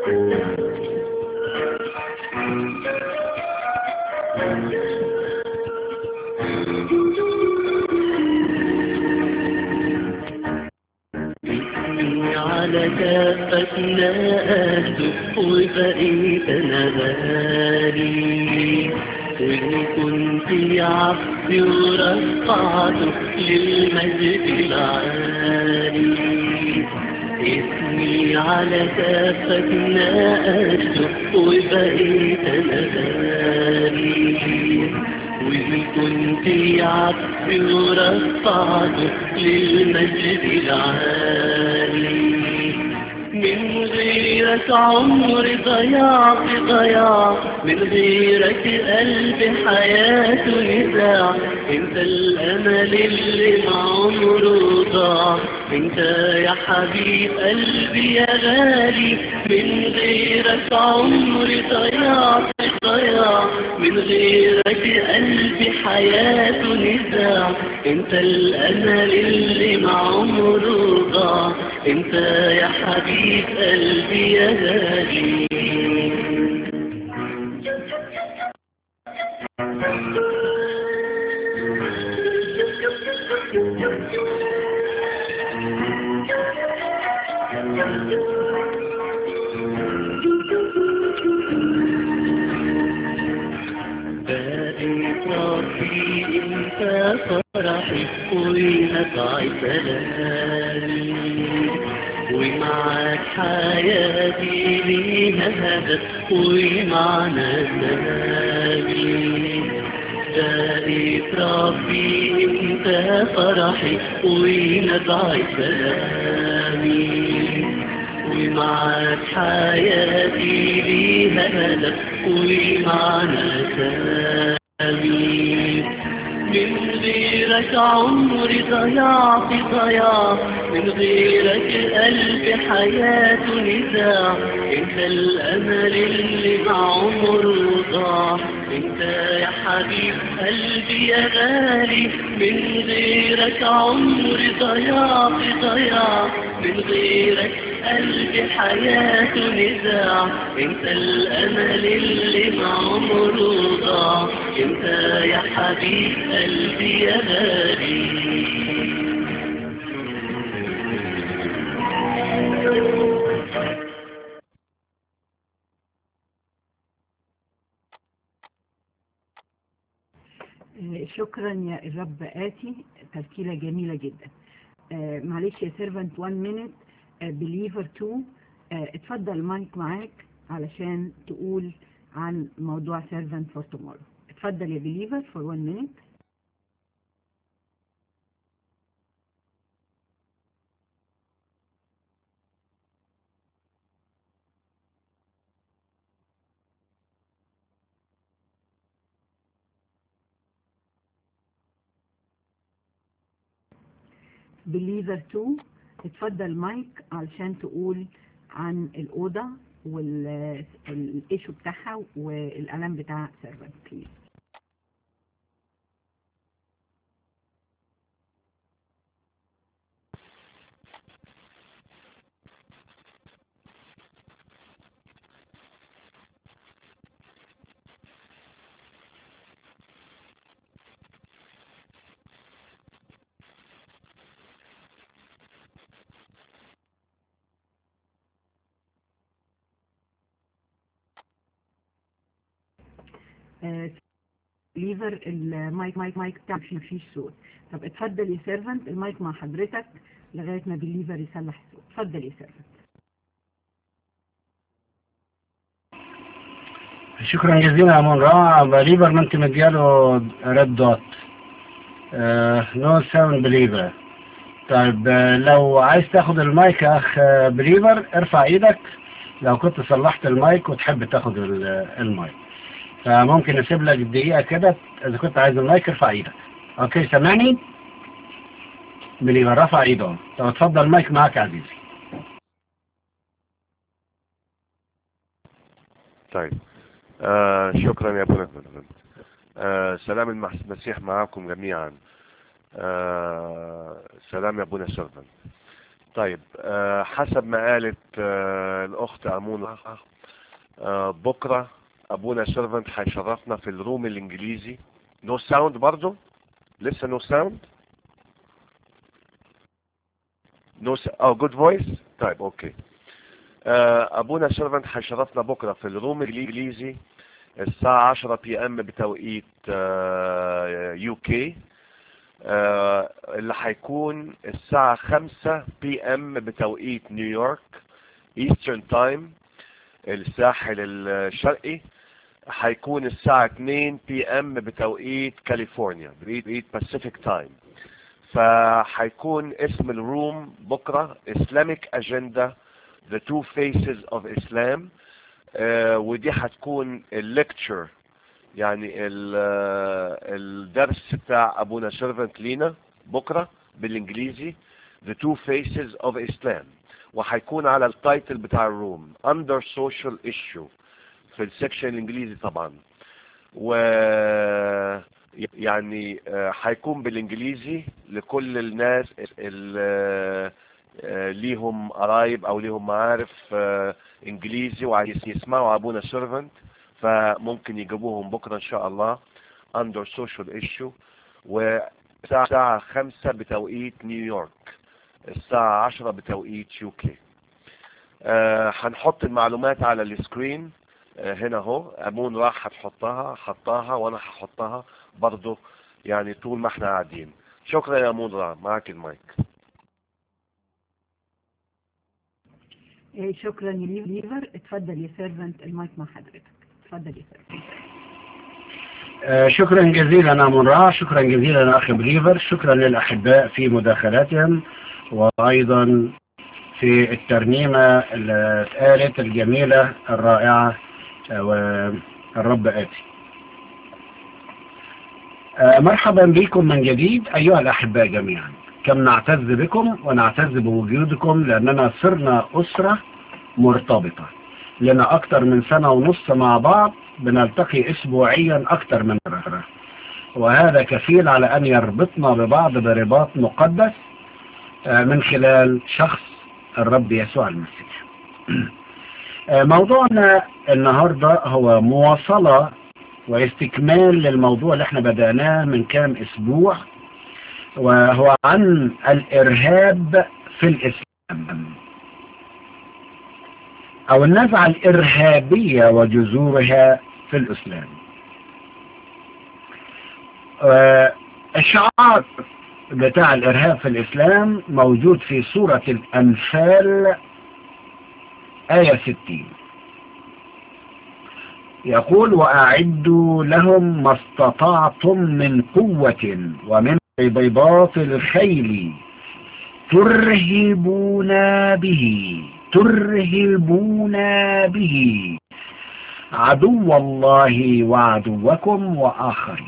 اسمي على كافتنا أهدف وبقيت أنا غالي وإن كنت عبدي ورفعته للمجد العالي اسمي على كافتنا أهدف وبقيت أنا غالي وإن كنت عبدي ورفعته للمجد العالي من غيرك عمري ضياع في ضياع من غيرك قلبي حياته نزاع انت الامل اللي ما عمره ضاع انت يا حبيب قلبي يا غالي من غيرك عمري ضياع في ضياع من غيرك قلبي حياته نزاع انت الامل اللي ما عمره ضاع انت يا حبيب قلبي يا غالي بقيت ربي انت فرحي ونفع سلامي ومعك حياتي ليها هدف ومعنى سلامي بقيت ربي انت فرحي ونبع سلامي ومعك حياتي ليها هدف ومعنى سلامي من غيرك عمري ضياع في ضياع من غيرك قلبي حياته نزاع انت الامل اللي مع عمره ضاع انت يا حبيب قلبي يا غالي من غيرك عمري ضياع في ضياع من غيرك قلبي حياته نزاع انت الامل اللي مع عمره ضاع انت يا حبيب قلبي يا غالي آه، شكرا يا الرب آتي تركيلة جميلة جدا آه، معلش يا سيرفنت 1 مينت بليفر 2 آه، اتفضل المايك معاك علشان تقول عن موضوع سيرفنت فور تومورو اتفضل يا بليفر فور 1 مينت بليفر 2 اتفضل المايك علشان تقول عن الأوضة والايشو بتاعها والألم بتاع سيرفنت بليز ليفر المايك مايك مايك بتاع فيه مفيش صوت طب اتفضل يا سيرفنت المايك مع حضرتك لغاية ما بالليفر يصلح الصوت اتفضل يا سيرفنت شكرا جزيلا يا منرا بليفر ما انت مدياله ريد دوت نو ساوند بليفر طيب آه، لو عايز تاخد المايك يا اخ آه، بليفر ارفع ايدك لو كنت صلحت المايك وتحب تاخد ال- المايك فممكن اسيب لك دقيقة كده اذا كنت عايز المايك ارفع ايدك اوكي سامعني بليفر رفع ايده طب اتفضل المايك معاك يا عزيزي طيب آه شكرا يا ابونا آه سلام المح- المسيح معكم جميعا آه سلام يا ابونا سيرفن طيب آه، حسب ما قالت آه، الأخت أمونة آه، بكرة أبونا سيرفنت هيشرفنا في الروم الإنجليزي نو ساوند برضو لسه نو ساوند نو اه جود فويس طيب اوكي آه، ابونا سيرفنت هيشرفنا بكره في الروم الانجليزي الساعه 10 بي ام بتوقيت يو كي اللي هيكون الساعه 5 بي ام بتوقيت نيويورك ايسترن تايم الساحل الشرقي هيكون الساعة 2 بي ام بتوقيت كاليفورنيا بتوقيت باسيفيك تايم فهيكون اسم الروم بكرة Islamic Agenda The Two Faces of Islam آه ودي هتكون الليكتشر يعني ال- آه، الدرس بتاع ابونا سيرفنت لينا بكرة بالانجليزي The Two Faces of Islam وهيكون على التايتل بتاع الروم Under Social Issue في السكشن الانجليزي طبعا و يعني آه، هيكون بالانجليزي لكل الناس اللي ليهم قرايب او ليهم معارف آه، انجليزي وعايز يسمعوا ابونا سيرفنت فممكن يجيبوهم بكره ان شاء الله under social issue والساعة خمسة بتوقيت نيويورك الساعة عشرة بتوقيت يو كي آه، هنحط المعلومات على السكرين آه، هنا اهو امون راح هتحطها حطاها وانا هحطها برضو يعني طول ما احنا قاعدين شكرا يا امون راح معاك المايك إيه، شكرا يا ليفر اتفضل يا سيرفنت المايك مع حضرتك اتفضل يا سيرفنت آه، شكرا جزيلا أمون را شكرا جزيلا أخي بريفر شكرا للأحباء في مداخلاتهم وأيضا في الترنيمة اللي اتقالت الجميلة الرائعة آه، والرب آتي آه، مرحبا بكم من جديد أيها الأحباء جميعا كم نعتز بكم ونعتز بوجودكم لأننا صرنا أسرة مرتبطة لنا أكتر من سنة ونص مع بعض بنلتقي أسبوعيا أكتر من مرة وهذا كفيل على أن يربطنا ببعض برباط مقدس آه، من خلال شخص الرب يسوع المسيح آه، موضوعنا النهاردة هو مواصلة واستكمال للموضوع اللي احنا بدأناه من كام أسبوع وهو عن الإرهاب في الإسلام أو النزعة الإرهابية وجذورها في الإسلام آه، الشعار بتاع الإرهاب في الإسلام موجود في سورة الأنفال آية 60 يقول وأعدوا لهم ما استطعتم من قوة ومن بيضات الخيل ترهبون به ترهبون به عدو الله وعدوكم وآخرين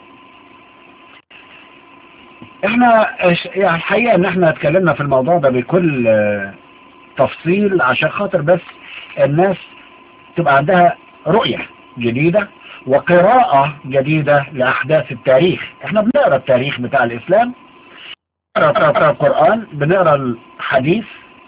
احنا إش- يعني الحقيقة ان احنا اتكلمنا في الموضوع ده بكل آه، تفصيل عشان خاطر بس الناس تبقى عندها رؤية جديدة وقراءة جديدة لأحداث التاريخ احنا بنقرأ التاريخ بتاع الإسلام بنقرأ القرآن بنقرأ الحديث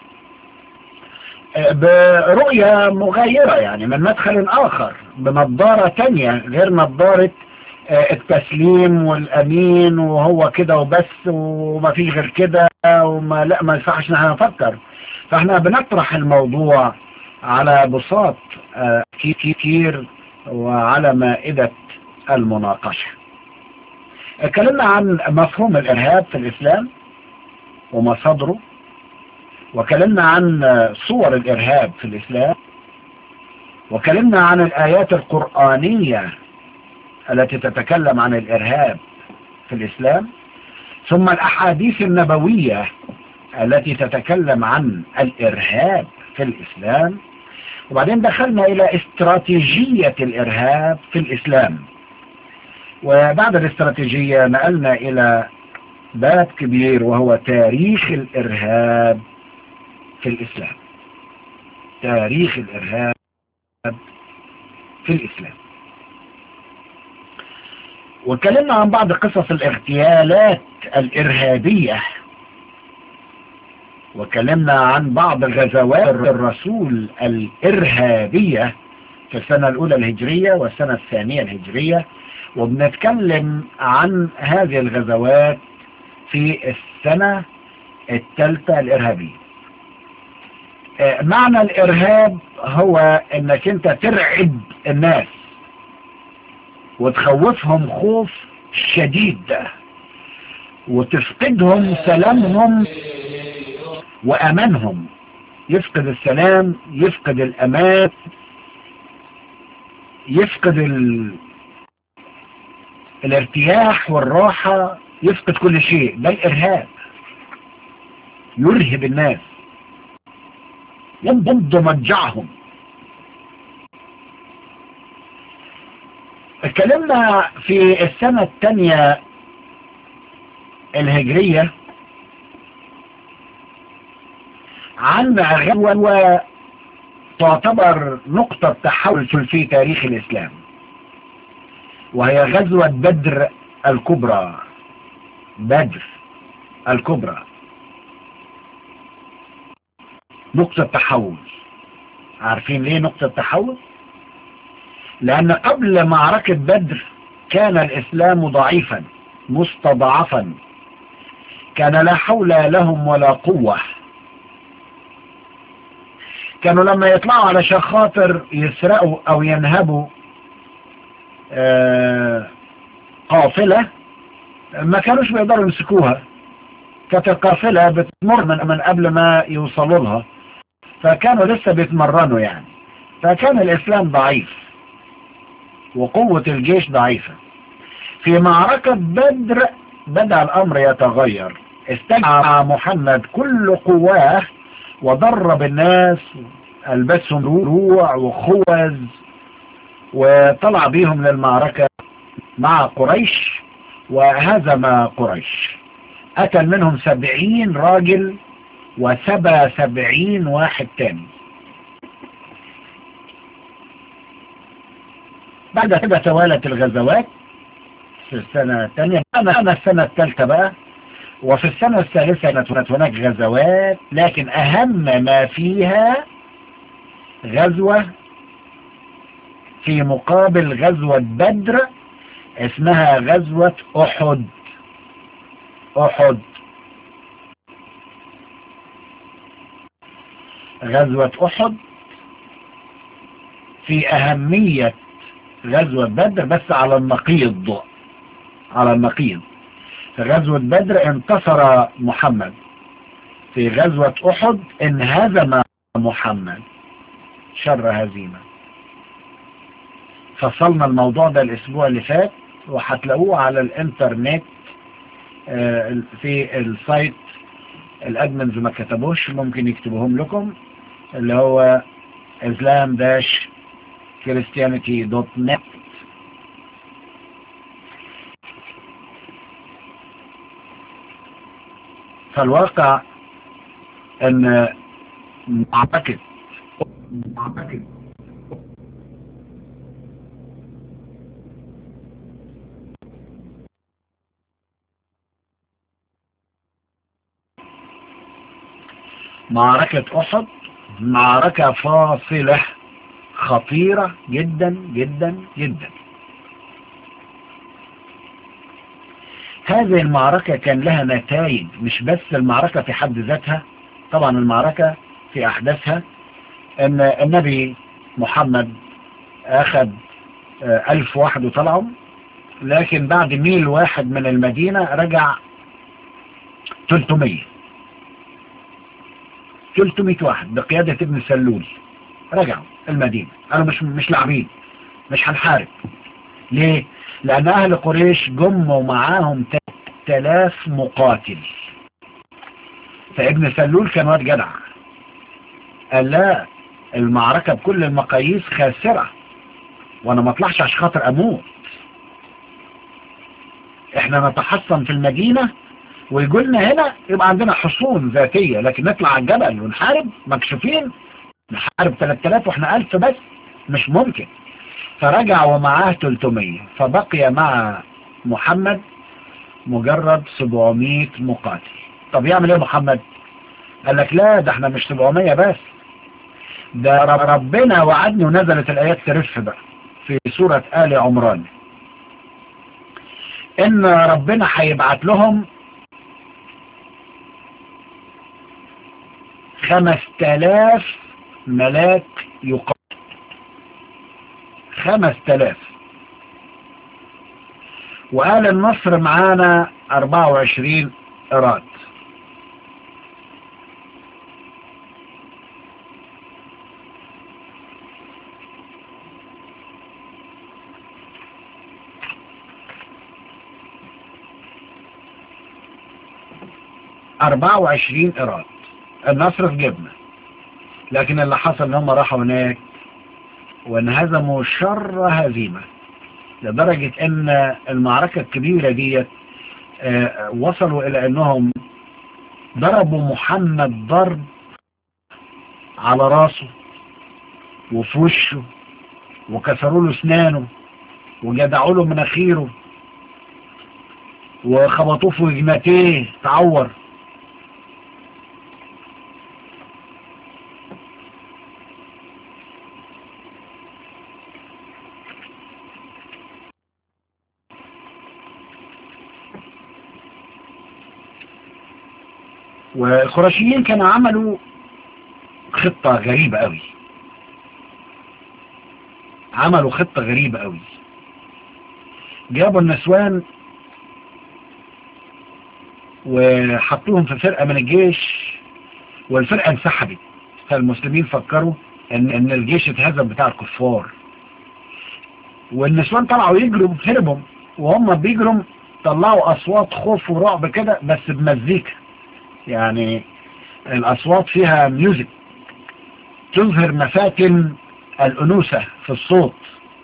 آه، برؤية مغايرة يعني من مدخل آخر بنظارة تانية غير نظارة آه، التسليم والأمين وهو كده وبس وما فيش غير كده وما لا ما ينفعش ان احنا نفكر فاحنا بنطرح الموضوع على بساط آه، كي- كتير وعلى مائدة المناقشة اتكلمنا عن مفهوم الإرهاب في الإسلام ومصادره وكلمنا عن آه، صور الإرهاب في الإسلام وكلمنا عن الآيات القرآنية التي تتكلم عن الإرهاب في الإسلام ثم الأحاديث النبوية التي تتكلم عن الإرهاب في الإسلام وبعدين دخلنا إلى استراتيجية الإرهاب في الإسلام وبعد الاستراتيجية نقلنا إلى باب كبير وهو تاريخ الإرهاب في الإسلام تاريخ الإرهاب في الإسلام واتكلمنا عن بعض قصص الاغتيالات الإرهابية وكلمنا عن بعض غزوات الرسول الإرهابية في السنة الأولى الهجرية والسنة الثانية الهجرية وبنتكلم عن هذه الغزوات في السنة الثالثة الإرهابية معنى الإرهاب هو أنك أنت ترعب الناس وتخوفهم خوف شديد وتفقدهم سلامهم وأمانهم يفقد السلام يفقد الأمان يفقد ال... الارتياح والراحة يفقد كل شيء ده الإرهاب يرهب الناس ينضد مضجعهم اتكلمنا في السنة الثانية الهجرية عن غزوة تعتبر نقطة تحول في تاريخ الإسلام وهي غزوة بدر الكبرى بدر الكبرى نقطة تحول عارفين ليه نقطة تحول لأن قبل معركة بدر كان الإسلام ضعيفا مستضعفا كان لا حول لهم ولا قوة كانوا لما يطلعوا على خاطر يسرقوا أو ينهبوا آه قافلة ما كانوش بيقدروا يمسكوها كانت القافلة بتمر من, من قبل ما يوصلوا لها فكانوا لسه بيتمرنوا يعني فكان الإسلام ضعيف وقوة الجيش ضعيفة في معركة بدر بدأ الأمر يتغير استجمع محمد كل قواه وضرب الناس ألبسهم دروع وخوذ وطلع بيهم للمعركة مع قريش وهزم قريش قتل منهم سبعين راجل وسبى سبعين واحد تاني بعد كده توالت الغزوات في السنة الثانية أنا أنا السنة الثالثة بقى وفي السنة الثالثة كانت هناك غزوات لكن أهم ما فيها غزوة في مقابل غزوة بدر اسمها غزوة أحد أحد غزوة أحد في أهمية غزوة بدر بس على النقيض على النقيض في غزوة بدر انتصر محمد في غزوة أحد انهزم محمد شر هزيمة فصلنا الموضوع ده الأسبوع اللي فات وهتلاقوه على الانترنت في السايت الادمنز ما كتبوش ممكن يكتبوهم لكم اللي هو اسلام داش كريستيانيتي دوت نت فالواقع ان اعتقد اعتقد معركة أحد معركة فاصلة خطيرة جدا جدا جدا هذه المعركة كان لها نتائج مش بس المعركة في حد ذاتها طبعا المعركة في أحداثها أن النبي محمد أخذ ألف واحد وطلعوا لكن بعد ميل واحد من المدينة رجع 300 300 واحد بقيادة ابن سلول رجعوا المدينة قالوا مش مش لاعبين مش هنحارب ليه؟ لأن أهل قريش جموا معاهم 3000 مقاتل فابن سلول كان واد جدع قال لا المعركة بكل المقاييس خاسرة وانا ما اطلعش عشان خاطر اموت احنا نتحصن في المدينة ويقولنا هنا يبقى عندنا حصون ذاتية لكن نطلع على الجبل ونحارب مكشوفين نحارب 3000 واحنا 1000 بس مش ممكن فرجع ومعاه 300 فبقي مع محمد مجرد 700 مقاتل طب يعمل ايه محمد قال لك لا ده احنا مش 700 بس ده رب- ربنا وعدني ونزلت الآيات ترف بقى في سورة آل عمران إن ربنا هيبعت لهم خمس تلاف ملاك يقاتل خمس تلاف وقال النصر معانا 24 إيراد أربعة وعشرين إيراد النصر في جبنا لكن اللي حصل ان هم راحوا هناك وانهزموا شر هزيمة لدرجة ان المعركة الكبيرة دي آه، وصلوا الى انهم ضربوا محمد ضرب على راسه وفي وشه وكسروا له اسنانه وجدعوا له مناخيره وخبطوه في وجنتيه تعور والقرشيين كانوا عملوا خطة غريبة قوي عملوا خطة غريبة قوي جابوا النسوان وحطوهم في فرقة من الجيش والفرقة انسحبت فالمسلمين فكروا ان, ان الجيش اتهزم بتاع الكفار والنسوان طلعوا يجروا هربوا وهم بيجروا طلعوا اصوات خوف ورعب كده بس بمزيكا يعني الأصوات فيها ميوزك تظهر مفاتن الأنوثة في الصوت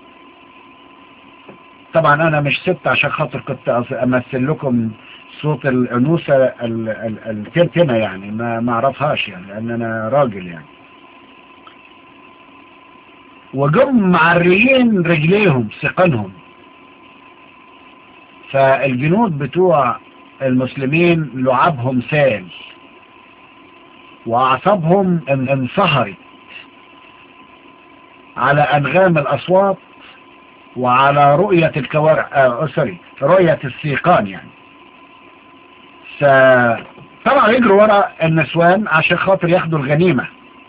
طبعا أنا مش ست عشان خاطر كنت أص- أمثل لكم صوت الأنوثة ال- ال- الترتنة يعني ما ما أعرفهاش يعني لأن أنا راجل يعني وجم معريين رجليهم ثقلهم فالجنود بتوع المسلمين لعابهم سال وأعصابهم ان- انصهرت على أنغام الأصوات وعلى رؤية الكوارع آه سوري رؤية السيقان يعني فطبعا يجروا ورا النسوان عشان خاطر ياخدوا الغنيمة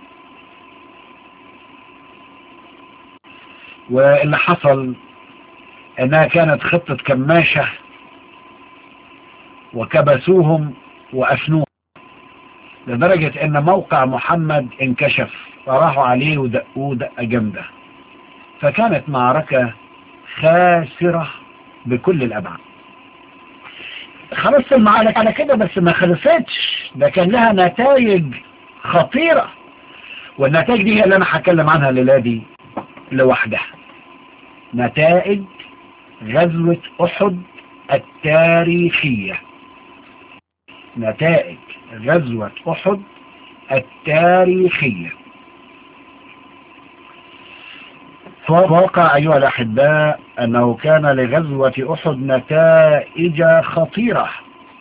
واللي حصل انها كانت خطة كماشة وكبسوهم وأفنوه لدرجة ان موقع محمد انكشف فراحوا عليه ودقوه دقة جامدة فكانت معركة خاسرة بكل الأبعاد خلصت المعركة على كده بس ما خلصتش ده كان لها نتائج خطيرة والنتائج دي هي اللي انا هتكلم عنها الليلة دي لوحدها نتائج غزوة أحد التاريخية نتائج غزوة أحد التاريخية فوقع أيها الأحباء أنه كان لغزوة أحد نتائج خطيرة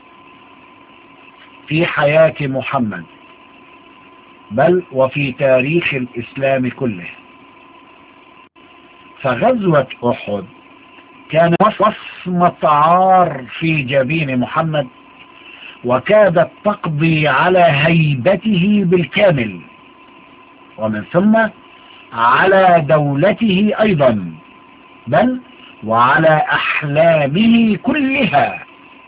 في حياة محمد بل وفي تاريخ الإسلام كله فغزوة أحد كان وصمة عار في جبين محمد وكادت تقضي على هيبته بالكامل ومن ثم على دولته أيضا بل وعلى أحلامه كلها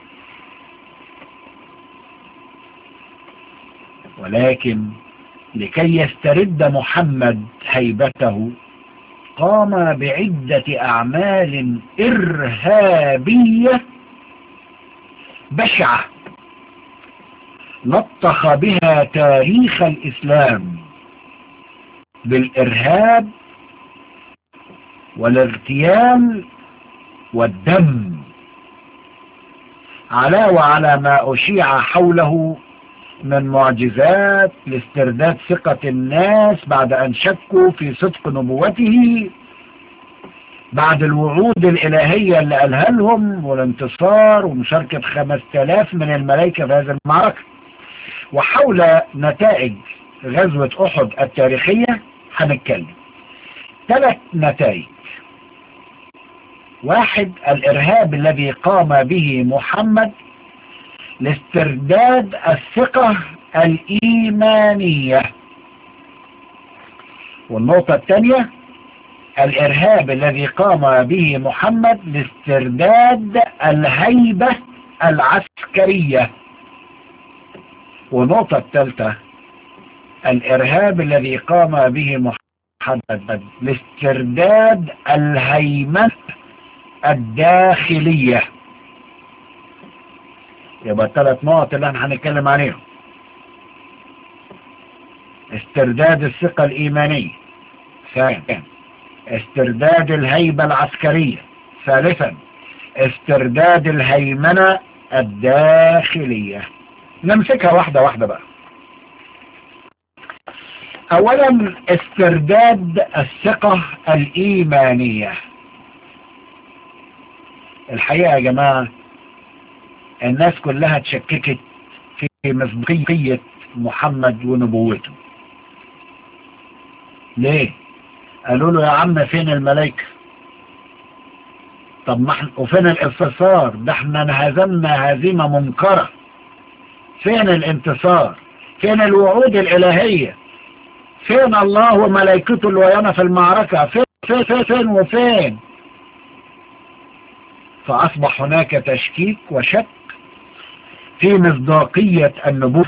ولكن لكي يسترد محمد هيبته قام بعدة أعمال إرهابية بشعة لطخ بها تاريخ الإسلام بالإرهاب والاغتيال والدم علاوة على ما أشيع حوله من معجزات لاسترداد ثقة الناس بعد أن شكوا في صدق نبوته بعد الوعود الإلهية اللي قالها لهم والانتصار ومشاركة خمس تلاف من الملائكة في هذه المعركة وحول نتائج غزوة أحد التاريخية هنتكلم ثلاث نتائج واحد الإرهاب الذي قام به محمد لاسترداد الثقة الإيمانية والنقطة الثانية الإرهاب الذي قام به محمد لاسترداد الهيبة العسكرية والنقطة الثالثة الإرهاب الذي قام به محمد لاسترداد الهيمنة الداخلية يبقى الثلاث نقط اللي احنا هنتكلم عليهم استرداد الثقة الإيمانية ثانيا استرداد الهيبة العسكرية ثالثا استرداد الهيمنة الداخلية نمسكها واحدة واحدة بقى اولا استرداد الثقة الايمانية الحقيقة يا جماعة الناس كلها تشككت في مصداقية محمد ونبوته ليه قالوا له يا عم فين الملائكة طب ما احنا وفين الانتصار ده احنا انهزمنا هزيمة منكرة فين الانتصار فين الوعود الالهية فين الله وملائكته اللي ويانا في المعركة فين فين فين, فين وفين فأصبح هناك تشكيك وشك في مصداقية النبوة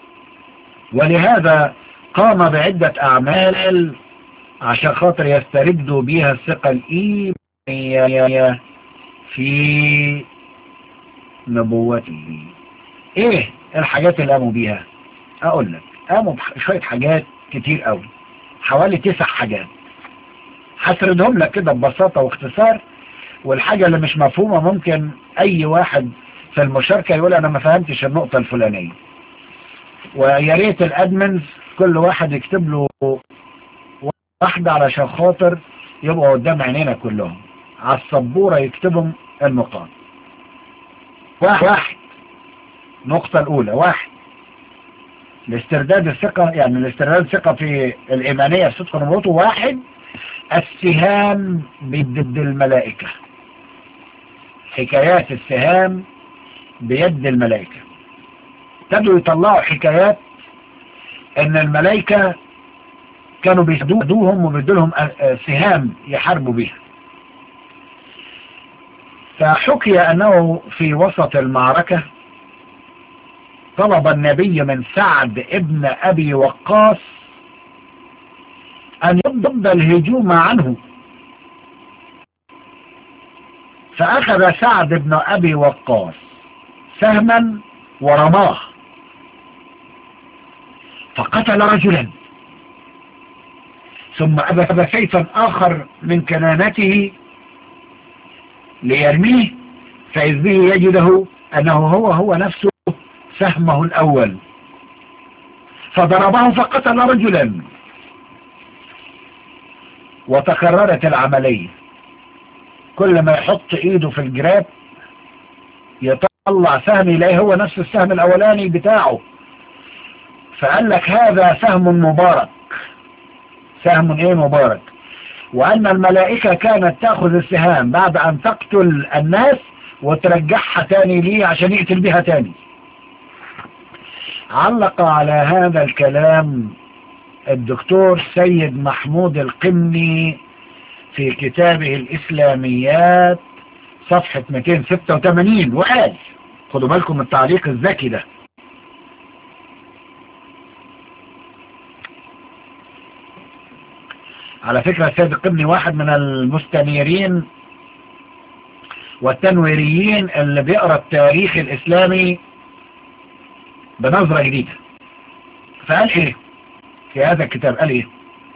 ولهذا قام بعدة أعمال عشان خاطر يستردوا بيها الثقة الإيمانية في نبوته ايه الحاجات اللي قاموا بيها اقول لك قاموا بشوية حاجات كتير قوي حوالي تسع حاجات هسردهم لك كده ببساطة واختصار والحاجة اللي مش مفهومة ممكن اي واحد في المشاركة يقول انا ما فهمتش النقطة الفلانية ويا ريت الادمنز كل واحد يكتب له واحدة علشان خاطر يبقوا قدام عينينا كلهم على السبورة يكتبهم النقاط واحد, واحد. النقطة الأولى واحد لاسترداد الثقة يعني لاسترداد الثقة في الإيمانية في صدق نبوته واحد السهام بيد الملائكة حكايات السهام بيد الملائكة ابتدوا يطلعوا حكايات ان الملائكة كانوا بيسدوهم وبيدولهم سهام يحاربوا بيها فحكي انه في وسط المعركة طلب النبي من سعد ابن ابي وقاص ان يضد الهجوم عنه فاخذ سعد بن ابي وقاص سهما ورماه فقتل رجلا ثم أخذ سيفا آخر من كنانته ليرميه فإذ به يجده أنه هو هو نفسه سهمه الأول فضربه فقتل رجلا وتكررت العملية كل ما يحط ايده في الجراب يطلع سهم إليه هو نفس السهم الأولاني بتاعه فقال لك هذا سهم مبارك سهم ايه مبارك وأن الملائكة كانت تأخذ السهام بعد أن تقتل الناس وترجعها تاني ليه عشان يقتل بها تاني علق على هذا الكلام الدكتور سيد محمود القمني في كتابه الإسلاميات صفحة 286 وقال خدوا بالكم من التعليق الذكي ده على فكرة السيد القبني واحد من المستنيرين والتنويريين اللي بيقرأ التاريخ الإسلامي بنظرة جديدة فقال ايه في هذا الكتاب قال ايه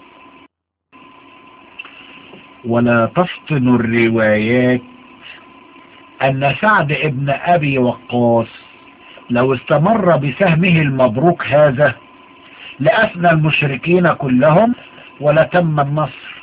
ولا تفطن الروايات أن سعد ابن أبي وقاص لو استمر بسهمه المبروك هذا لأثنى المشركين كلهم ولتم النصر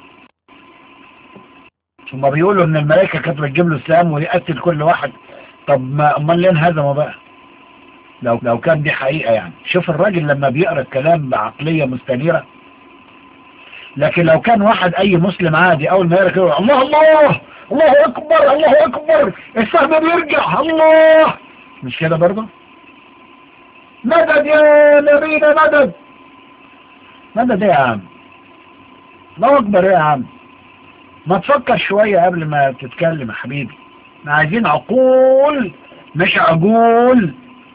ثم بيقولوا ان الملائكة كانت بتجيب له السهام ويقتل كل واحد طب ما امال ليه انهزموا بقى لو لو كان دي حقيقة يعني شوف الراجل لما بيقرأ الكلام بعقلية مستنيرة لكن لو كان واحد اي مسلم عادي اول ما يقرأ كده الله الله الله اكبر الله اكبر السهم بيرجع الله مش كده برضه مدد يا نبينا مدد مدد ايه يا عم الله اكبر ايه يا عم ما تفكر شوية قبل ما تتكلم يا حبيبي احنا عايزين عقول مش عجول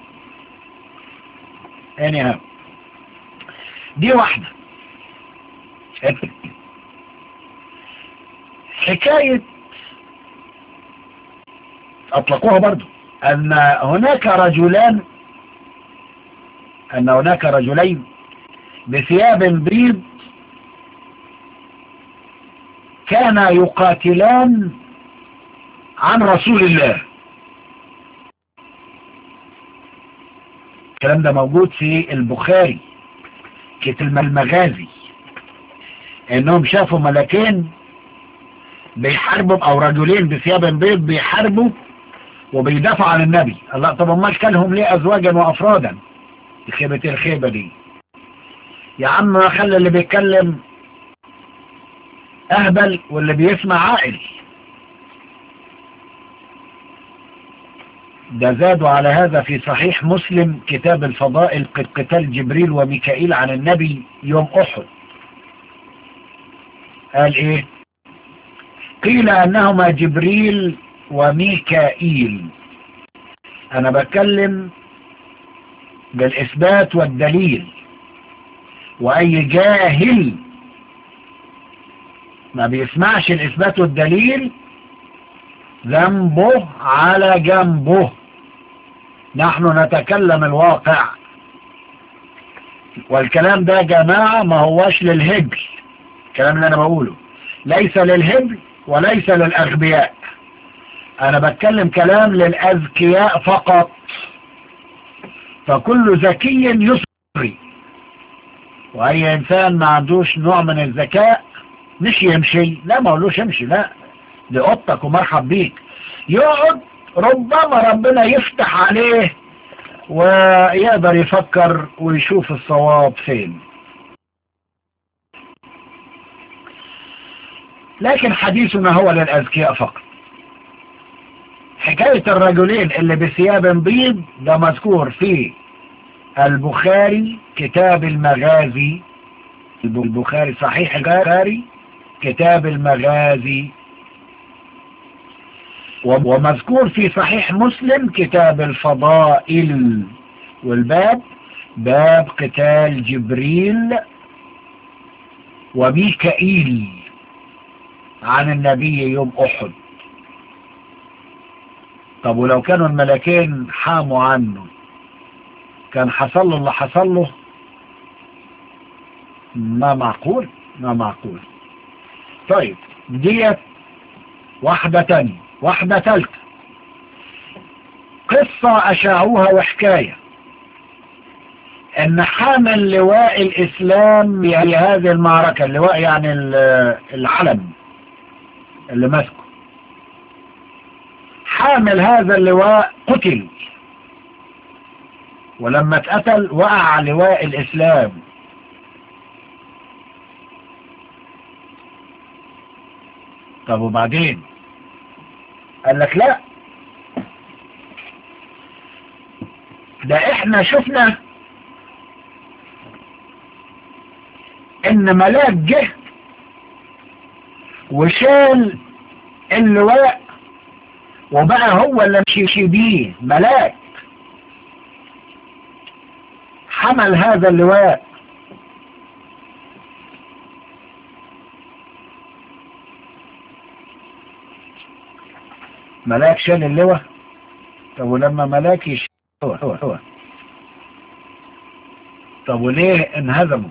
anyhow دي واحدة حكاية اطلقوها برضو ان هناك رجلان ان هناك رجلين بثياب بيض كانا يقاتلان عن رسول الله الكلام ده موجود في البخاري كتاب المغازي انهم شافوا ملكين بيحاربوا او رجلين بثياب بيض بيحاربوا وبيدافعوا عن النبي الله طب امال كانهم ليه ازواجا وافرادا خيبة الخيبة دي يا عم خلي اللي بيتكلم اهبل واللي بيسمع عاقل ده زادوا على هذا في صحيح مسلم كتاب الفضائل قتال جبريل وميكائيل عن النبي يوم احد قال ايه قيل انهما جبريل وميكائيل انا بتكلم بالاثبات والدليل واي جاهل ما بيسمعش الاثبات والدليل ذنبه على جنبه نحن نتكلم الواقع والكلام ده يا جماعة ما هوش للهبل الكلام اللي انا بقوله ليس للهبل وليس للاغبياء انا بتكلم كلام للاذكياء فقط فكل ذكي يصري واي انسان ما عندوش نوع من الذكاء مش يمشي لا ما اقولوش امشي لا دي اوضتك ومرحب بيك يقعد ربما ربنا يفتح عليه ويقدر يفكر ويشوف الصواب فين لكن حديثنا هو للأذكياء فقط حكاية الرجلين اللي بثياب بيض ده مذكور في البخاري كتاب المغازي البخاري صحيح البخاري كتاب المغازي ومذكور في صحيح مسلم كتاب الفضائل والباب باب قتال جبريل وميكائيل عن النبي يوم أحد طب ولو كانوا الملكين حاموا عنه كان حصل له اللي حصل له ما معقول ما معقول طيب ديت واحدة تانية واحدة تالتة قصة أشاعوها وحكاية ان حامل لواء الاسلام في هذه المعركة اللواء يعني العلم اللي ماسكه حامل هذا اللواء قتل ولما اتقتل وقع لواء الاسلام طب وبعدين قال لك لا ده احنا شفنا ان ملاك جه وشال اللواء وبقى هو اللي مشي بيه ملاك حمل هذا اللواء ملاك شال اللواء طب ولما ملاك يشيل هو هو هو طب وليه انهزموا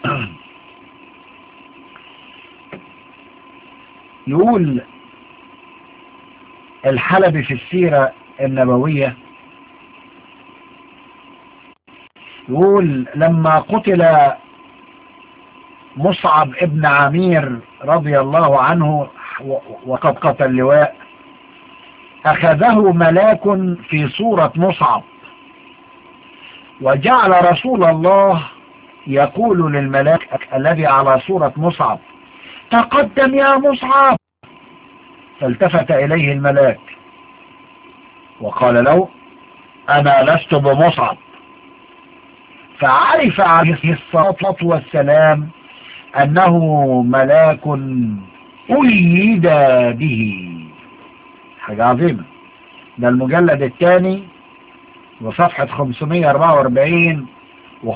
يقول الحلبي في السيرة النبوية يقول لما قتل مصعب ابن عمير رضي الله عنه وقد قتل اللواء أخذه ملاك في صورة مصعب وجعل رسول الله يقول للملاك الذي على صورة مصعب تقدم يا مصعب فالتفت إليه الملاك وقال له أنا لست بمصعب فعرف عليه الصلاة والسلام أنه ملاك أيد به حاجة عظيمة ده المجلد الثاني وصفحة 544 و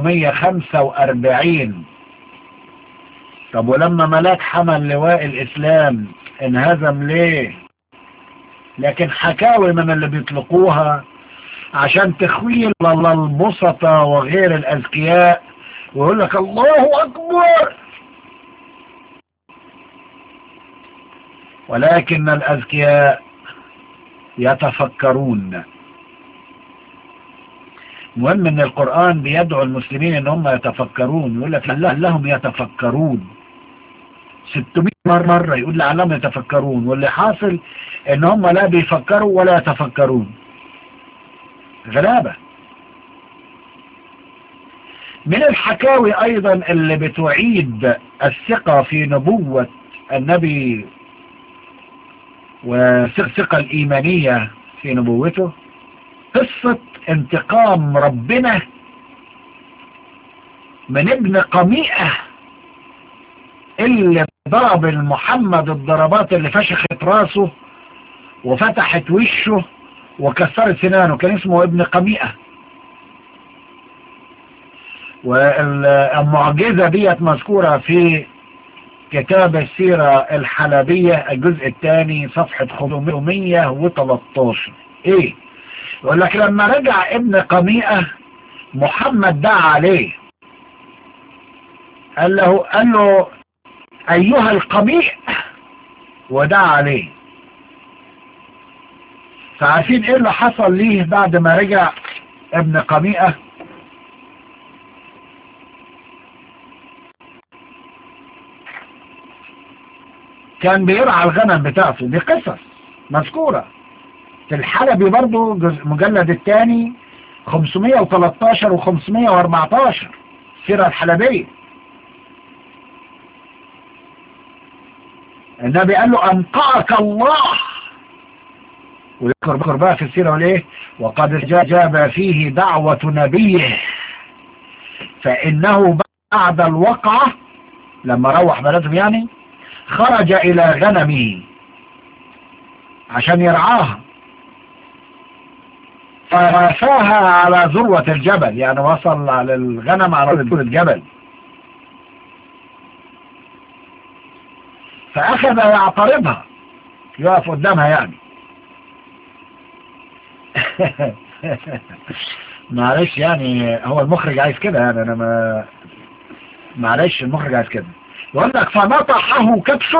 545 طب ولما ملاك حمل لواء الإسلام انهزم ليه لكن حكاوي من اللي بيطلقوها عشان تخويل البسطة وغير الأذكياء ويقول لك الله أكبر ولكن الأذكياء يتفكرون مهم ان القرآن بيدعو المسلمين ان هم يتفكرون يقول لك لهم يتفكرون 600 مرة, مرة يقول لعلهم يتفكرون واللي حاصل ان هم لا بيفكروا ولا يتفكرون غلابة من الحكاوي ايضا اللي بتعيد الثقة في نبوة النبي والثقة الايمانية في نبوته قصة انتقام ربنا من ابن قميئة اللي ضرب المحمد الضربات اللي فشخت راسه وفتحت وشه وكسرت سنانه كان اسمه ابن قميئة والمعجزة ديت مذكورة في كتاب السيرة الحلبية الجزء الثاني صفحة 513 ايه يقول لك لما رجع ابن قميئة محمد دعا عليه قال له قال له ايها القميء ودعا عليه فعارفين ايه اللي حصل ليه بعد ما رجع ابن قميئة كان بيرعى الغنم بتاعته دي قصص مذكورة في الحلبي برضو مجلد الثاني 513 و 514 السيرة الحلبية النبي قال له أنقعك الله ويذكر بقى في السيرة وليه وقد جاب فيه دعوة نبيه فإنه بعد الوقعة لما روح بلدهم يعني خرج إلى غنمه عشان يرعاها فرفاها على ذروة الجبل يعني وصل على الغنم على ذروة الجبل فأخذ يعترضها يقف قدامها يعني معلش يعني هو المخرج عايز كده يعني انا ما معلش المخرج عايز كده يقول لك فنطحه كبش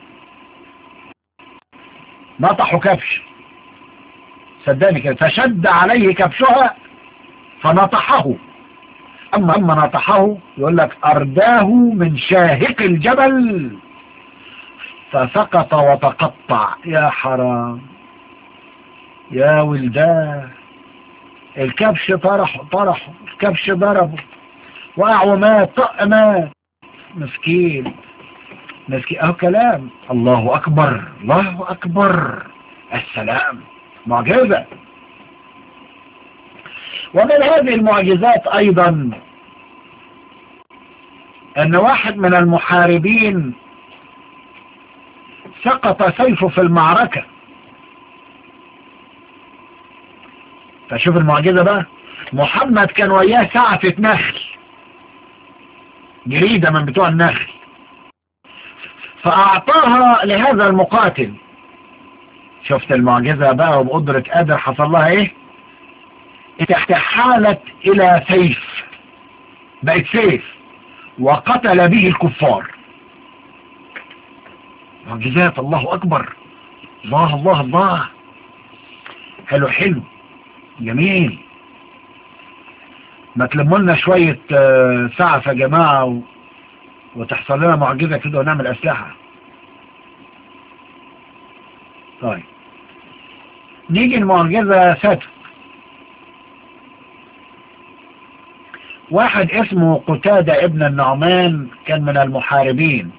نطحه كبش صدقني كده فشد عليه كبشها فنطحه اما اما نطحه يقول لك ارداه من شاهق الجبل فسقط وتقطع يا حرام يا ولداه الكبش طرحه طرحه الكبش ضربه وقع ومات طق مات مسكين مسكين اهو كلام الله اكبر الله اكبر السلام معجزة ومن هذه المعجزات ايضا ان واحد من المحاربين سقط سيفه في المعركة فشوف المعجزة بقى محمد كان وياه سعفة نخل جريدة من بتوع النخل فأعطاها لهذا المقاتل شفت المعجزة بقى وبقدرة قادر حصل لها ايه استحالت الى سيف بقت سيف وقتل به الكفار معجزات الله اكبر الله الله الله حلو حلو جميل ما تلموا شوية سعف يا جماعة و... وتحصل لنا معجزة كده ونعمل أسلحة طيب نيجي المعجزة ساتر واحد اسمه قتادة ابن النعمان كان من المحاربين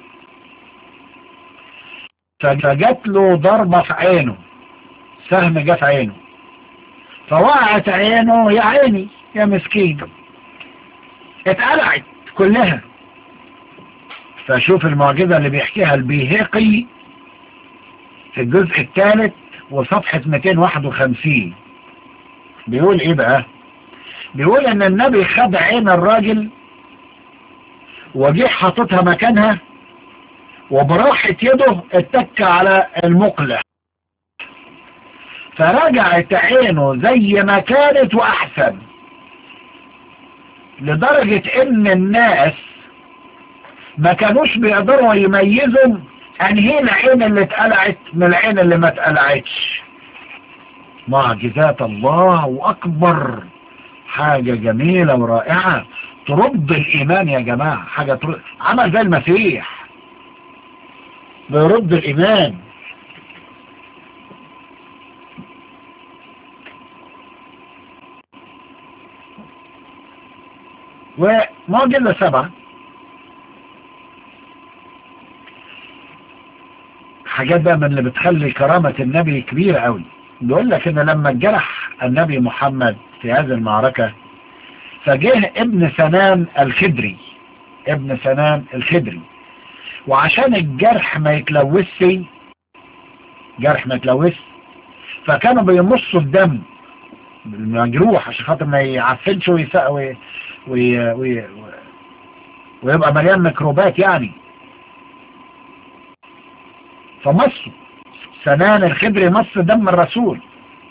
فجت له ضربة في عينه سهم جه في عينه فوقعت عينه يا عيني يا مسكين اتقلعت كلها فشوف المعجزة اللي بيحكيها البيهقي في الجزء الثالث وصفحة 251 بيقول ايه بقى بيقول ان النبي خد عين الراجل وجه حاططها مكانها وبراحة يده اتك على المقلع فرجعت عينه زي ما كانت واحسن لدرجة ان الناس ما كانوش بيقدروا يميزوا انهي العين اللي اتقلعت من العين اللي ما اتقلعتش معجزات الله واكبر حاجة جميلة ورائعة ترد الايمان يا جماعة حاجة ترد عمل زي المسيح بيرد الايمان ومعجزة سبعة حاجات بقى من اللي بتخلي كرامة النبي كبيرة قوي بيقول لك ان لما اتجرح النبي محمد في هذه المعركة فجه ابن سنان الخدري ابن سنان الخدري وعشان الجرح ما يتلوثش جرح ما يتلوث فكانوا بيمصوا الدم المجروح عشان خاطر ما يعفنش ويسق وي وي وي ويبقى مليان ميكروبات يعني فمصوا سنان الخدري مص دم الرسول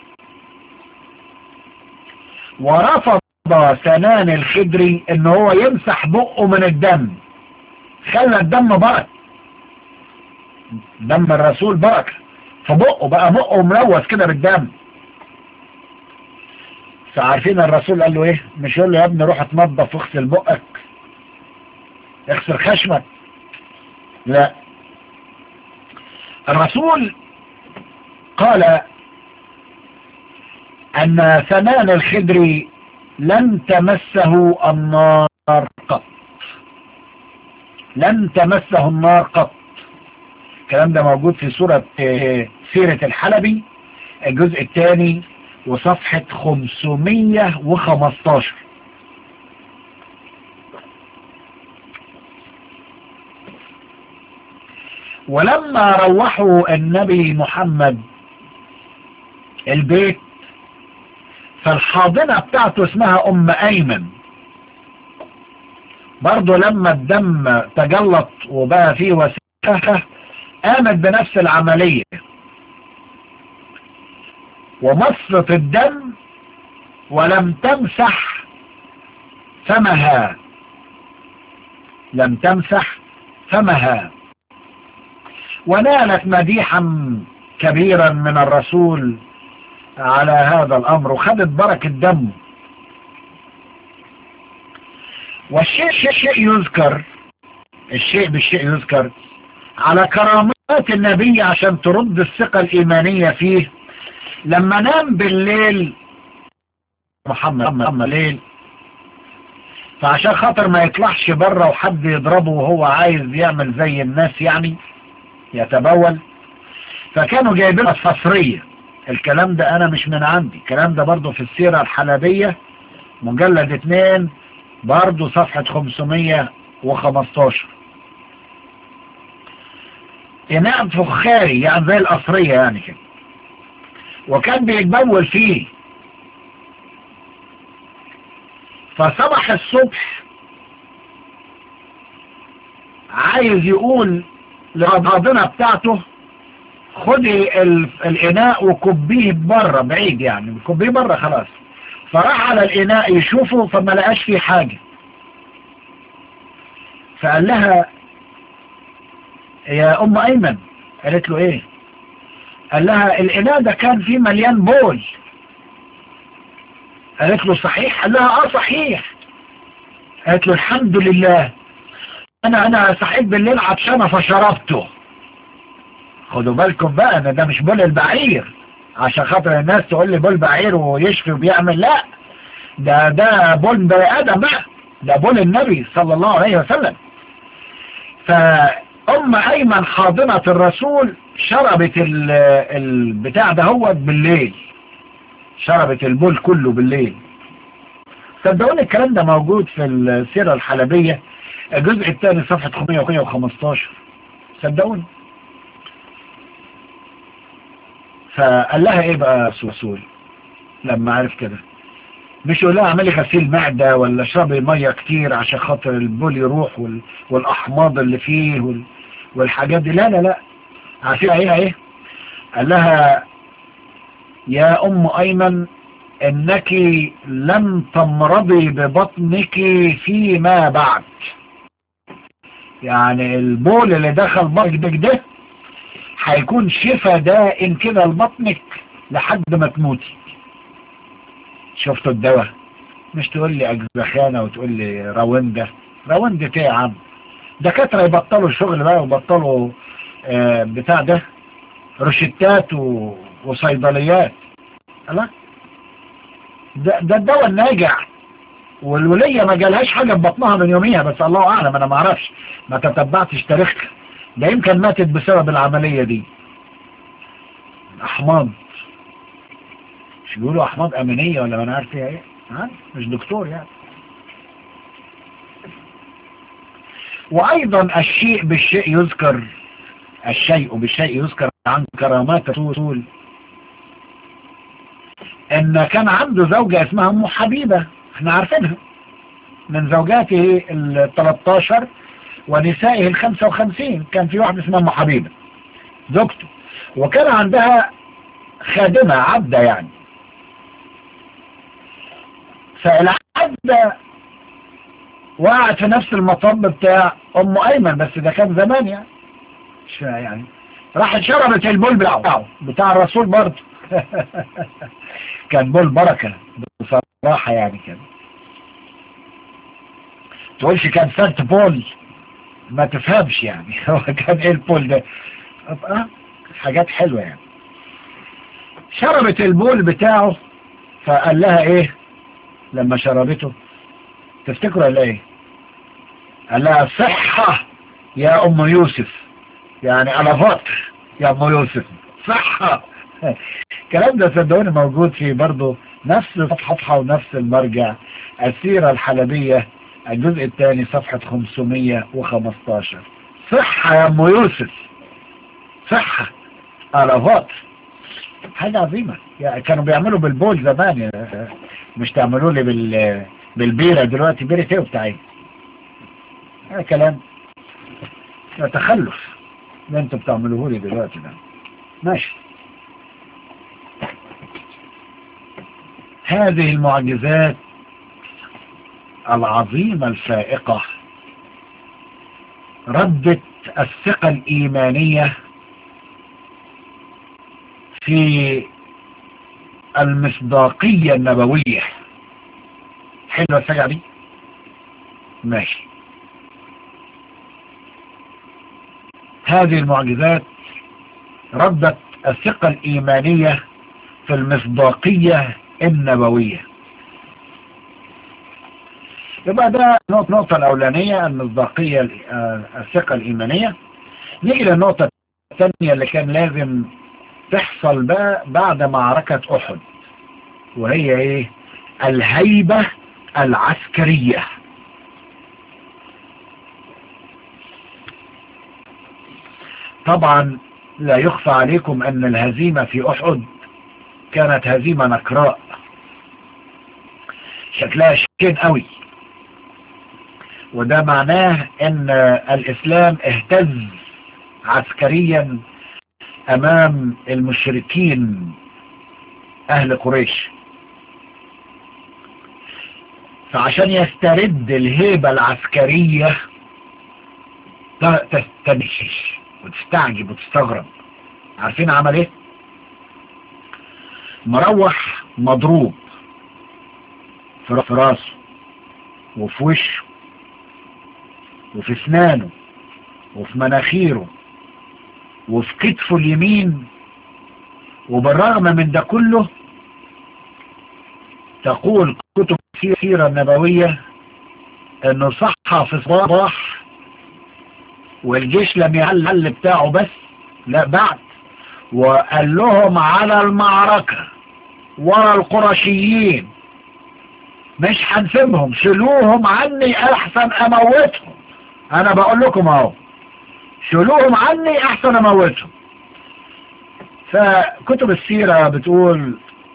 ورفض سنان الخدري ان هو يمسح بقه من الدم خلى الدم بركة دم الرسول بركة فبقه بقى بقه ملوث كده بالدم فعارفين الرسول قال له ايه مش يقول له يا ابني روح اتنضف واغسل بقك اغسل خشمك لا الرسول قال ان ثمان الخدري لن تمسه النار قط لن تمسه النار قط الكلام ده موجود في سورة سيرة الحلبي الجزء الثاني وصفحة 515 ولما روحوا النبي محمد البيت فالحاضنة بتاعته اسمها ام ايمن برضه لما الدم تجلط وبقى فيه وسيخة قامت بنفس العملية ومصت الدم ولم تمسح فمها لم تمسح فمها ونالت مديحا كبيرا من الرسول على هذا الامر وخدت بركة دمه والشيء شيء شيء يذكر الشيء بالشيء يذكر على كرامات النبي عشان ترد الثقة الإيمانية فيه لما نام بالليل محمد محمد ليل فعشان خاطر ما يطلعش بره وحد يضربه وهو عايز يعمل زي الناس يعني يتبول فكانوا جايبين فصرية الكلام ده انا مش من عندي الكلام ده برضو في السيرة الحلبية مجلد اتنين برضو صفحة 515 إناء فخاري يعني زي القصرية يعني كده وكان بيتبول فيه فصبح الصبح عايز يقول للرضانة بتاعته خدي الإناء وكبيه بره بعيد يعني كبيه بره خلاص فراح على الإناء يشوفه فما لقاش فيه حاجة فقال لها يا أم أيمن قالت له إيه قال لها الإناء ده كان فيه مليان بول قالت له صحيح قال لها اه صحيح قالت له الحمد لله انا انا صحيت بالليل عطشانه فشربته خدوا بالكم بقى ان ده مش بول البعير عشان خاطر الناس تقول لي بول بعير ويشفي وبيعمل لا ده ده بول بني ادم بقى ده بول النبي صلى الله عليه وسلم فأم أيمن حاضنة الرسول شربت ال- البتاع ده هو بالليل شربت البول كله بالليل صدقوني الكلام ده موجود في السيرة الحلبية الجزء الثاني صفحة 515 صدقوني فقال لها ايه بقى الرسول لما عرف كده مش يقول لها اعملي غسيل معدة ولا اشربي مية كتير عشان خاطر البول يروح وال... والاحماض اللي فيه وال... والحاجات دي لا لا لا عارفين ايه ايه قال لها يا ام ايمن انك لن تمرضي ببطنك فيما بعد يعني البول اللي دخل بطنك ده هيكون شفا دائم كده لبطنك لحد ما تموتي شفتوا الدواء مش تقول لي اجزخانة وتقول لي راوندة راوندة ايه يا عم دكاترة يبطلوا الشغل بقى ويبطلوا آه بتاع ده روشتات و... وصيدليات لا ده, ده الدواء الناجع والولية ما جالهاش حاجة في بطنها من يوميها بس الله اعلم انا ما اعرفش ما تتبعتش تاريخها ده يمكن ماتت بسبب العملية دي احماض مش بيقولوا احماض امينية ولا ما انا عارف فيها ايه ها مش دكتور يعني وايضا الشيء بالشيء يذكر الشيء بالشيء يذكر عن كرامات الرسول ان كان عنده زوجة اسمها ام حبيبة احنا عارفينها من زوجاته ال 13 ونسائه ال 55 كان في واحدة اسمها ام حبيبة زوجته وكان عندها خادمة عبدة يعني فالعبدة وقعت في نفس المطب بتاع ام ايمن بس ده كان زمان يعني مش يعني راحت شربت البول بتاعه بتاع الرسول برضه كان بول بركة بصراحة يعني كان تقولش كان سانت بول ما تفهمش يعني هو كان ايه البول ده اه حاجات حلوة يعني شربت البول بتاعه فقال لها ايه لما شربته تفتكروا قال لها ايه قال لها صحة يا ام يوسف يعني على فطر يا ام يوسف صحة الكلام ده صدقوني موجود في برضه نفس الصفحة ونفس المرجع السيرة الحلبية الجزء الثاني صفحة 515 صحة يا ام يوسف صحة على فطر حاجة عظيمة يعني كانوا بيعملوا بالبول زمان يعني مش تعملوا لي بال بالبيرة دلوقتي بيرة ايه وبتاعي هذا كلام ده تخلف اللي انتوا بتعملوه لي دلوقتي ده ماشي هذه المعجزات العظيمة الفائقة ردت الثقة الإيمانية في المصداقية النبوية حلوة السجعة دي ماشي هذه المعجزات ردت الثقة الإيمانية في المصداقية النبوية يبقى ده النقطة الأولانية المصداقية الثقة الإيمانية نيجي للنقطة الثانية اللي كان لازم تحصل بقى بعد معركة أحد وهي إيه الهيبة العسكرية طبعا لا يخفى عليكم أن الهزيمة في أحد كانت هزيمة نكراء شكلها شكين قوي وده معناه ان الاسلام اهتز عسكريا امام المشركين اهل قريش فعشان يسترد الهيبة العسكرية تستنشش وتستعجب وتستغرب عارفين عمل ايه مروح مضروب في راسه وفي وشه وفي اسنانه وفي مناخيره وفي كتفه اليمين وبالرغم من ده كله تقول كتب السيرة النبوية انه صحى في الصباح والجيش لم يعلل بتاعه بس لا بعد وقال لهم على المعركة ورا القرشيين مش هنسيبهم شيلوهم عني احسن اموتهم انا بقول لكم اهو شيلوهم عني احسن اموتهم فكتب السيرة بتقول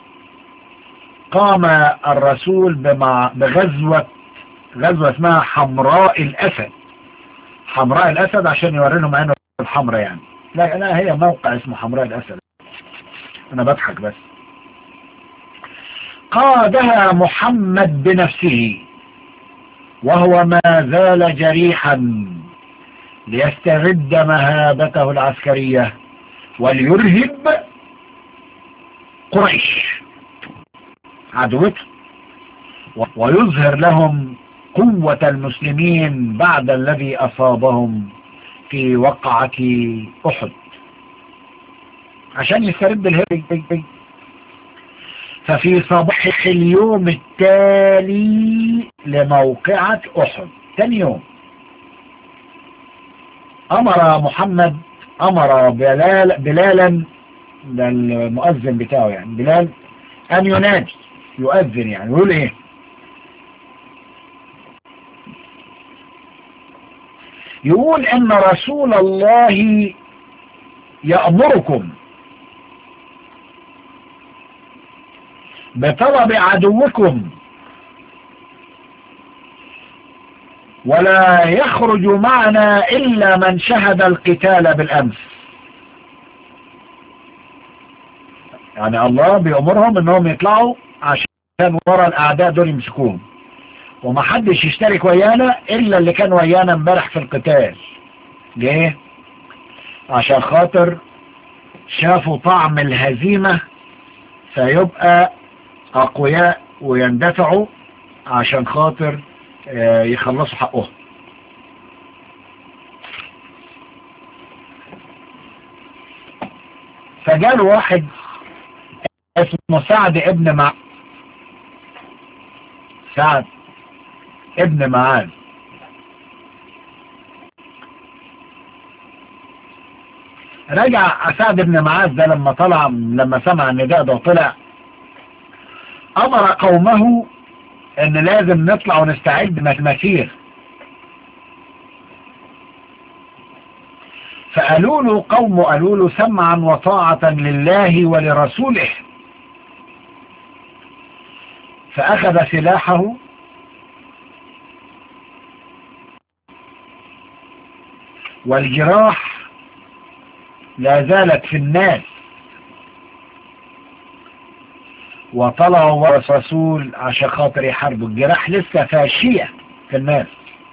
قام الرسول بمع بغزوة غزوة اسمها حمراء الاسد حمراء الاسد عشان يوري لهم عينه الحمراء يعني لا لا هي موقع اسمه حمراء الاسد انا بضحك بس قادها محمد بنفسه وهو ما زال جريحا ليسترد مهابته العسكرية وليرهب قريش عدوته ويظهر لهم قوة المسلمين بعد الذي أصابهم في وقعة أحد عشان يسترد الهرب ففي صباح اليوم التالي لموقعة أحد تاني يوم أمر محمد أمر بلال بلالا ده المؤذن بتاعه يعني بلال أن ينادي يؤذن يعني ويقول إيه يقول ان رسول الله يأمركم بطلب عدوكم ولا يخرج معنا إلا من شهد القتال بالأمس يعني الله بيأمرهم انهم يطلعوا عشان ورا الأعداء دول يمسكوهم وما حدش يشترك ويانا الا اللي كان ويانا امبارح في القتال ليه عشان خاطر شافوا طعم الهزيمة فيبقى اقوياء ويندفعوا عشان خاطر يخلصوا حقهم فجال واحد اسمه سعد ابن مع سعد ابن معاذ رجع أسعد ابن معاذ ده لما طلع لما سمع النداء ده وطلع أمر قومه إن لازم نطلع ونستعد مسير فقالوا له قوم قالوا له سمعا وطاعة لله ولرسوله فأخذ سلاحه والجراح لا زالت في الناس وطلعوا ورا الرسول عشان خاطر يحاربوا الجراح لسه فاشية في الناس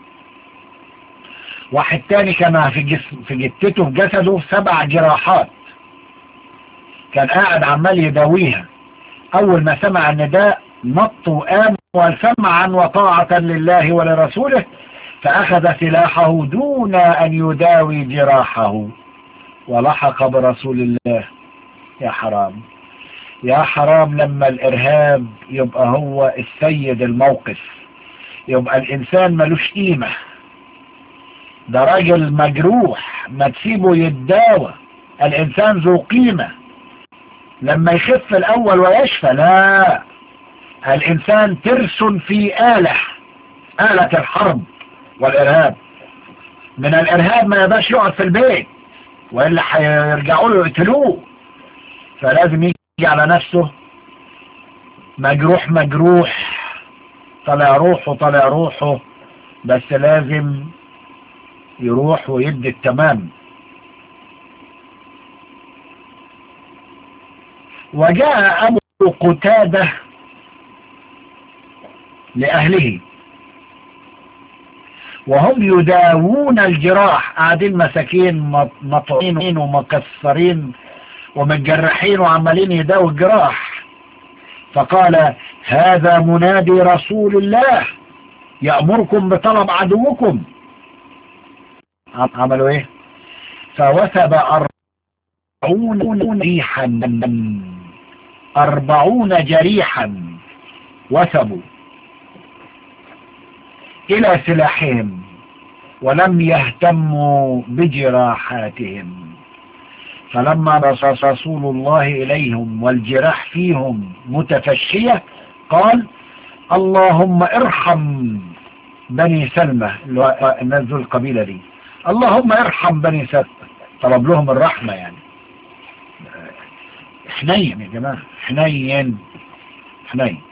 واحد تاني كان في جسم في جتته في جسده سبع جراحات كان قاعد عمال يداويها اول ما سمع النداء نط وقام وسمعا وطاعة لله ولرسوله فأخذ سلاحه دون أن يداوي جراحه ولحق برسول الله يا حرام يا حرام لما الإرهاب يبقى هو السيد الموقف يبقى الإنسان ملوش قيمة ده راجل مجروح ما تسيبه يتداوى الإنسان ذو قيمة لما يخف الأول ويشفى لا الإنسان ترس في آلة آلة الحرب والإرهاب من الإرهاب ما يبقاش يقعد في البيت وإلا هيرجعوا له يقتلوه فلازم يجي على نفسه مجروح مجروح طلع روحه طلع روحه بس لازم يروح ويدي التمام وجاء أبو قتادة لأهله وهم يداوون الجراح قاعدين مساكين مطعين ومكسرين ومتجرحين وعمالين يداووا الجراح فقال هذا منادي رسول الله يأمركم بطلب عدوكم عملوا ايه فوثب أربعون ريحا أربعون جريحا وثبوا إلى سلاحهم ولم يهتموا بجراحاتهم فلما بصص رسول الله إليهم والجراح فيهم متفشية قال اللهم ارحم بني سلمة الناس ذو القبيلة دي اللهم ارحم بني سلمة طلب لهم الرحمة يعني حنين يا جماعة حنين حنين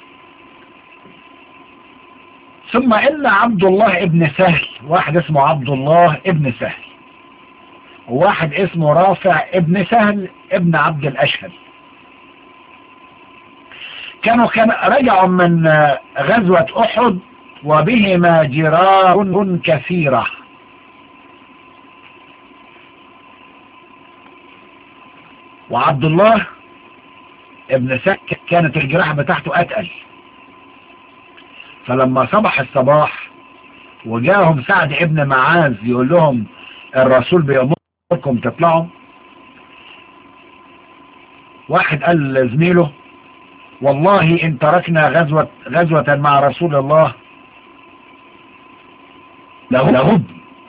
ثم إن عبد الله ابن سهل واحد اسمه عبد الله ابن سهل وواحد اسمه رافع ابن سهل ابن عبد الأشهل كانوا كان رجعوا من غزوة أحد وبهما جرار كثيرة وعبد الله ابن سك كانت الجراح بتاعته أتقل فلما صبح الصباح وجاهم سعد ابن معاذ يقول لهم الرسول بيأمركم تطلعوا واحد قال لزميله والله إن تركنا غزوة, غزوة مع رسول الله لهب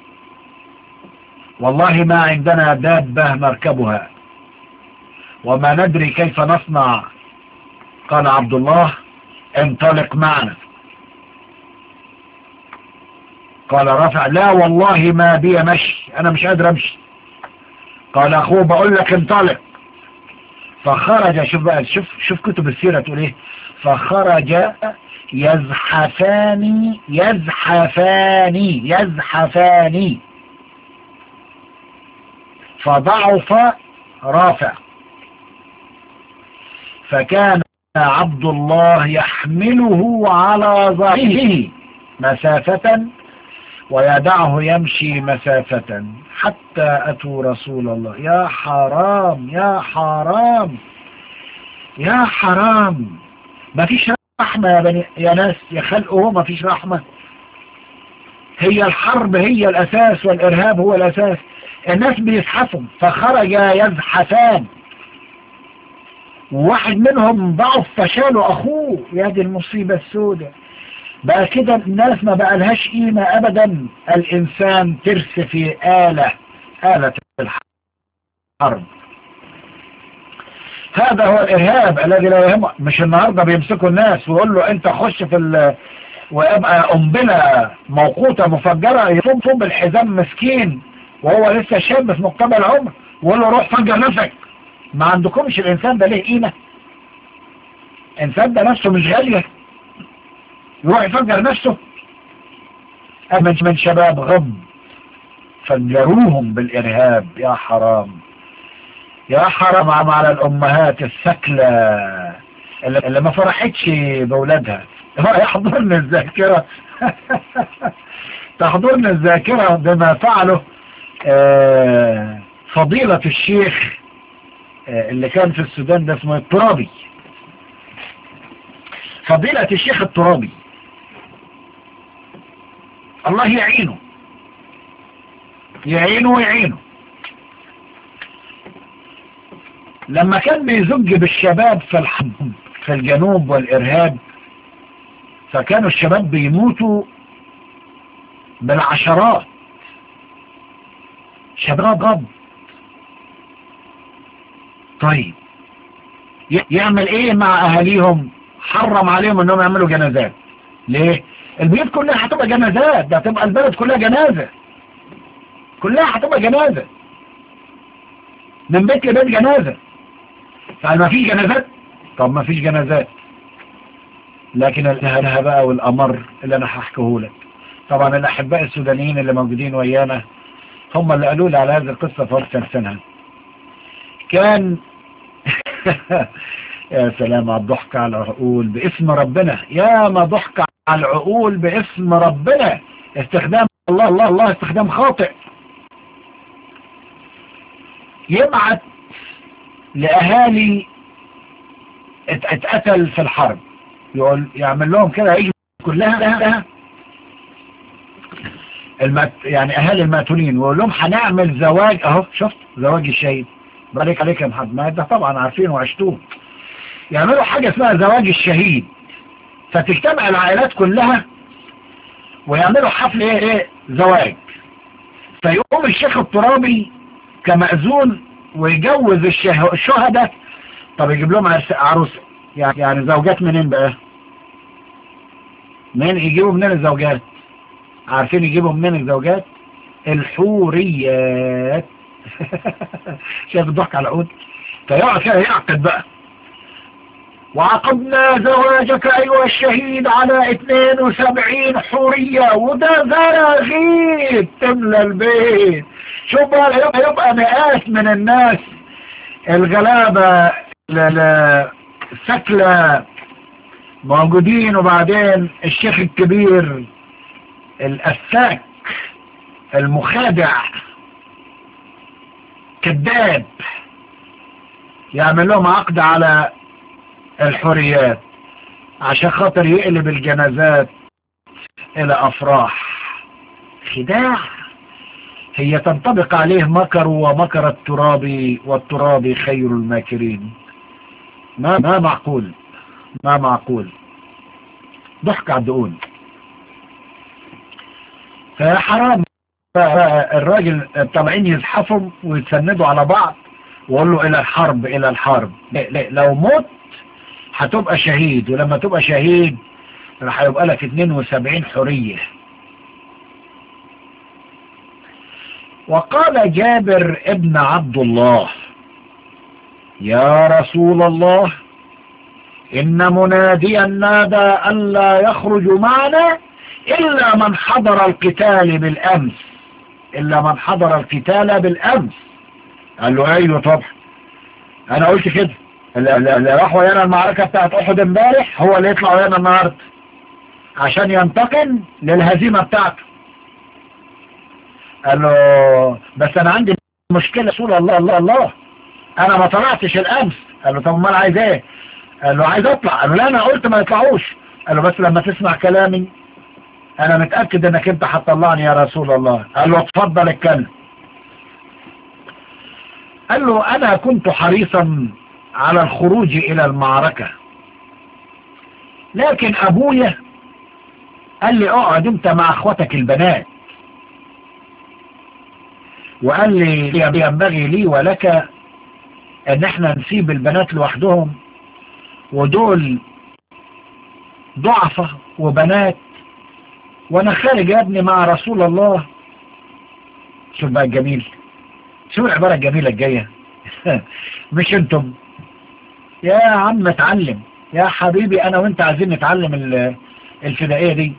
والله ما عندنا دابة نركبها وما ندري كيف نصنع قال عبد الله انطلق معنا قال رفع لا والله ما بي مشي انا مش قادر امشي قال اخوه بقول لك انطلق فخرج شوف بقى شوف شوف كتب السيرة تقول ايه فخرج يزحفان يزحفان يزحفان فضعف رافع فكان عبد الله يحمله على ظهره مسافة ويدعه يمشي مسافة حتى أتوا رسول الله يا حرام يا حرام يا حرام ما فيش رحمة يا, بني يا ناس يا خلقه ما فيش رحمة هي الحرب هي الأساس والإرهاب هو الأساس الناس بيزحفوا فخرج يزحفان وواحد منهم ضعف فشاله أخوه يا دي المصيبة السوداء بقى كده الناس ما بقى لهاش قيمة أبدا الإنسان ترس في آلة آلة الحرب هذا هو الإرهاب الذي لا يهمه مش النهاردة بيمسكوا الناس ويقول له أنت خش في ال ويبقى قنبلة موقوتة مفجرة يصوم صوم الحزام مسكين وهو لسه شاب في مقتبل العمر ويقول له روح فجر نفسك ما عندكمش الإنسان ده ليه قيمة الإنسان ده نفسه مش غالية يروح يفجر نفسه أما من شباب غم فجروهم بالإرهاب يا حرام يا حرام على الأمهات الثكلة اللي ما فرحتش بولادها يحضرنا الذاكرة تحضرنا الذاكرة بما فعله فضيلة الشيخ اللي كان في السودان ده اسمه الترابي فضيلة الشيخ الترابي الله يعينه يعينه ويعينه لما كان بيزج بالشباب في الحرب في الجنوب والإرهاب فكانوا الشباب بيموتوا بالعشرات شباب غض طيب يعمل ايه مع اهاليهم حرم عليهم انهم يعملوا جنازات ليه البيوت كلها هتبقى جنازات ده هتبقى البلد كلها جنازة كلها هتبقى جنازة من بيت لبيت جنازة فهل ما فيش جنازات طب ما فيش جنازات لكن الهلها بقى والأمر اللي أنا هحكيه لك طبعا الأحباء السودانيين اللي موجودين ويانا هم اللي قالوا لي على هذه القصة في وقت سنة كان يا سلام على الضحك على العقول باسم ربنا يا ما ضحك على العقول باسم ربنا استخدام الله الله الله استخدام خاطئ يبعت لأهالي اتقتل في الحرب يقول يعمل لهم كده يجي كلها المت يعني اهالي المقتولين ويقول لهم هنعمل زواج اهو شفت زواج الشهيد بارك عليك يا محمد ما ده طبعا عارفين وعشتوه يعملوا حاجة اسمها زواج الشهيد فتجتمع العائلات كلها ويعملوا حفل ايه ايه زواج فيقوم الشيخ الترابي كمأذون ويجوز الشه- الشهداء طب يجيب لهم عرس- عروسة يعني يعني زوجات منين بقى منين يجيبوا منين الزوجات عارفين يجيبوا منين الزوجات الحوريات شايف الضحك على العود فيقعد كده يعقد بقى وعقدنا زواجك أيها الشهيد على 72 حورية وده زراغيب تملى البيت شوف بقى يبقى, يبقى مئات من الناس الغلابة ل- ل- السكلة موجودين وبعدين الشيخ الكبير الأساك المخادع كذاب يعمل لهم عقد على الحريات عشان خاطر يقلب الجنازات الى افراح خداع هي تنطبق عليه مكر ومكر الترابي والترابي خير الماكرين ما ما معقول ما معقول ضحك على الدقون فحرام بقى الراجل طالعين يزحفوا ويتسندوا على بعض وقول له الى الحرب الى الحرب لا لا لو مت هتبقى شهيد ولما تبقى شهيد راح يبقى لك 72 حرية وقال جابر ابن عبد الله يا رسول الله إن مناديا نادى ألا يخرج معنا إلا من حضر القتال بالأمس إلا من حضر القتال بالأمس قال له أيوه طبعا أنا قلت كده اللي اللي راح ويانا المعركة بتاعت أحد امبارح هو اللي يطلع ويانا النهاردة عشان ينتقم للهزيمة بتاعته قال له بس أنا عندي مشكلة رسول الله الله الله أنا ما طلعتش الأمس قال له طب امال عايز إيه قال له عايز أطلع قال له لا أنا قلت ما يطلعوش قال له بس لما تسمع كلامي أنا متأكد إنك أنت هتطلعني يا رسول الله قال له اتفضل اتكلم قال له أنا كنت حريصا على الخروج إلى المعركة لكن أبويا قال لي اقعد انت مع اخوتك البنات وقال لي ينبغي لي ولك ان احنا نسيب البنات لوحدهم ودول ضعفة وبنات وانا خارج يا ابني مع رسول الله شوف بقى الجميل شوف العبارة الجميلة الجاية مش انتم يا عم اتعلم يا حبيبي انا وانت عايزين نتعلم ال- الفدائية دي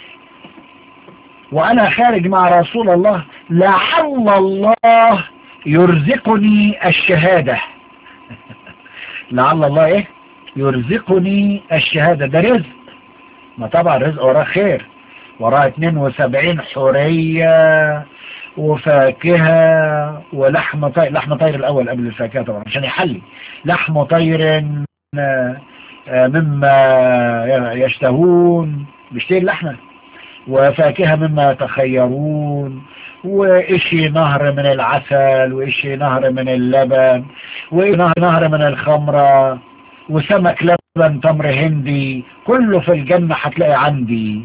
وانا خارج مع رسول الله لعل الله يرزقني الشهادة لعل الله ايه يرزقني الشهادة ده رزق ما طبعا رزق وراه خير وراه 72 حورية وفاكهة ولحم طير لحم طير الأول قبل الفاكهة طبعا عشان يحلي لحم طير آه، آه، مما يشتهون بيشتري اللحمة وفاكهة مما يتخيرون وإشي نهر من العسل وإشي نهر من اللبن ونهر من الخمرة وسمك لبن تمر هندي كله في الجنة هتلاقي عندي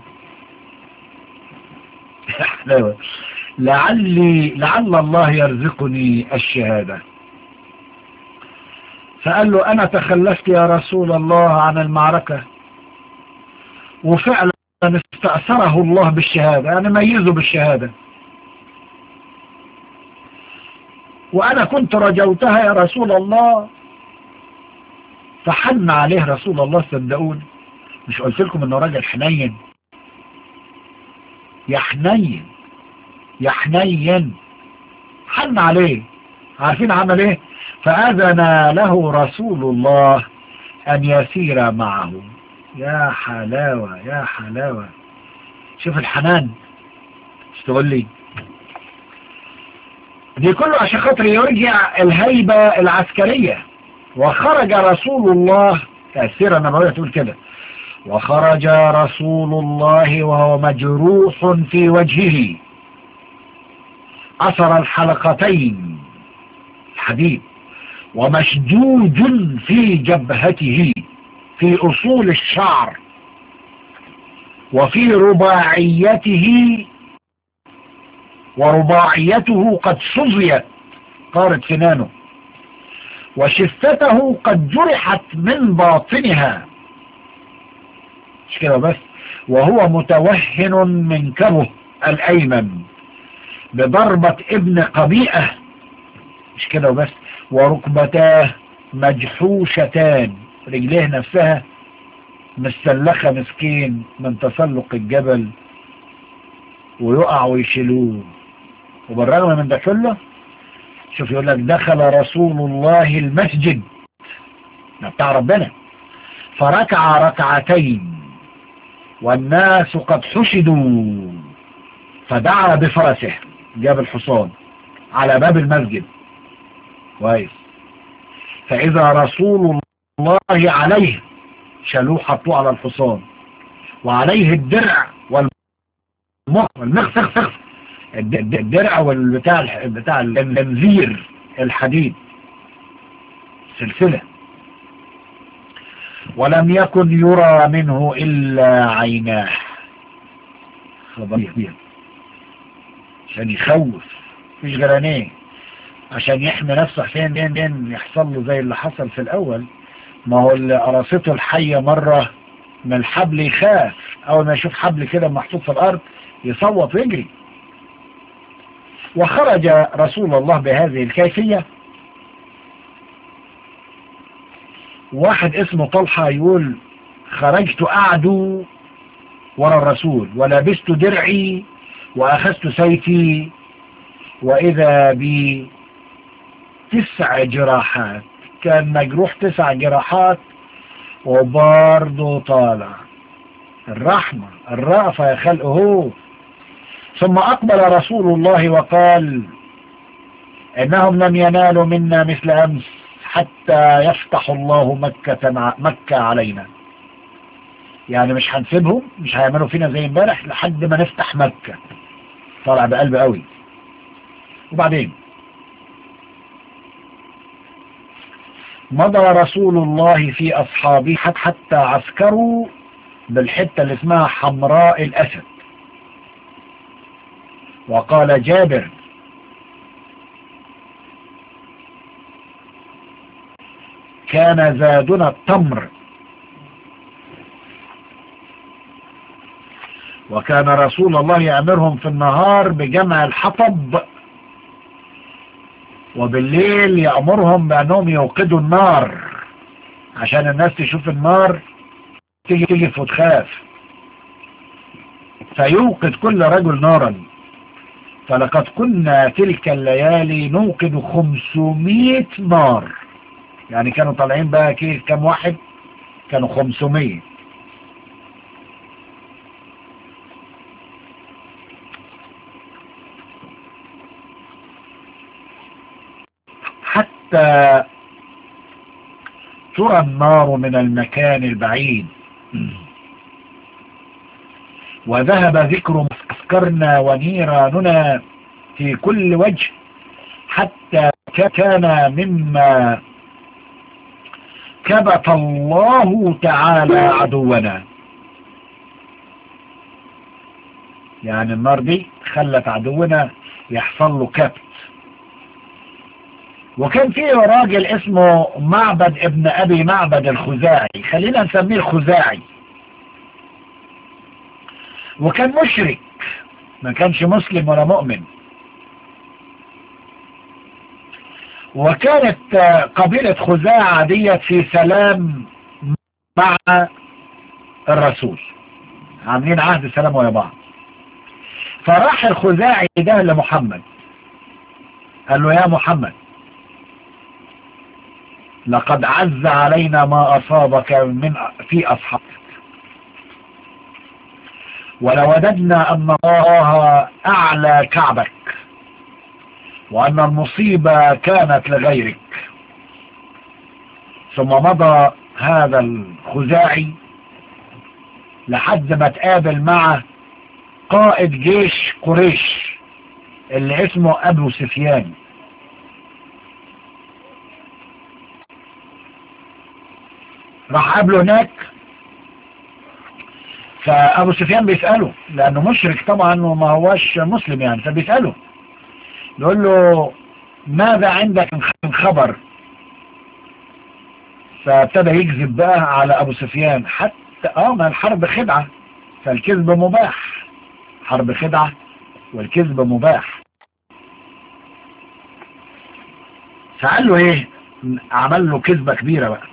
حلاوة. لعلي لعل الله يرزقني الشهادة فقال له أنا تخلفت يا رسول الله عن المعركة وفعلا استأثره الله بالشهادة يعني ميزه بالشهادة وأنا كنت رجوتها يا رسول الله فحن عليه رسول الله صدقوني مش قلت لكم انه راجل حنين يا حنين يا حنين حن عليه عارفين عمل ايه فأذن له رسول الله أن يسير معه يا حلاوة يا حلاوة شوف الحنان مش تقول لي دي كله عشان خاطر يرجع الهيبة العسكرية وخرج رسول الله السيرة النبوية تقول كده وخرج رسول الله وهو مجروح في وجهه أثر الحلقتين الحديد ومشدود في جبهته في أصول الشعر وفي رباعيته ورباعيته قد صزيت طارت سنانه وشفته قد جرحت من باطنها مش كده بس وهو متوهن من كبه الأيمن بضربة ابن قبيئة مش كده وبس وركبتاه مجحوشتان رجليه نفسها مستلخة مسكين من تسلق الجبل ويقع ويشيلوه وبالرغم من ده كله شوف يقول لك دخل رسول الله المسجد ده بتاع ربنا فركع ركعتين والناس قد حشدوا فدعا بفرسه جاب الحصان على باب المسجد كويس فإذا رسول الله عليه شالوه حطوه على الحصان وعليه الدرع والمخ والمخفخ الدرع والبتاع بتاع الانذير الحديد سلسلة ولم يكن يرى منه إلا عيناه خبر عشان يخوف مفيش غير عينيه عشان يحمي نفسه عشان دين دين يحصل له زي اللي حصل في الأول ما هو اللي قرصته الحية مرة من الحبل يخاف أول ما يشوف حبل كده محطوط في الأرض يصوت ويجري وخرج رسول الله بهذه الكيفية واحد اسمه طلحة يقول خرجت أعدو ورا الرسول ولبست درعي وأخذت سيفي وإذا بي تسع جراحات كان مجروح تسع جراحات وبرضه طالع الرحمة الرأفة يا خلقه ثم أقبل رسول الله وقال إنهم لم ينالوا منا مثل أمس حتى يفتح الله مكة, مكة علينا يعني مش هنسيبهم مش هيعملوا فينا زي امبارح لحد ما نفتح مكة طالع بقلب قوي وبعدين مضى رسول الله في أصحابه حتى عسكروا بالحتة اللي اسمها حمراء الأسد وقال جابر كان زادنا التمر وكان رسول الله يأمرهم في النهار بجمع الحطب وبالليل يأمرهم بأنهم يوقدوا النار عشان الناس تشوف النار تيجي تيجي وتخاف فيوقد كل رجل نارا فلقد كنا تلك الليالي نوقد خمسمائة نار يعني كانوا طالعين بقى كيف كم واحد كانوا خمسمائة حتى ترى النار من المكان البعيد وذهب ذكر أفكارنا ونيراننا في كل وجه حتى كان مما كبت الله تعالى عدونا يعني النار دي خلت عدونا يحصل له كبت وكان في راجل اسمه معبد ابن ابي معبد الخزاعي خلينا نسميه الخزاعي وكان مشرك ما كانش مسلم ولا مؤمن وكانت قبيلة خزاعة ديت في سلام مع الرسول عاملين عهد سلام ويا بعض فراح الخزاعي ده لمحمد قال له يا محمد لقد عز علينا ما أصابك من في أصحابك ولوددنا أن الله أعلى كعبك وأن المصيبة كانت لغيرك ثم مضى هذا الخزاعي لحد ما تقابل مع قائد جيش قريش اللي اسمه أبو سفيان راح قابله هناك فأبو سفيان بيسأله لأنه مشرك طبعا وما هوش مسلم يعني فبيسأله يقول له ماذا عندك من خبر فابتدى يكذب بقى على أبو سفيان حتى اه ما الحرب خدعة فالكذب مباح حرب خدعة والكذب مباح فقال له ايه عمل له كذبة كبيرة بقى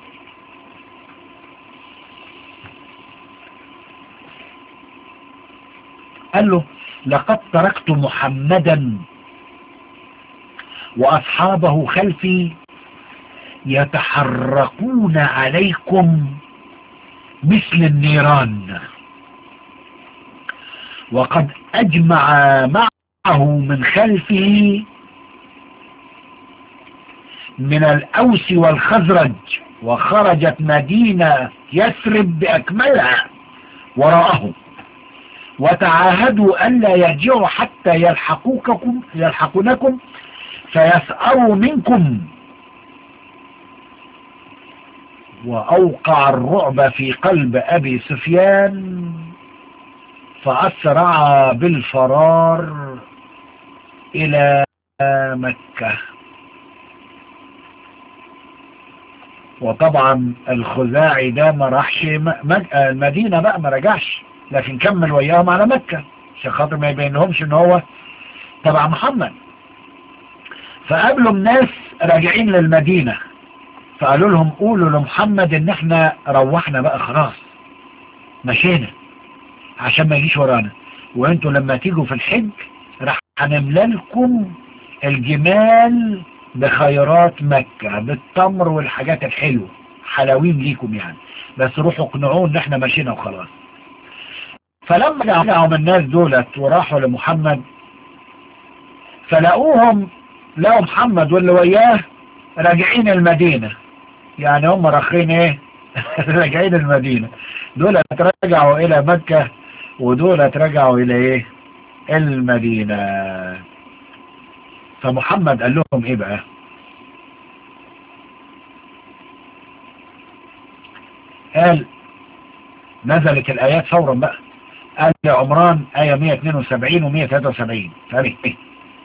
قال له لقد تركت محمدا وأصحابه خلفي يتحرقون عليكم مثل النيران وقد أجمع معه من خلفه من الأوس والخزرج وخرجت مدينة يثرب بأكملها وراءه وتعاهدوا ألا يرجعوا حتى يلحقوكم يلحقونكم فيسأروا منكم وأوقع الرعب في قلب أبي سفيان فأسرع بالفرار إلى مكة وطبعا الخزاعي ده ما راحش المدينة بقى ما رجعش لكن كمل وياهم على مكة عشان خاطر ما يبينهمش ان هو تبع محمد فقابلوا الناس راجعين للمدينة فقالوا لهم قولوا لمحمد ان احنا روحنا بقى خلاص مشينا عشان ما يجيش ورانا وانتوا لما تيجوا في الحج راح هنملى لكم الجمال بخيرات مكة بالتمر والحاجات الحلوة حلاوين ليكم يعني بس روحوا اقنعوه ان احنا مشينا وخلاص فلما رجعوا من الناس دولت وراحوا لمحمد فلقوهم لقوا محمد واللي وياه راجعين المدينة يعني هم راخين ايه راجعين المدينة دول رجعوا الى مكة ودول رجعوا الى ايه المدينة فمحمد قال لهم ايه بقى قال نزلت الايات فورا بقى قال عمران آية 172 و 173 فاهم ايه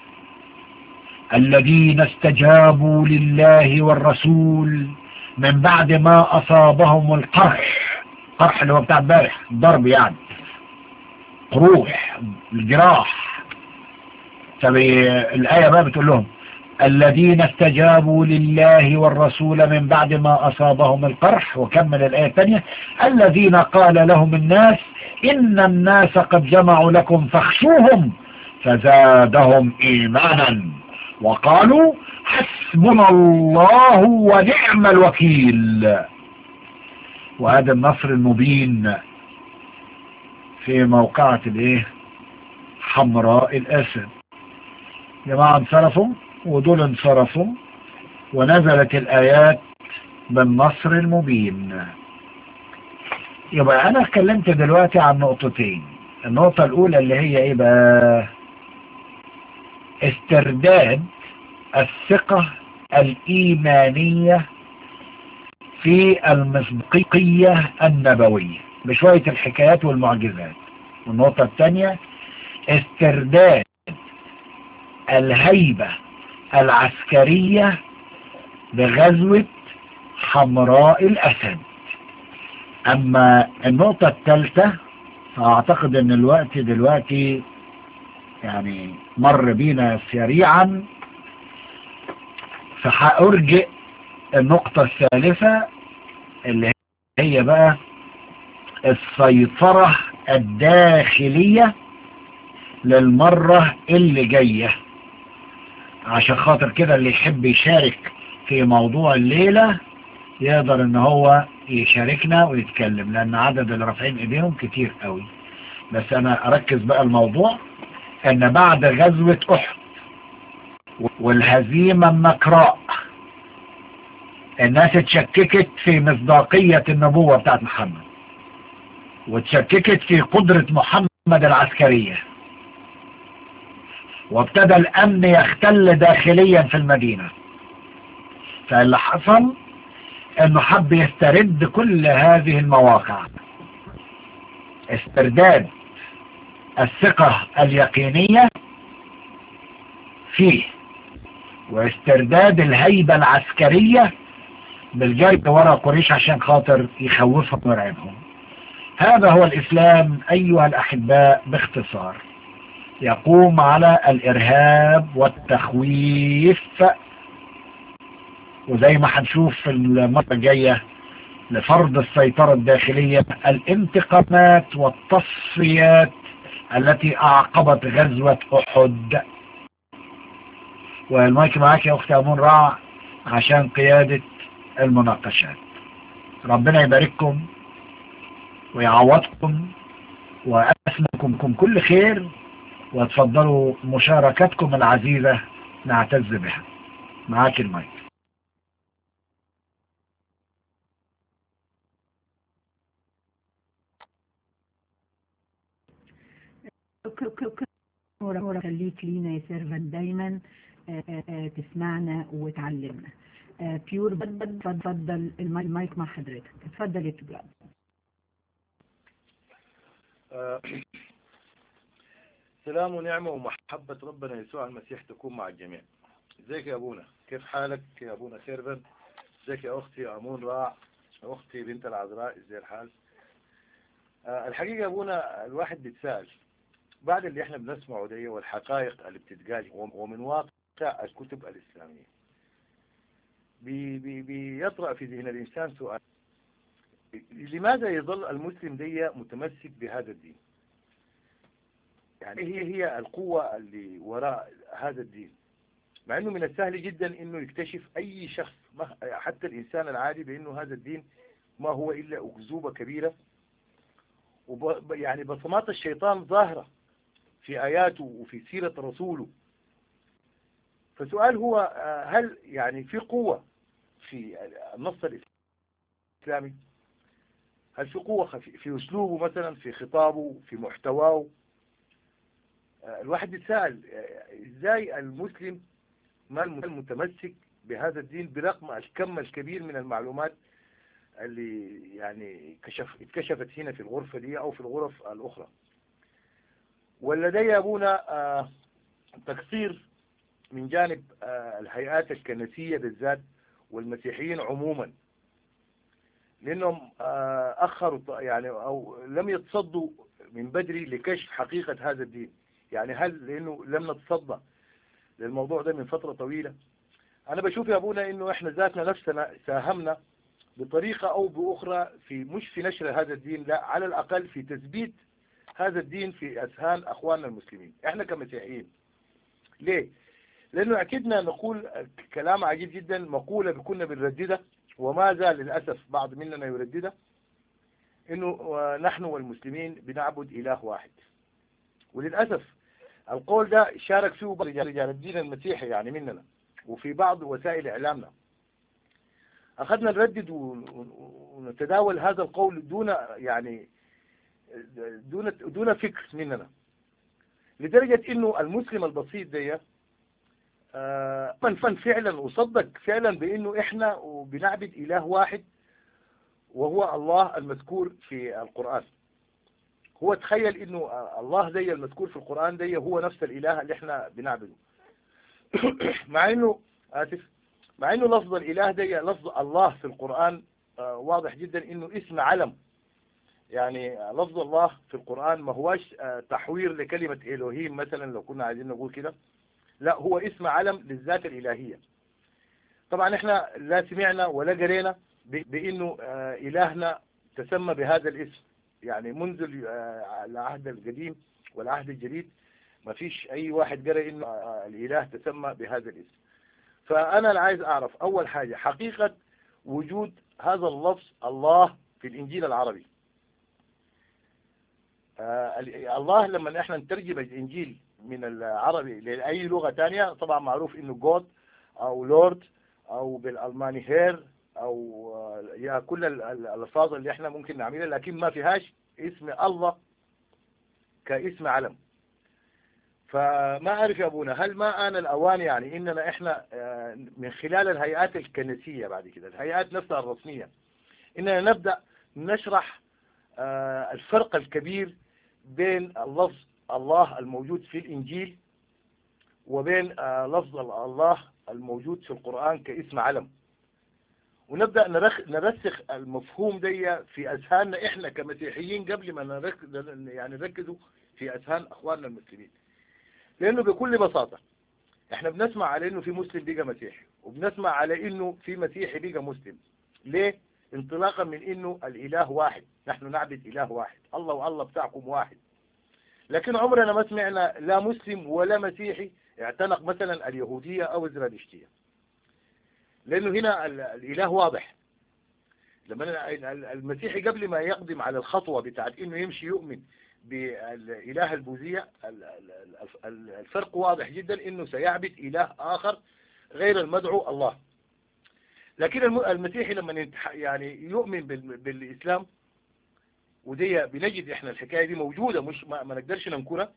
الذين استجابوا لله والرسول من بعد ما أصابهم القرح قرح اللي هو بتاع امبارح ضرب يعني قروح الجراح طب الآية بقى بتقول لهم الذين استجابوا لله والرسول من بعد ما أصابهم القرح وكمل الآية الثانية الذين قال لهم الناس إن الناس قد جمعوا لكم فاخشوهم فزادهم إيمانا وقالوا حسبنا الله ونعم الوكيل وهذا النصر المبين في موقعة الايه حمراء الاسد جماعة انصرفوا ودول انصرفوا ونزلت الايات بالنصر المبين يبقى انا اتكلمت دلوقتي عن نقطتين النقطة الاولى اللي هي ايه بقى استرداد الثقة الإيمانية في المصداقية النبوية بشوية الحكايات والمعجزات والنقطة الثانية استرداد الهيبة العسكرية بغزوة حمراء الأسد أما النقطة الثالثة فأعتقد أن الوقت دلوقتي يعني مر بينا سريعا فهأرجئ النقطة الثالثة اللي هي بقى السيطرة الداخلية للمرة اللي جاية عشان خاطر كده اللي يحب يشارك في موضوع الليلة يقدر ان هو يشاركنا ويتكلم لان عدد اللي رافعين ايديهم كتير قوي بس انا اركز بقى الموضوع ان بعد غزوة احد والهزيمة النكراء الناس اتشككت في مصداقية النبوة بتاعت محمد واتشككت في قدرة محمد العسكرية وابتدى الامن يختل داخليا في المدينة فاللي حصل انه حب يسترد كل هذه المواقع استرداد الثقة اليقينية فيه واسترداد الهيبة العسكرية بالجري ورا قريش عشان خاطر يخوفهم ويرعبهم هذا هو الإسلام أيها الأحباء باختصار يقوم على الإرهاب والتخويف وزي ما هنشوف في المرة الجاية لفرض السيطرة الداخلية الانتقامات والتصفيات التي أعقبت غزوة أحد والمايك معاك يا أختي أمون راع عشان قيادة المناقشات ربنا يبارككم ويعوضكم وأسمكم كل خير وتفضلوا مشاركتكم العزيزة نعتز بها معاك المايك شكرا خليك لينا يا سيرفن دايما تسمعنا وتعلمنا بيور اتفضل المايك مع حضرتك اتفضل يا بيور سلام ونعمة ومحبة ربنا يسوع المسيح تكون مع الجميع ازيك يا ابونا كيف حالك يا ابونا سيرفن ازيك يا اختي امون راع اختي بنت العذراء ازاي الحال أه الحقيقة يا ابونا الواحد بيتساءل بعد اللي احنا بنسمعه دي والحقائق اللي بتتقال ومن واقع الكتب الاسلامية بي بي بيطرأ في ذهن الانسان سؤال لماذا يظل المسلم دي متمسك بهذا الدين يعني هي هي القوة اللي وراء هذا الدين مع انه من السهل جدا انه يكتشف اي شخص حتى الانسان العادي بانه هذا الدين ما هو الا اكذوبة كبيرة وب يعني بصمات الشيطان ظاهرة في اياته وفي سيرة رسوله فسؤال هو هل يعني في قوة في النص الاسلامي هل في قوة في اسلوبه مثلا في خطابه في محتواه الواحد يتساءل ازاي المسلم ما المتمسك بهذا الدين برغم الكم الكبير من المعلومات اللي يعني كشف اتكشفت هنا في الغرفة دي او في الغرف الاخرى ولدي يا ابونا تقصير من جانب الهيئات الكنسية بالذات والمسيحيين عموما لانهم اخروا يعني او لم يتصدوا من بدري لكشف حقيقة هذا الدين يعني هل لانه لم نتصدى للموضوع ده من فترة طويلة انا بشوف يا ابونا انه احنا ذاتنا نفسنا ساهمنا بطريقة او باخرى في مش في نشر هذا الدين لا على الاقل في تثبيت هذا الدين في اذهان اخواننا المسلمين احنا كمسيحيين ليه لانه اكدنا نقول كلام عجيب جدا مقولة كنا بنرددها وما زال للأسف بعض مننا يرددها انه نحن والمسلمين بنعبد اله واحد وللأسف القول ده شارك فيه بعض رجال الدين المسيحي يعني مننا وفي بعض وسائل إعلامنا أخذنا نردد ونتداول هذا القول دون يعني دون دون فكر مننا لدرجة إنه المسلم البسيط دي من فن فعلا وصدق فعلا بإنه إحنا بنعبد إله واحد وهو الله المذكور في القرآن هو تخيل انه الله زي المذكور في القرآن ده هو نفس الاله اللي احنا بنعبده مع انه اسف مع انه لفظ الاله ده لفظ الله في القرآن واضح جدا انه اسم علم يعني لفظ الله في القرآن ما هواش تحوير لكلمة الوهيم مثلا لو كنا عايزين نقول كده لا هو اسم علم للذات الالهية طبعا احنا لا سمعنا ولا قرينا بانه الهنا تسمى بهذا الاسم يعني منذ العهد القديم والعهد الجديد ما فيش اي واحد قرأ انه الاله تسمى بهذا الاسم فانا عايز اعرف اول حاجة حقيقة وجود هذا اللفظ الله في الانجيل العربي الله لما احنا نترجم الانجيل من العربي لاي لغة تانية طبعا معروف انه جود او لورد او بالالماني هير او يا كل الالفاظ اللي احنا ممكن نعملها لكن ما فيهاش اسم الله كاسم علم فما اعرف يا ابونا هل ما آن الاوان يعني اننا احنا من خلال الهيئات الكنسية بعد كده الهيئات نفسها الرسمية اننا نبدأ نشرح آه، الفرق الكبير بين اللفظ الله الموجود في الإنجيل وبين آه، لفظ الله الموجود في القرآن كاسم علم ونبدأ نرخ نرسخ المفهوم ده في أذهاننا إحنا كمسيحيين قبل ما نرك يعني نركزوا في أذهان أخواننا المسلمين لأنه بكل بساطة إحنا بنسمع على إنه في مسلم بقى مسيحي وبنسمع على إنه في مسيحي بقى مسلم ليه؟ انطلاقا من إنه الإله واحد نحن نعبد إله واحد الله والله بتاعكم واحد لكن عمرنا ما سمعنا لا مسلم ولا مسيحي اعتنق مثلا اليهودية أو الزرادشتية لأنه هنا ال- الإله واضح لما ال- ال- المسيحي قبل ما يقدم على الخطوة بتاعت إنه يمشي يؤمن بالإله البوذية ال- ال- ال- الفرق واضح جدا إنه سيعبد إله آخر غير المدعو الله لكن الم- المسيحي لما ينتح- يعني يؤمن بال- بالإسلام ودي بنجد احنا الحكاية دي موجودة مش ما, ما نقدرش ننكرها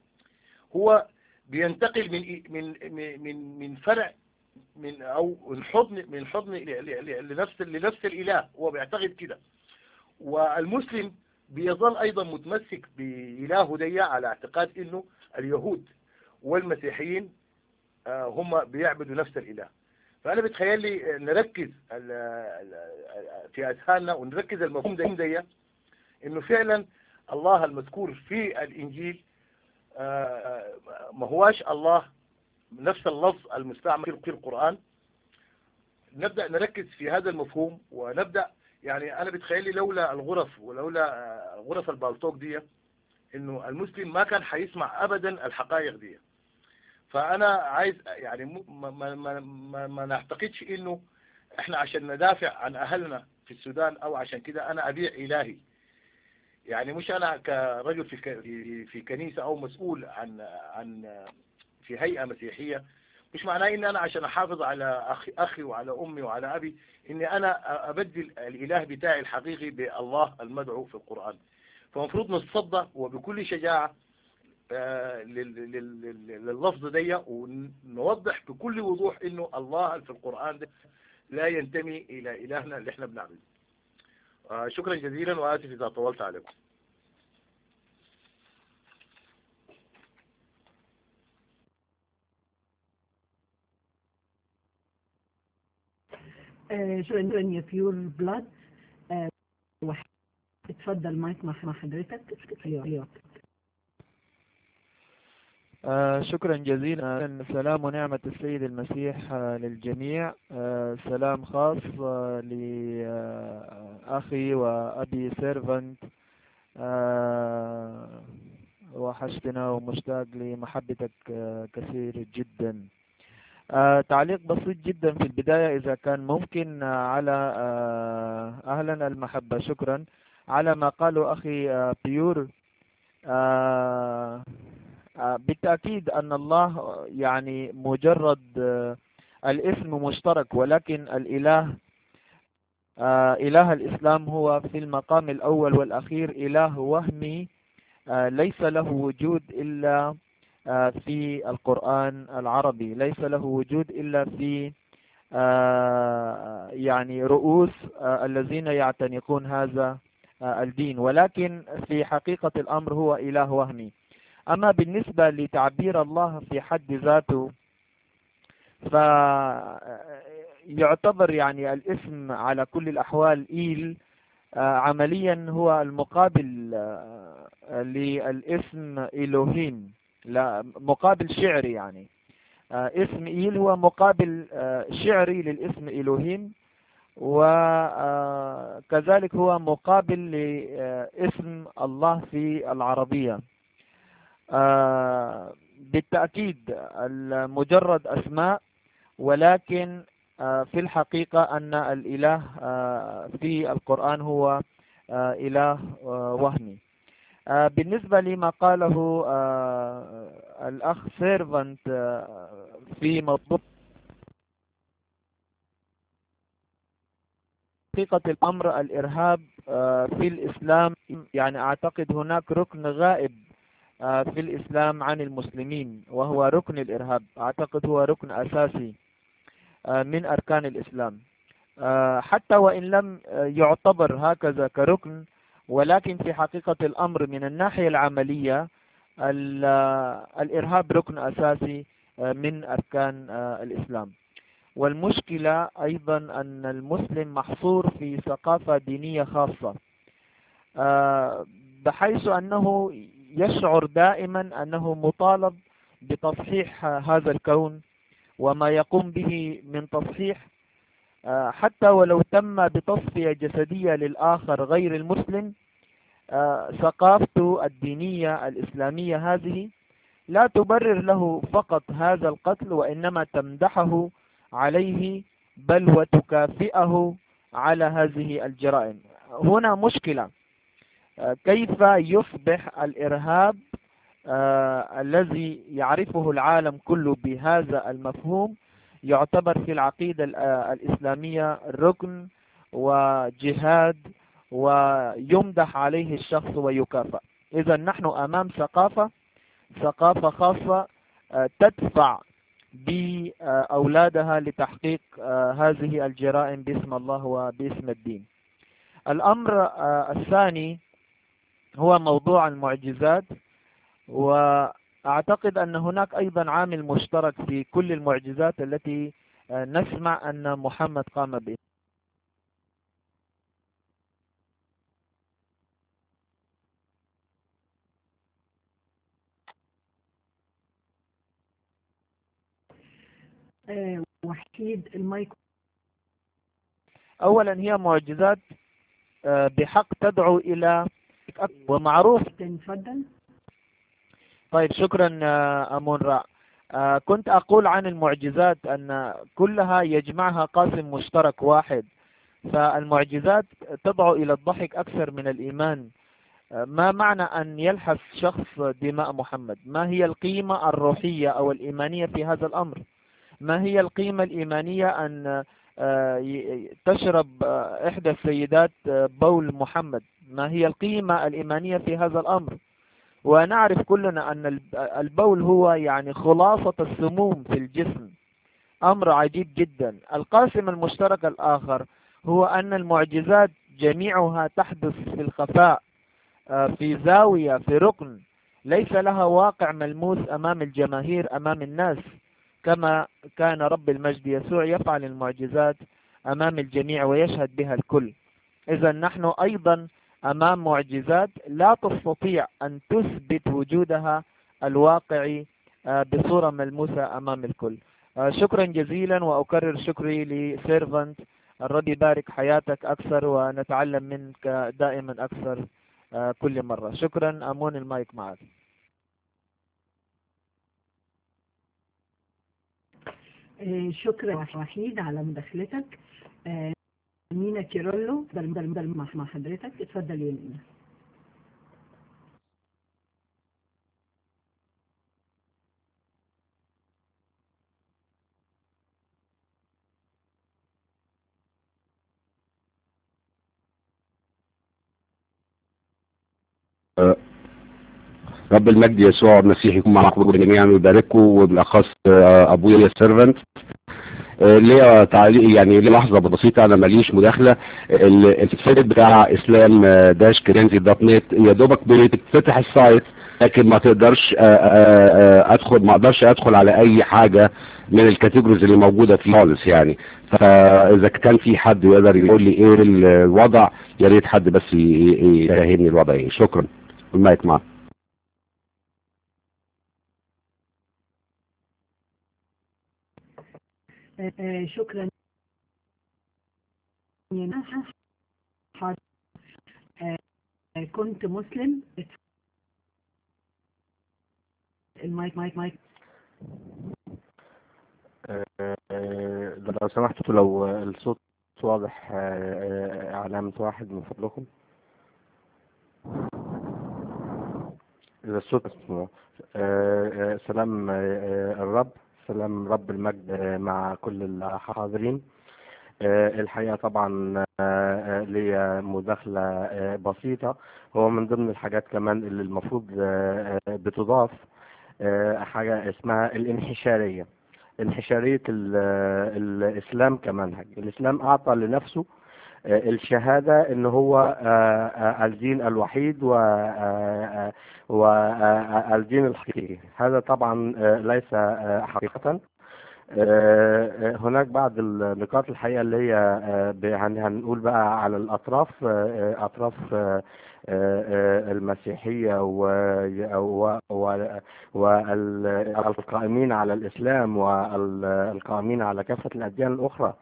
هو بينتقل من إي- من من من, من فرع من او من حضن من حضن ل- ل- ل- لنفس لنفس الاله هو بيعتقد كده والمسلم بيظل ايضا متمسك بإلهه دي على اعتقاد انه اليهود والمسيحيين آه، هم بيعبدوا نفس الاله فانا بتخيل لي نركز ال- ال- في اذهاننا ونركز المفهوم ده ده انه فعلا الله المذكور في الانجيل آه، ما هواش الله نفس اللفظ المستعمل في القرآن نبدأ نركز في هذا المفهوم ونبدأ يعني أنا بتخيلي لولا الغرف ولولا آه، غرف البالتوك دي إنه المسلم ما كان حيسمع أبدا الحقائق دي فأنا عايز يعني م- ما, ما, ما, ما, ما نعتقدش إنه إحنا عشان ندافع عن أهلنا في السودان أو عشان كده أنا أبيع إلهي يعني مش أنا كرجل في ك- في في كنيسة أو مسؤول عن عن في هيئة مسيحية مش معناه ان انا عشان احافظ على اخي اخي وعلى امي وعلى ابي اني انا ابدل الاله بتاعي الحقيقي بالله المدعو في القرآن فالمفروض نتصدى وبكل شجاعة آه، لل- لل- لل- لللفظ دي ونوضح بكل وضوح انه الله في القرآن ده لا ينتمي الى الهنا اللي احنا بنعبده آه، شكرا جزيلا واسف اذا طولت عليكم آه، شكرا يا بيور بلاد اتفضل مايك مع مع حضرتك ايوه آه شكرا جزيلا سلام ونعمة السيد المسيح آه للجميع آه سلام خاص آه لأخي وأبي سيرفنت آه وحشتنا ومشتاق لمحبتك آه كثير جدا آه تعليق بسيط جدا في البداية إذا كان ممكن آه على آه أهلا المحبة شكرا على ما قاله أخي آه بيور آه آه، بالتأكيد أن الله يعني مجرد آه، الاسم مشترك ولكن الإله آه، إله الإسلام هو في المقام الأول والأخير إله وهمي آه، ليس له وجود إلا آه، في القرآن العربي ليس له وجود إلا في آه، يعني رؤوس آه، الذين يعتنقون هذا آه، الدين ولكن في حقيقة الأمر هو إله وهمي أما بالنسبة لتعبير الله في حد ذاته فيعتبر يعني الاسم على كل الأحوال إيل آه، عمليا هو المقابل آه، للاسم إلوهيم لا مقابل شعري يعني آه، اسم إيل هو مقابل آه، شعري للاسم إلوهيم وكذلك هو مقابل لاسم الله في العربية آه، بالتأكيد المجرد أسماء ولكن آه، في الحقيقة أن الإله آه، في القرآن هو آه، إله آه، وهمي آه، بالنسبة لما قاله آه، الأخ سيرفنت آه، في موضوع حقيقة الأمر الإرهاب آه، في الإسلام يعني أعتقد هناك ركن غائب آه، في الإسلام عن المسلمين وهو ركن الإرهاب أعتقد هو ركن أساسي آه، من أركان الإسلام آه، حتى وإن لم آه، يعتبر هكذا كركن ولكن في حقيقة الأمر من الناحية العملية ال- الإرهاب ركن أساسي من أركان الإسلام والمشكلة أيضا أن المسلم محصور في ثقافة دينية خاصة آه، بحيث أنه يشعر دائما أنه مطالب بتصحيح هذا الكون وما يقوم به من تصحيح آه، حتى ولو تم بتصفية جسدية للآخر غير المسلم آه، ثقافته الدينية الإسلامية هذه لا تبرر له فقط هذا القتل وإنما تمدحه عليه بل وتكافئه على هذه الجرائم هنا مشكلة آه، كيف يصبح الإرهاب آه، الذي يعرفه العالم كله بهذا المفهوم يعتبر في العقيدة ال- آه، الإسلامية ركن وجهاد ويمدح عليه الشخص ويكافأ إذا نحن أمام ثقافة ثقافة خاصة آه، تدفع بأولادها لتحقيق آه، هذه الجرائم باسم الله وباسم الدين الأمر آه، الثاني هو موضوع المعجزات وأعتقد أن هناك أيضا عامل مشترك في كل المعجزات التي آه، نسمع أن محمد قام بها آه، وحيد المايك أولا هي معجزات آه، بحق تدعو إلى ومعروف تفضل طيب شكرا آه، أمون راء آه، كنت أقول عن المعجزات أن كلها يجمعها قاسم مشترك واحد فالمعجزات تدعو إلى الضحك أكثر من الإيمان آه، ما معنى أن يلحس شخص دماء محمد ما هي القيمة الروحية أو الإيمانية في هذا الأمر ما هي القيمة الإيمانية أن آه، ي- تشرب آه، إحدى السيدات آه، بول محمد ما هي القيمة الإيمانية في هذا الأمر ونعرف كلنا أن الب- البول هو يعني خلاصة السموم في الجسم أمر عجيب جدا القاسم المشترك الآخر هو أن المعجزات جميعها تحدث في الخفاء آه، في زاوية في ركن ليس لها واقع ملموس أمام الجماهير أمام الناس كما كان رب المجد يسوع يفعل المعجزات أمام الجميع ويشهد بها الكل إذا نحن أيضا أمام معجزات لا تستطيع أن تثبت وجودها الواقعي آه، بصورة ملموسة أمام الكل آه، شكرا جزيلا وأكرر شكري لسيرفنت الرب يبارك حياتك أكثر ونتعلم منك دائما أكثر آه، كل مرة شكرا أمون المايك معك آه، شكرا وحيد على مداخلتك آه، مينا كيرولو ده ده ده مع مع حضرتك اتفضل يا مينا رب المجد يسوع المسيح يكون معكم جميعا ويبارككم وبالاخص آه، ابويا السيرفنت آه، ليا تعليق يعني ليا لحظه بسيطه انا ماليش مداخله ال- السايت بتاع اسلام آه، داش كرينزي دوت نت يا دوبك بتفتح السايت لكن ما تقدرش آه، آه، آه، ادخل ما اقدرش ادخل على اي حاجه من الكاتيجوريز اللي موجوده فيه خالص يعني فاذا كان في حد يقدر يقول لي ايه الوضع يا ريت حد بس ي- ي- يفهمني الوضع ايه شكرا المايك معك آه، آه، شكرا مينا حاضر. آه، آه، كنت مسلم المايك مايك مايك آه، لو سمحتوا لو الصوت واضح آه، آه، علامة واحد من فضلكم إذا الصوت آه، آه، سلام آه، آه، الرب سلام رب المجد آه، مع كل الحاضرين آه، الحقيقة طبعا آه، آه، ليا مداخلة آه، بسيطة هو من ضمن الحاجات كمان اللي المفروض آه، آه، بتضاف آه، حاجة اسمها الانحشارية انحشارية ال- الإسلام كمنهج الإسلام أعطى لنفسه آه، الشهادة ان هو آه، آه، الدين الوحيد و آه، آه، والدين الحقيقي هذا طبعا آه، ليس آه، حقيقة آه، آه، هناك بعض النقاط الحقيقة اللي هي آه، ب- هن- هنقول بقى على الأطراف آه، آه، أطراف آه، آه، آه، المسيحية و- و- و- والقائمين على الإسلام والقائمين على كافة الأديان الأخرى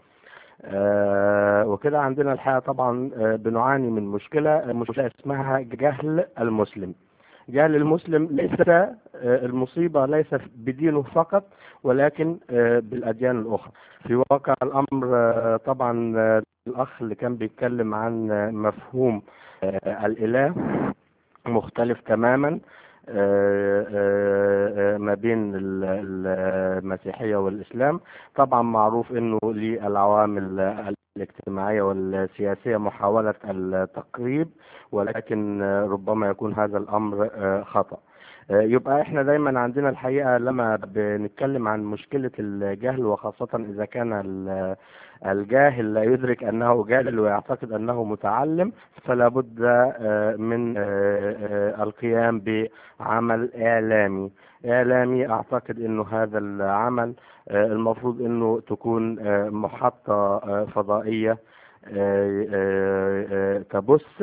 آه، وكده عندنا الحقيقة طبعا آه، بنعاني من مشكلة مشكلة اسمها جهل المسلم جهل المسلم ليس آه، المصيبة ليس بدينه فقط ولكن آه، بالأديان الأخرى في واقع الأمر آه، طبعا آه، الأخ اللي كان بيتكلم عن آه، مفهوم آه، الإله مختلف تماما آه، آه، آه، ما بين ال- ال- المسيحية والإسلام طبعا معروف انه للعوامل الاجتماعية والسياسية محاولة التقريب ولكن آه، ربما يكون هذا الأمر آه، خطأ آه، يبقى احنا دايما عندنا الحقيقة لما بنتكلم عن مشكلة الجهل وخاصة إذا كان ال- الجاهل لا يدرك أنه جاهل ويعتقد أنه متعلم فلا بد آه، من آه، آه، القيام بعمل إعلامي إعلامي أعتقد أنه هذا العمل آه، المفروض أنه تكون آه، محطة آه، فضائية آه، آه، آه، تبث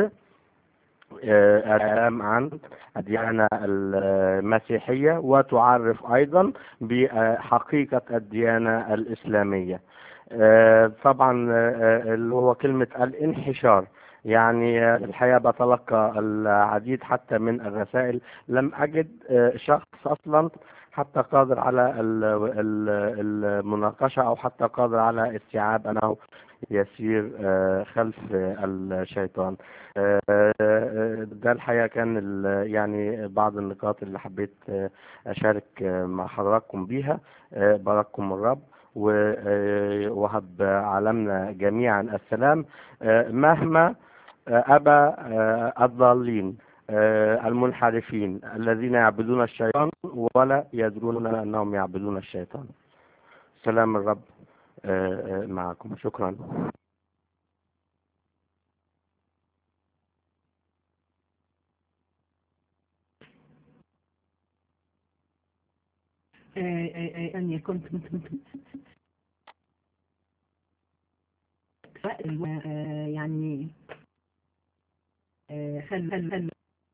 آه، الكلام عن الديانة المسيحية وتعرف أيضا بحقيقة الديانة الإسلامية آه، طبعا آه، اللي هو كلمة الانحشار يعني آه، الحقيقة بتلقى العديد حتى من الرسائل لم أجد آه، شخص أصلا حتى قادر على ال- ال- المناقشة أو حتى قادر على استيعاب أنه يسير آه، خلف الشيطان آه، آه، ده الحقيقة كان ال- يعني بعض النقاط اللي حبيت آه، أشارك آه، مع حضراتكم بيها آه، بارككم الرب و- آه، وهب عالمنا جميعا السلام آه، مهما آه، أبى آه، الضالين آه، المنحرفين الذين يعبدون الشيطان ولا يدرون أنهم يعبدون الشيطان سلام الرب آه، آه، معكم شكرا آه، آه، آه، أني كنت كنت كنت آه، يعني آه، خل خل خل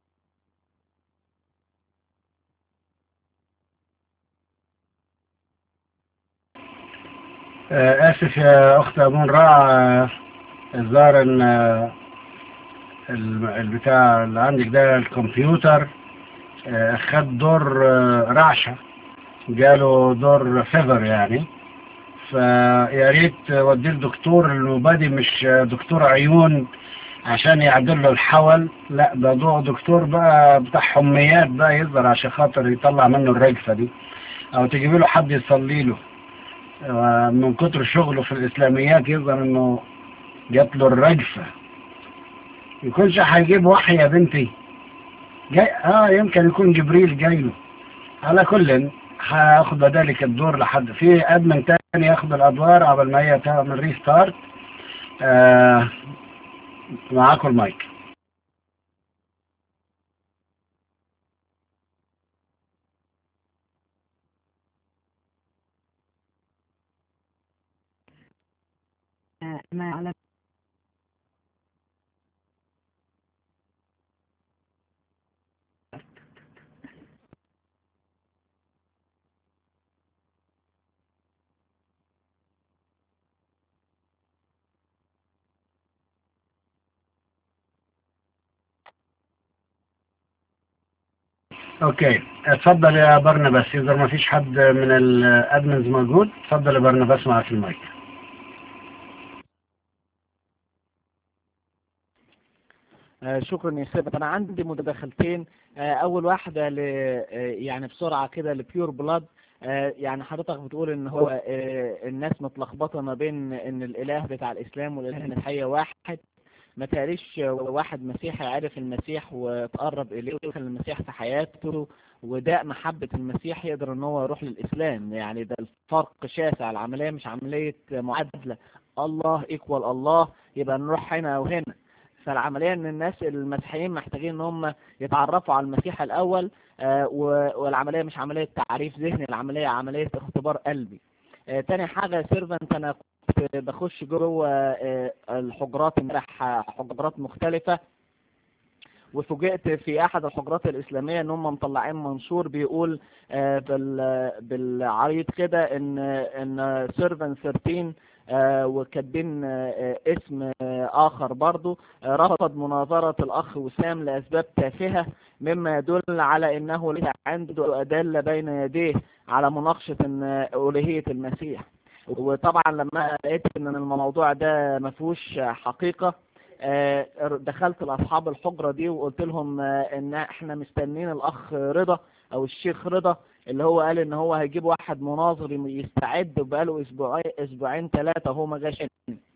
آه، آسف يا أخت أمون رع آه، الظاهر إن آه، الم- البتاع اللي عندك ده الكمبيوتر آه، خد دور آه، رعشة جاله دور فيفر يعني فيا ريت وديه الدكتور المبادئ مش دكتور عيون عشان يعدل له الحول لا ده دو- دكتور بقى بتاع حميات بقى يظهر عشان خاطر يطلع منه الرجفة دي او تجيب له حد يصلي له آه، من كتر شغله في الاسلاميات يظهر انه جات له الرجفة يكونش هيجيب وحي يا بنتي جاي اه يمكن يكون جبريل جاي له على كل هاخد بدالك الدور لحد في ادمن تاني ياخد الادوار قبل ما هي تعمل ريستارت آه معاكم المايك آه، ما على اوكي اتفضل يا برنباس اذا ما فيش حد من الادمنز موجود اتفضل يا برنباس معاك المايك آه، شكرا يا سيبت انا عندي مداخلتين آه، اول واحده ل آه، يعني بسرعه كده لبيور بلاد يعني حضرتك بتقول ان هو آه، الناس متلخبطه ما بين ان الاله بتاع الاسلام والاله المسيحيه واحد ما تقريش واحد مسيحي عرف المسيح وتقرب اليه ودخل المسيح في حياته وداء محبة المسيح يقدر ان هو يروح للاسلام يعني ده الفرق شاسع العملية مش عملية معادلة الله ايكوال الله يبقى نروح هنا او هنا فالعملية ان الناس المسيحيين محتاجين ان هم يتعرفوا على المسيح الاول آه، و- والعملية مش عملية تعريف ذهني العملية عملية اختبار قلبي آه، تاني حاجة سيرفنت انا كنت بخش جوه آه، الحجرات امبارح آه، حجرات مختلفة وفوجئت في احد الحجرات الاسلاميه ان هم مطلعين منشور بيقول آه، بال بالعريض كده ان ان سيرفن 13 آه، وكاتبين آه، اسم آه، اخر برضو آه، رفض مناظره الاخ وسام لاسباب تافهه مما يدل على انه ليس عنده ادله بين يديه على مناقشه ان الوهيه المسيح وطبعا لما لقيت ان الموضوع ده ما فيهوش حقيقه آه، دخلت لاصحاب الحجره دي وقلت لهم آه، ان احنا مستنين الاخ رضا او الشيخ رضا اللي هو قال ان هو هيجيب واحد مناظر يستعد بقاله اسبوعين اسبوعين ثلاثه هو ما جاش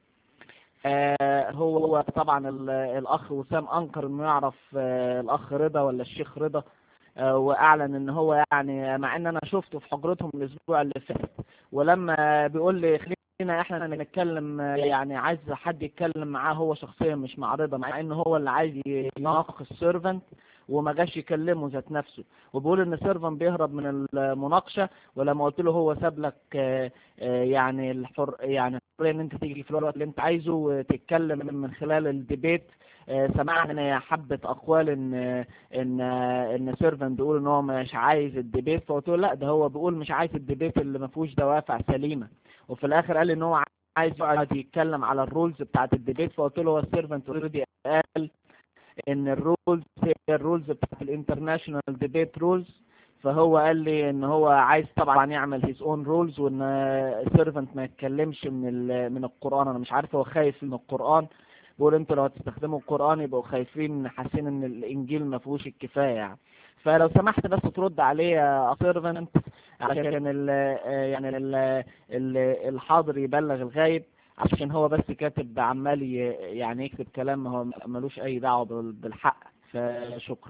آه، هو هو طبعا ال- الاخ وسام انكر انه يعرف آه، الاخ رضا ولا الشيخ رضا آه، واعلن ان هو يعني مع ان انا شفته في حجرتهم الاسبوع اللي فات ولما بيقول لي خلينا احنا نتكلم آه، يعني عايز حد يتكلم معاه هو شخصيا مش مع رضا مع ان هو اللي عايز يناقش السيرفنت وما جاش يكلمه ذات نفسه وبيقول ان سيرفن بيهرب من المناقشه ولما قلت له هو ساب لك آه، آه، يعني الحر يعني الحريه ان انت تيجي في الوقت اللي انت عايزه وتتكلم من خلال الديبيت آه، سمعنا حبة أقوال إن إن إن سيرفن بيقول إن هو مش عايز الديبيت فقلت له لا ده هو بيقول مش عايز الديبيت اللي ما فيهوش دوافع سليمة وفي الآخر قال إن هو عايز يقعد يتكلم على الرولز بتاعت الديبيت فقلت له هو السيرفنت اوريدي قال ان الرولز هي الرولز بتاعت الانترناشونال ديبيت رولز فهو قال لي ان هو عايز طبعا يعمل هيز اون رولز وان سيرفنت ما يتكلمش من ال- من القران انا مش عارف هو خايف من القران بيقول انتوا لو هتستخدموا القران يبقوا خايفين حاسين ان الانجيل ما فيهوش الكفايه يعني فلو سمحت بس ترد عليه يا سيرفنت عشان ال يعني ال ال الحاضر يبلغ الغايب عشان هو بس كاتب عمال ي- يعني يكتب كلام هو ملوش اي دعوه بال- بالحق فشكرا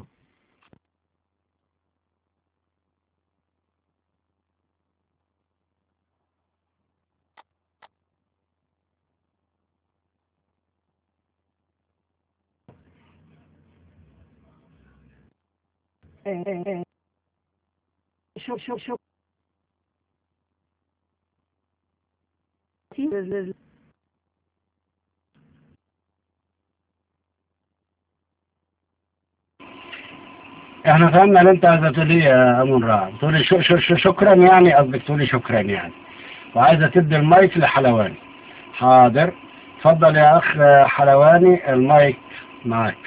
آه، شوف شوف شوف احنا فهمنا اللي انت عايزه تقولي يا امون رعد تقولي شو شو شو شكرا يعني قصدك تقولي شكرا يعني وعايزه تدي المايك لحلواني حاضر اتفضل يا اخ حلواني المايك معاك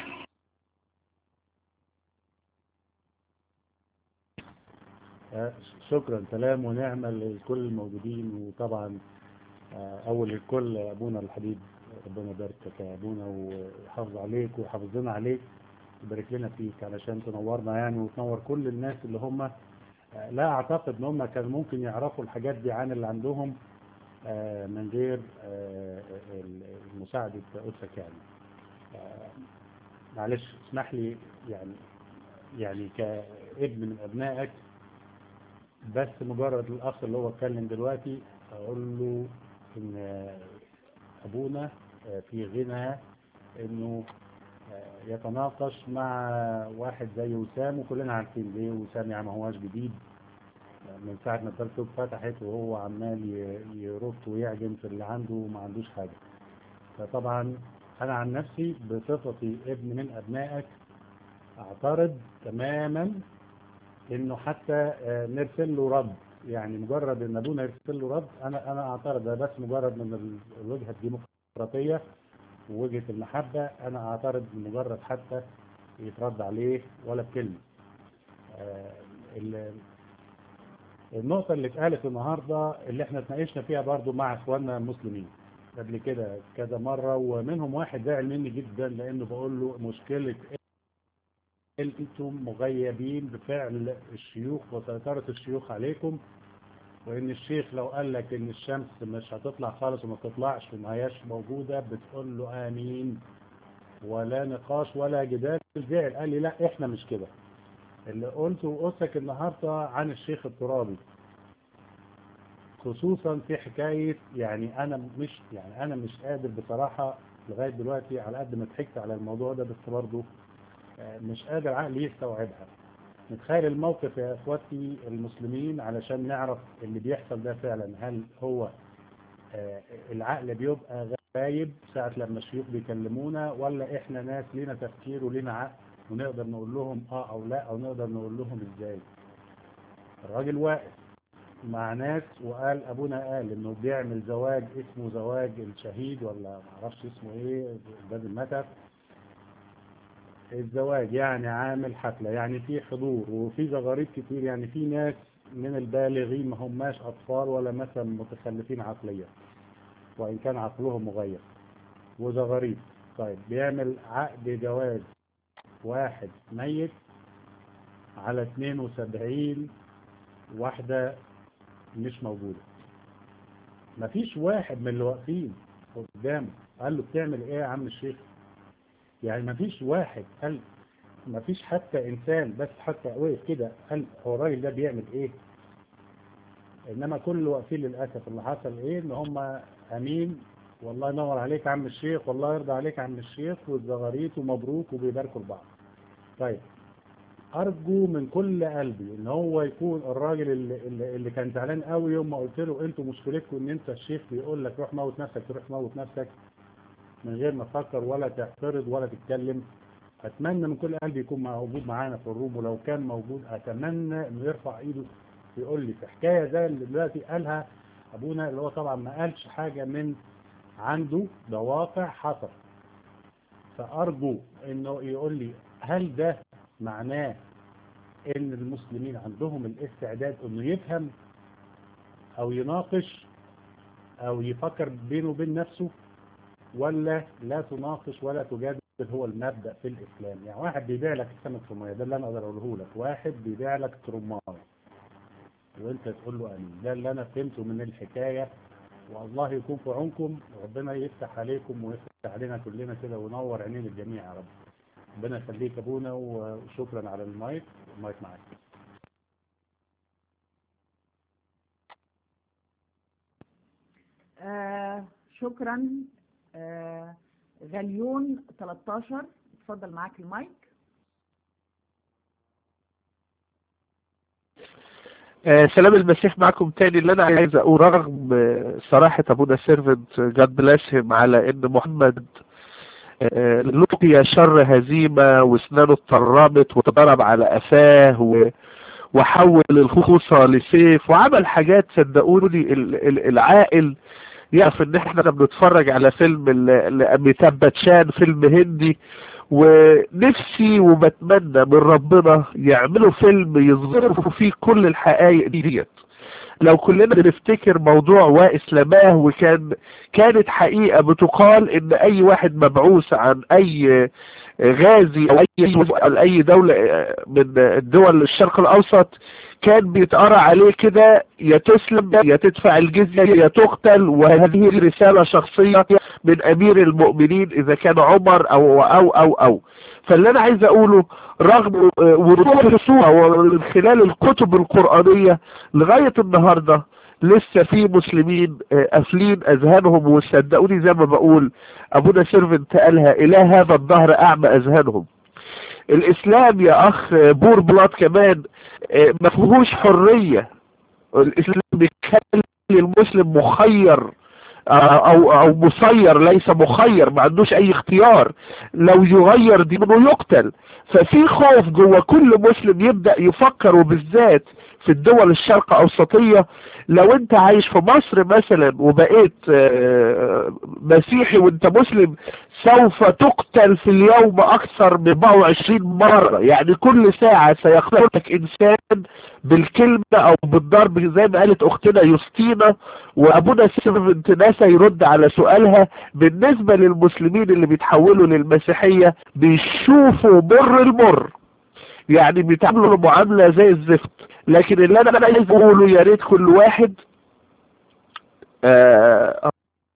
آه، شكرا سلام ونعمة لكل الموجودين وطبعا آه، أول الكل أبونا الحبيب ربنا يباركك يا أبونا ويحافظ عليك ويحافظنا عليك يبارك لنا فيك علشان تنورنا يعني وتنور كل الناس اللي هم آه، لا أعتقد إن هم كانوا ممكن يعرفوا الحاجات دي عن اللي عندهم آه، من غير آه، ال- مساعدة أسرك يعني آه، معلش اسمح لي يعني يعني كابن من أبنائك بس مجرد الأخ اللي هو اتكلم دلوقتي أقول له إن أبونا في غنى إنه يتناقش مع واحد زي وسام وكلنا عارفين ليه وسام يعني ما هواش جديد من ساعة ما التلتوب فتحت وهو عمال ي- يرد ويعجن في اللي عنده وما عندوش حاجة فطبعا أنا عن نفسي بصفتي ابن من أبنائك أعترض تماما انه حتى آه، نرسل له رد يعني مجرد ان ابونا يرسل له رد انا انا اعترض ده بس مجرد من ال- الوجهه الديمقراطيه ووجهه المحبه انا اعترض مجرد حتى يترد عليه ولا بكلمه آه، ال- النقطة اللي اتقالت النهاردة اللي احنا اتناقشنا فيها برضو مع اخواننا المسلمين قبل كده كذا مرة ومنهم واحد زعل مني جدا لانه بقول له مشكلة انتم مغيبين بفعل الشيوخ وسيطرة الشيوخ عليكم وان الشيخ لو قال لك ان الشمس مش هتطلع خالص وما تطلعش وما هياش موجودة بتقول له امين ولا نقاش ولا جدال زعل قال لي لا احنا مش كده اللي قلته قصتك النهاردة عن الشيخ الترابي خصوصا في حكاية يعني انا مش يعني انا مش قادر بصراحة لغاية دلوقتي على قد ما ضحكت على الموضوع ده بس برضه آه، مش قادر عقلي يستوعبها نتخيل الموقف يا اخواتي المسلمين علشان نعرف اللي بيحصل ده فعلا هل هو آه، العقل بيبقى غايب ساعة لما الشيوخ بيكلمونا ولا احنا ناس لينا تفكير ولينا عقل ونقدر نقول لهم اه او لا او نقدر نقول لهم ازاي الراجل واقف مع ناس وقال ابونا قال انه بيعمل زواج اسمه زواج الشهيد ولا معرفش اسمه ايه باب المتف الزواج يعني عامل حفلة يعني في حضور وفي زغاريد كتير يعني في ناس من البالغين ما هماش أطفال ولا مثلا متخلفين عقليا وإن كان عقلهم مغير وزغاريد طيب بيعمل عقد جواز واحد ميت على 72 واحدة مش موجودة مفيش واحد من اللي واقفين قدامه قال له بتعمل ايه يا عم الشيخ يعني مفيش واحد قال مفيش حتى انسان بس حتى وقف كده قال هو الراجل ده بيعمل ايه انما كل واقفين للاسف اللي حصل ايه ان هم امين والله ينور عليك يا عم الشيخ والله يرضى عليك يا عم الشيخ والزغاريت ومبروك وبيباركوا لبعض طيب ارجو من كل قلبي ان هو يكون الراجل اللي, اللي, اللي كان زعلان قوي يوم ما قلت له انتوا مشكلتكم ان انت الشيخ بيقول لك روح موت نفسك تروح موت نفسك من غير ما تفكر ولا تعترض ولا تتكلم اتمنى من كل قلبي يكون موجود معانا في الروم ولو كان موجود اتمنى انه يرفع ايده ويقول لي في حكايه زي اللي دلوقتي قالها ابونا اللي هو طبعا ما قالش حاجه من عنده ده واقع حصل فارجو انه يقول لي هل ده معناه ان المسلمين عندهم الاستعداد انه يفهم او يناقش او يفكر بينه وبين نفسه ولا لا تناقش ولا تجادل هو المبدأ في الإسلام يعني واحد بيبيع لك السمك في المية ده اللي أنا أقدر أقوله لك واحد بيبيع لك ترماي وأنت تقول له أمين ده اللي أنا فهمته من الحكاية والله يكون في عونكم وربنا يفتح عليكم ويفتح علينا كلنا كده وينور عينين الجميع يا رب ربنا يخليك يا ابونا وشكرا على المايك المايك معاك آه شكرا آه غليون 13 اتفضل معاك المايك آه سلام المسيح معكم تاني اللي انا عايز اقول رغم آه، صراحة ابونا سيرفنت جاد بلاسهم على ان محمد آه، لقي شر هزيمة واسنانه اتطربت واتضرب على قفاه و- وحول الخوصة لسيف وعمل حاجات صدقوني ال- ال- العاقل يعرف ان احنا بنتفرج على فيلم ل- لأميتاب باتشان فيلم هندي ونفسي وبتمنى من ربنا يعملوا فيلم يظهروا فيه كل الحقائق ديت لو كلنا نفتكر موضوع واسلاماه وكان كانت حقيقة بتقال ان اي واحد مبعوث عن اي غازي او اي أو اي دولة من الدول الشرق الاوسط كان بيتقرا عليه كده يا تسلم يا تدفع الجزية يا تقتل وهذه رسالة شخصية من امير المؤمنين اذا كان عمر او او او او فاللي انا عايز اقوله رغم وضوح الصورة ومن خلال الكتب القرآنية لغاية النهاردة لسه في مسلمين آه، قافلين اذهانهم وصدقوني زي ما بقول ابونا سيرفنت قالها اله هذا الظهر اعمى اذهانهم الاسلام يا اخ آه، بور بلاد كمان آه، ما فيهوش حرية الاسلام بيخلي المسلم مخير او او مسير ليس مخير ما عندوش اي اختيار لو يغير دينه يقتل ففي خوف جوه كل مسلم يبدأ يفكر وبالذات في الدول الشرق اوسطية لو انت عايش في مصر مثلا وبقيت آه، مسيحي وانت مسلم سوف تقتل في اليوم اكثر من 24 مرة يعني كل ساعة سيقتلك انسان بالكلمة او بالضرب زي ما قالت اختنا يوستينا وابونا سيرفنت ناسا يرد على سؤالها بالنسبة للمسلمين اللي بيتحولوا للمسيحية بيشوفوا مر المر يعني بيتعاملوا معاملة زي الزفت لكن اللي انا عايز اقوله يا ريت كل واحد آه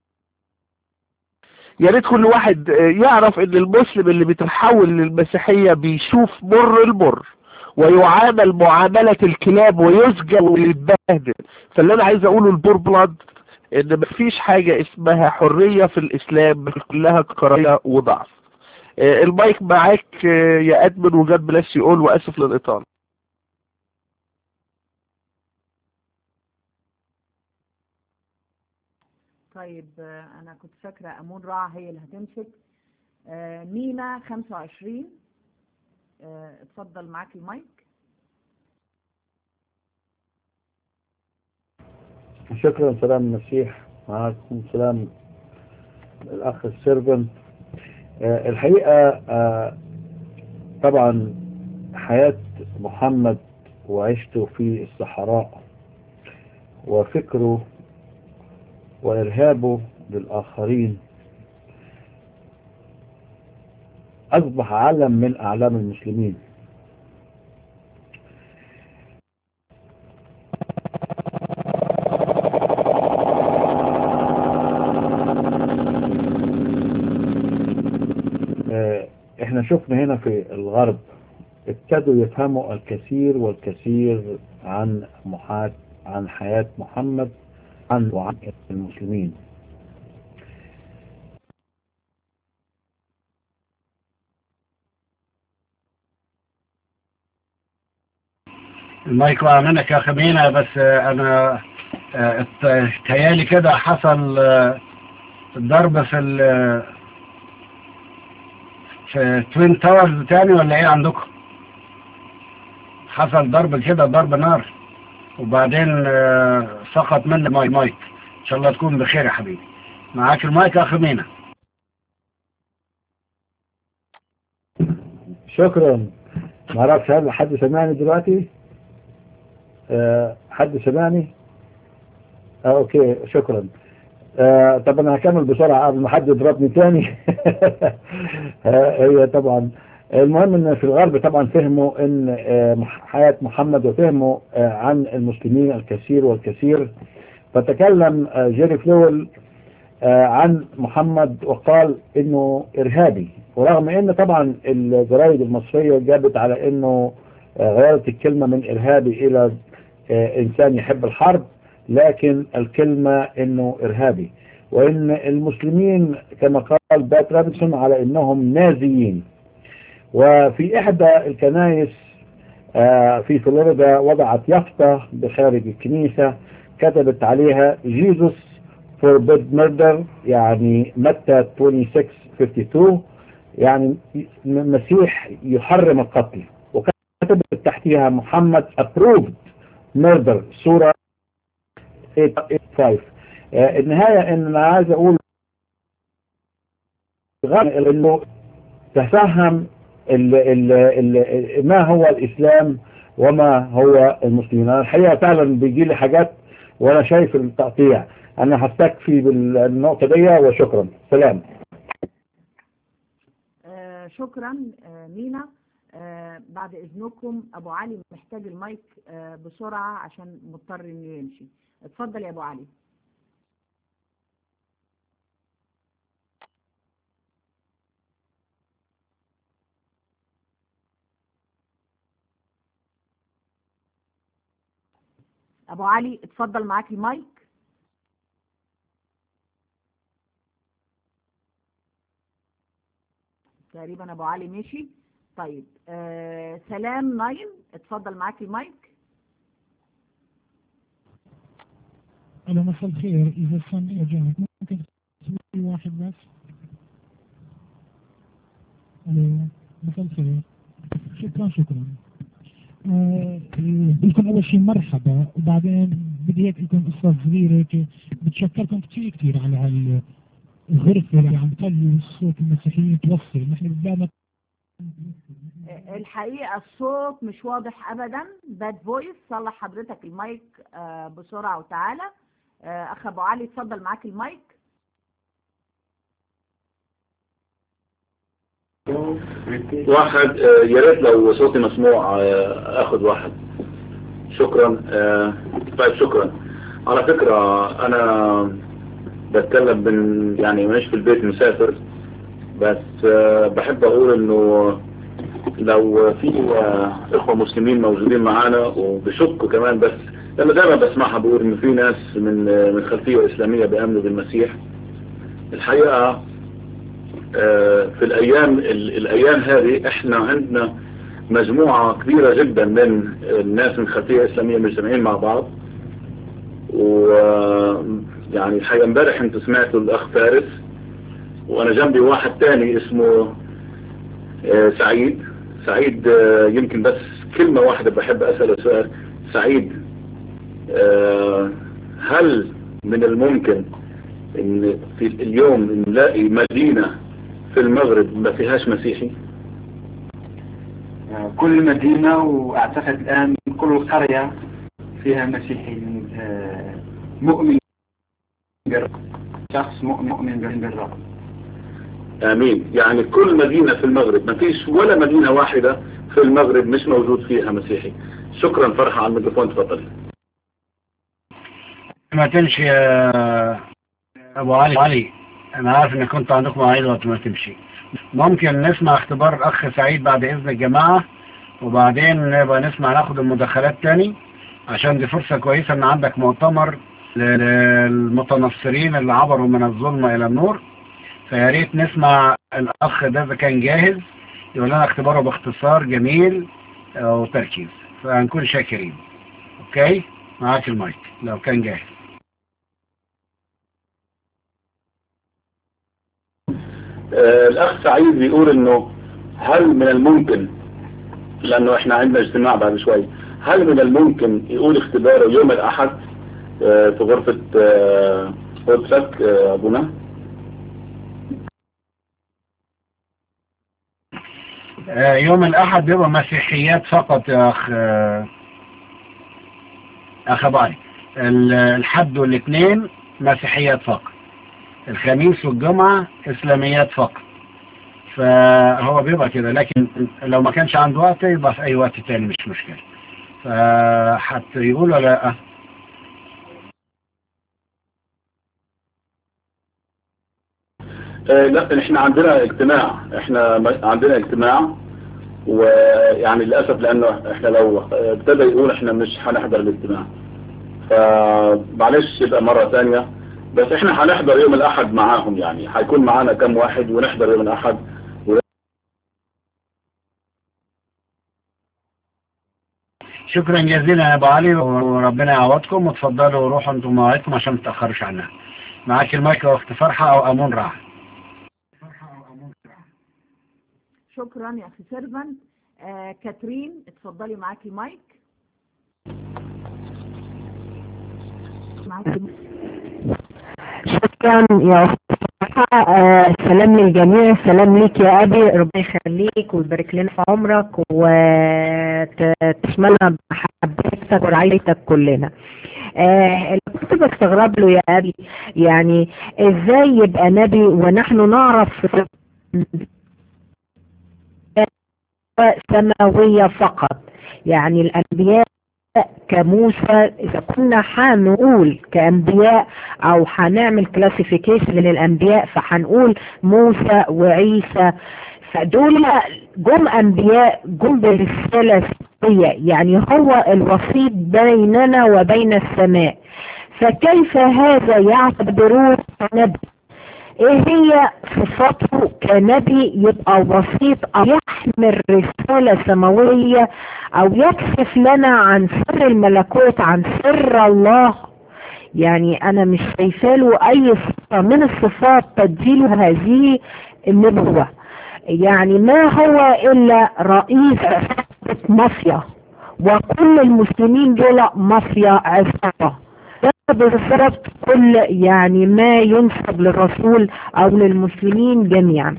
يا ريت كل واحد آه، يعرف ان المسلم اللي بيتحول للمسيحية بيشوف مر المر ويعامل معاملة الكلاب ويسجن ويتبهدل فاللي انا عايز اقوله البور بلاد ان مفيش حاجة اسمها حرية في الاسلام كلها كراهية وضعف آه، المايك معاك آه، يا ادمن وجاد بلاس يقول واسف للاطالة طيب آه، انا كنت فاكره امون رع هي اللي هتمسك آه، مينا 25 آه، اتفضل معاك المايك شكرا سلام المسيح معكم سلام الأخ السيرفنت آه، الحقيقة آه، طبعا حياة محمد وعيشته في الصحراء وفكره وإرهابه للآخرين أصبح علم من أعلام المسلمين آه، احنا شفنا هنا في الغرب ابتدوا يفهموا الكثير والكثير عن محات عن حياة محمد عن وعن المسلمين المايك وقع منك يا خمينة بس آه، انا آه، ات- تهيالي كده حصل آه، ضرب في ال في توين تاورز تاني ولا ايه عندكم حصل ضرب كده ضرب نار وبعدين آه، سقط مني ماي مايك ان شاء الله تكون بخير يا حبيبي معاك المايك يا اخ مينا شكرا ما اعرفش هل حد سمعني دلوقتي آه، حد سمعني آه اوكي شكرا آه طب انا هكمل بسرعة قبل ما حد يضربني تاني آه هي طبعا المهم ان في الغرب طبعا فهموا ان آه مح- حياة محمد وفهموا آه عن المسلمين الكثير والكثير فتكلم آه جيري فلويل آه عن محمد وقال انه ارهابي ورغم ان طبعا الجرايد المصرية جابت على انه آه غيرت الكلمة من ارهابي الى آه انسان يحب الحرب لكن الكلمة انه ارهابي وان المسلمين كما قال بات رابنسون على انهم نازيين وفي احدى الكنائس آه في فلوريدا وضعت يافطة بخارج الكنيسة كتبت عليها جيسوس forbid murder يعني متى 26:52 يعني المسيح يحرم القتل وكتبت تحتها محمد approved murder سورة 885 آه، النهاية ان انا عايز اقول غير انه تفهم ال ال ال ما هو الاسلام وما هو المسلمين انا الحقيقة فعلا بيجي لي حاجات وانا شايف التقطيع انا هستكفي بالنقطة دي وشكرا سلام آه، شكرا آه، مينا آه، بعد اذنكم ابو علي محتاج المايك آه، بسرعة عشان مضطر انه يمشي اتفضل يا ابو علي ابو علي اتفضل معاك المايك تقريبا ابو علي مشي طيب آه سلام نايم اتفضل معاك المايك ألو مساء الخير إذا كان إجابة ممكن تسوي واحد بس ألو مساء الخير شكرا شكرا آه لكم أول شيء مرحبا وبعدين بدي هيك لكم قصة صغيرة هيك بتشكركم كثير كثير على هال الغرفة اللي عم تخلي الصوت المسيحيين توصل نحن بدنا آه، الحقيقة الصوت مش واضح ابدا باد فويس صلح حضرتك المايك آه بسرعة وتعالى آه اخ ابو علي اتفضل معاك المايك واحد آه، يا ريت لو صوتي مسموع آه، اخذ واحد شكرا آه، طيب شكرا على فكرة انا بتكلم من يعني مش في البيت مسافر بس آه، بحب اقول انه لو في آه، اخوة مسلمين موجودين معانا وبشك كمان بس لما دايما بسمعها بقول ان في ناس من آه، من خلفية اسلامية بيامنوا بالمسيح الحقيقة آه، في الايام ال- الايام هذه احنا عندنا مجموعة كبيرة جدا من الناس من خلفية اسلامية مجتمعين مع بعض و يعني الحقيقة امبارح انتوا سمعتوا الاخ فارس وانا جنبي واحد تاني اسمه آه، سعيد سعيد آه، يمكن بس كلمة واحدة بحب اسأله سؤال سعيد آه، هل من الممكن ان في اليوم نلاقي مدينة في المغرب ما فيهاش مسيحي كل مدينة وأعتقد الآن كل قرية فيها مسيحي آه، مؤمن بالرب شخص مؤ- مؤمن بالرب امين يعني كل مدينة في المغرب ما فيش ولا مدينة واحدة في المغرب مش موجود فيها مسيحي شكرا فرحة على الميكروفون تفضل ما تمشي يا ابو علي علي انا عارف انك كنت عندكم مواعيد وقت ما تمشي ممكن نسمع اختبار الاخ سعيد بعد اذن الجماعة وبعدين نبقى نسمع ناخد المداخلات تاني عشان دي فرصة كويسة ان عندك مؤتمر للمتنصرين اللي عبروا من الظلمة الى النور فيا ريت نسمع الاخ ده اذا كان جاهز يقول لنا اختباره باختصار جميل آه، وتركيز فهنكون شاكرين اوكي معاك المايك لو كان جاهز آه، الاخ سعيد بيقول انه هل من الممكن لانه احنا عندنا اجتماع بعد شوي هل من الممكن يقول اختباره يوم الاحد آه، في غرفة آه، غرفتك آه، ابونا آه، يوم الأحد بيبقى مسيحيات فقط يا أخ آه، أخ باي ال- الحد والاثنين مسيحيات فقط الخميس والجمعة إسلاميات فقط فهو بيبقى كده لكن لو ما كانش عنده وقت يبقى في أي وقت تاني مش مشكلة فحتى يقول ولا لأ آه، لا احنا عندنا اجتماع احنا م- عندنا اجتماع ويعني للأسف لأنه احنا لو آه، ابتدى يقول احنا مش هنحضر الاجتماع فمعلش يبقى مرة ثانية بس احنا هنحضر يوم الأحد معاهم يعني هيكون معانا كم واحد ونحضر يوم الأحد و- شكرا جزيلا يا أبو علي وربنا يعوضكم وتفضلوا روحوا انتم مواعيدكم عشان ما تتأخروش عنها معاك المايك يا أخت فرحة أو أمون راح شكرا يا اخي سيرفنت آه كاترين اتفضلي معاكي المايك معاكي شكرا يا أخت فرحة. آه، سلام للجميع سلام ليك يا أبي ربنا يخليك ويبارك لنا في عمرك وتشملنا بمحبتك ورعايتك كلنا آه اللي كنت بستغرب له يا أبي يعني إزاي يبقى نبي ونحن نعرف سماوية فقط يعني الأنبياء كموسى إذا كنا حنقول كأنبياء أو هنعمل كلاسيفيكيشن للأنبياء فهنقول موسى وعيسى فدول جم أنبياء جم برسالة سماوية يعني هو الوسيط بيننا وبين السماء فكيف هذا يعتبرون نبي ايه هي صفاته كنبي يبقى وسيط او يحمل رسالة سماوية او يكشف لنا عن سر الملكوت عن سر الله يعني انا مش شايفه له اي صفة من الصفات تديله هذه النبوة يعني ما هو الا رئيس عصابة مافيا وكل المسلمين دول مافيا عصابة ده بالضبط كل يعني ما ينسب للرسول او للمسلمين جميعا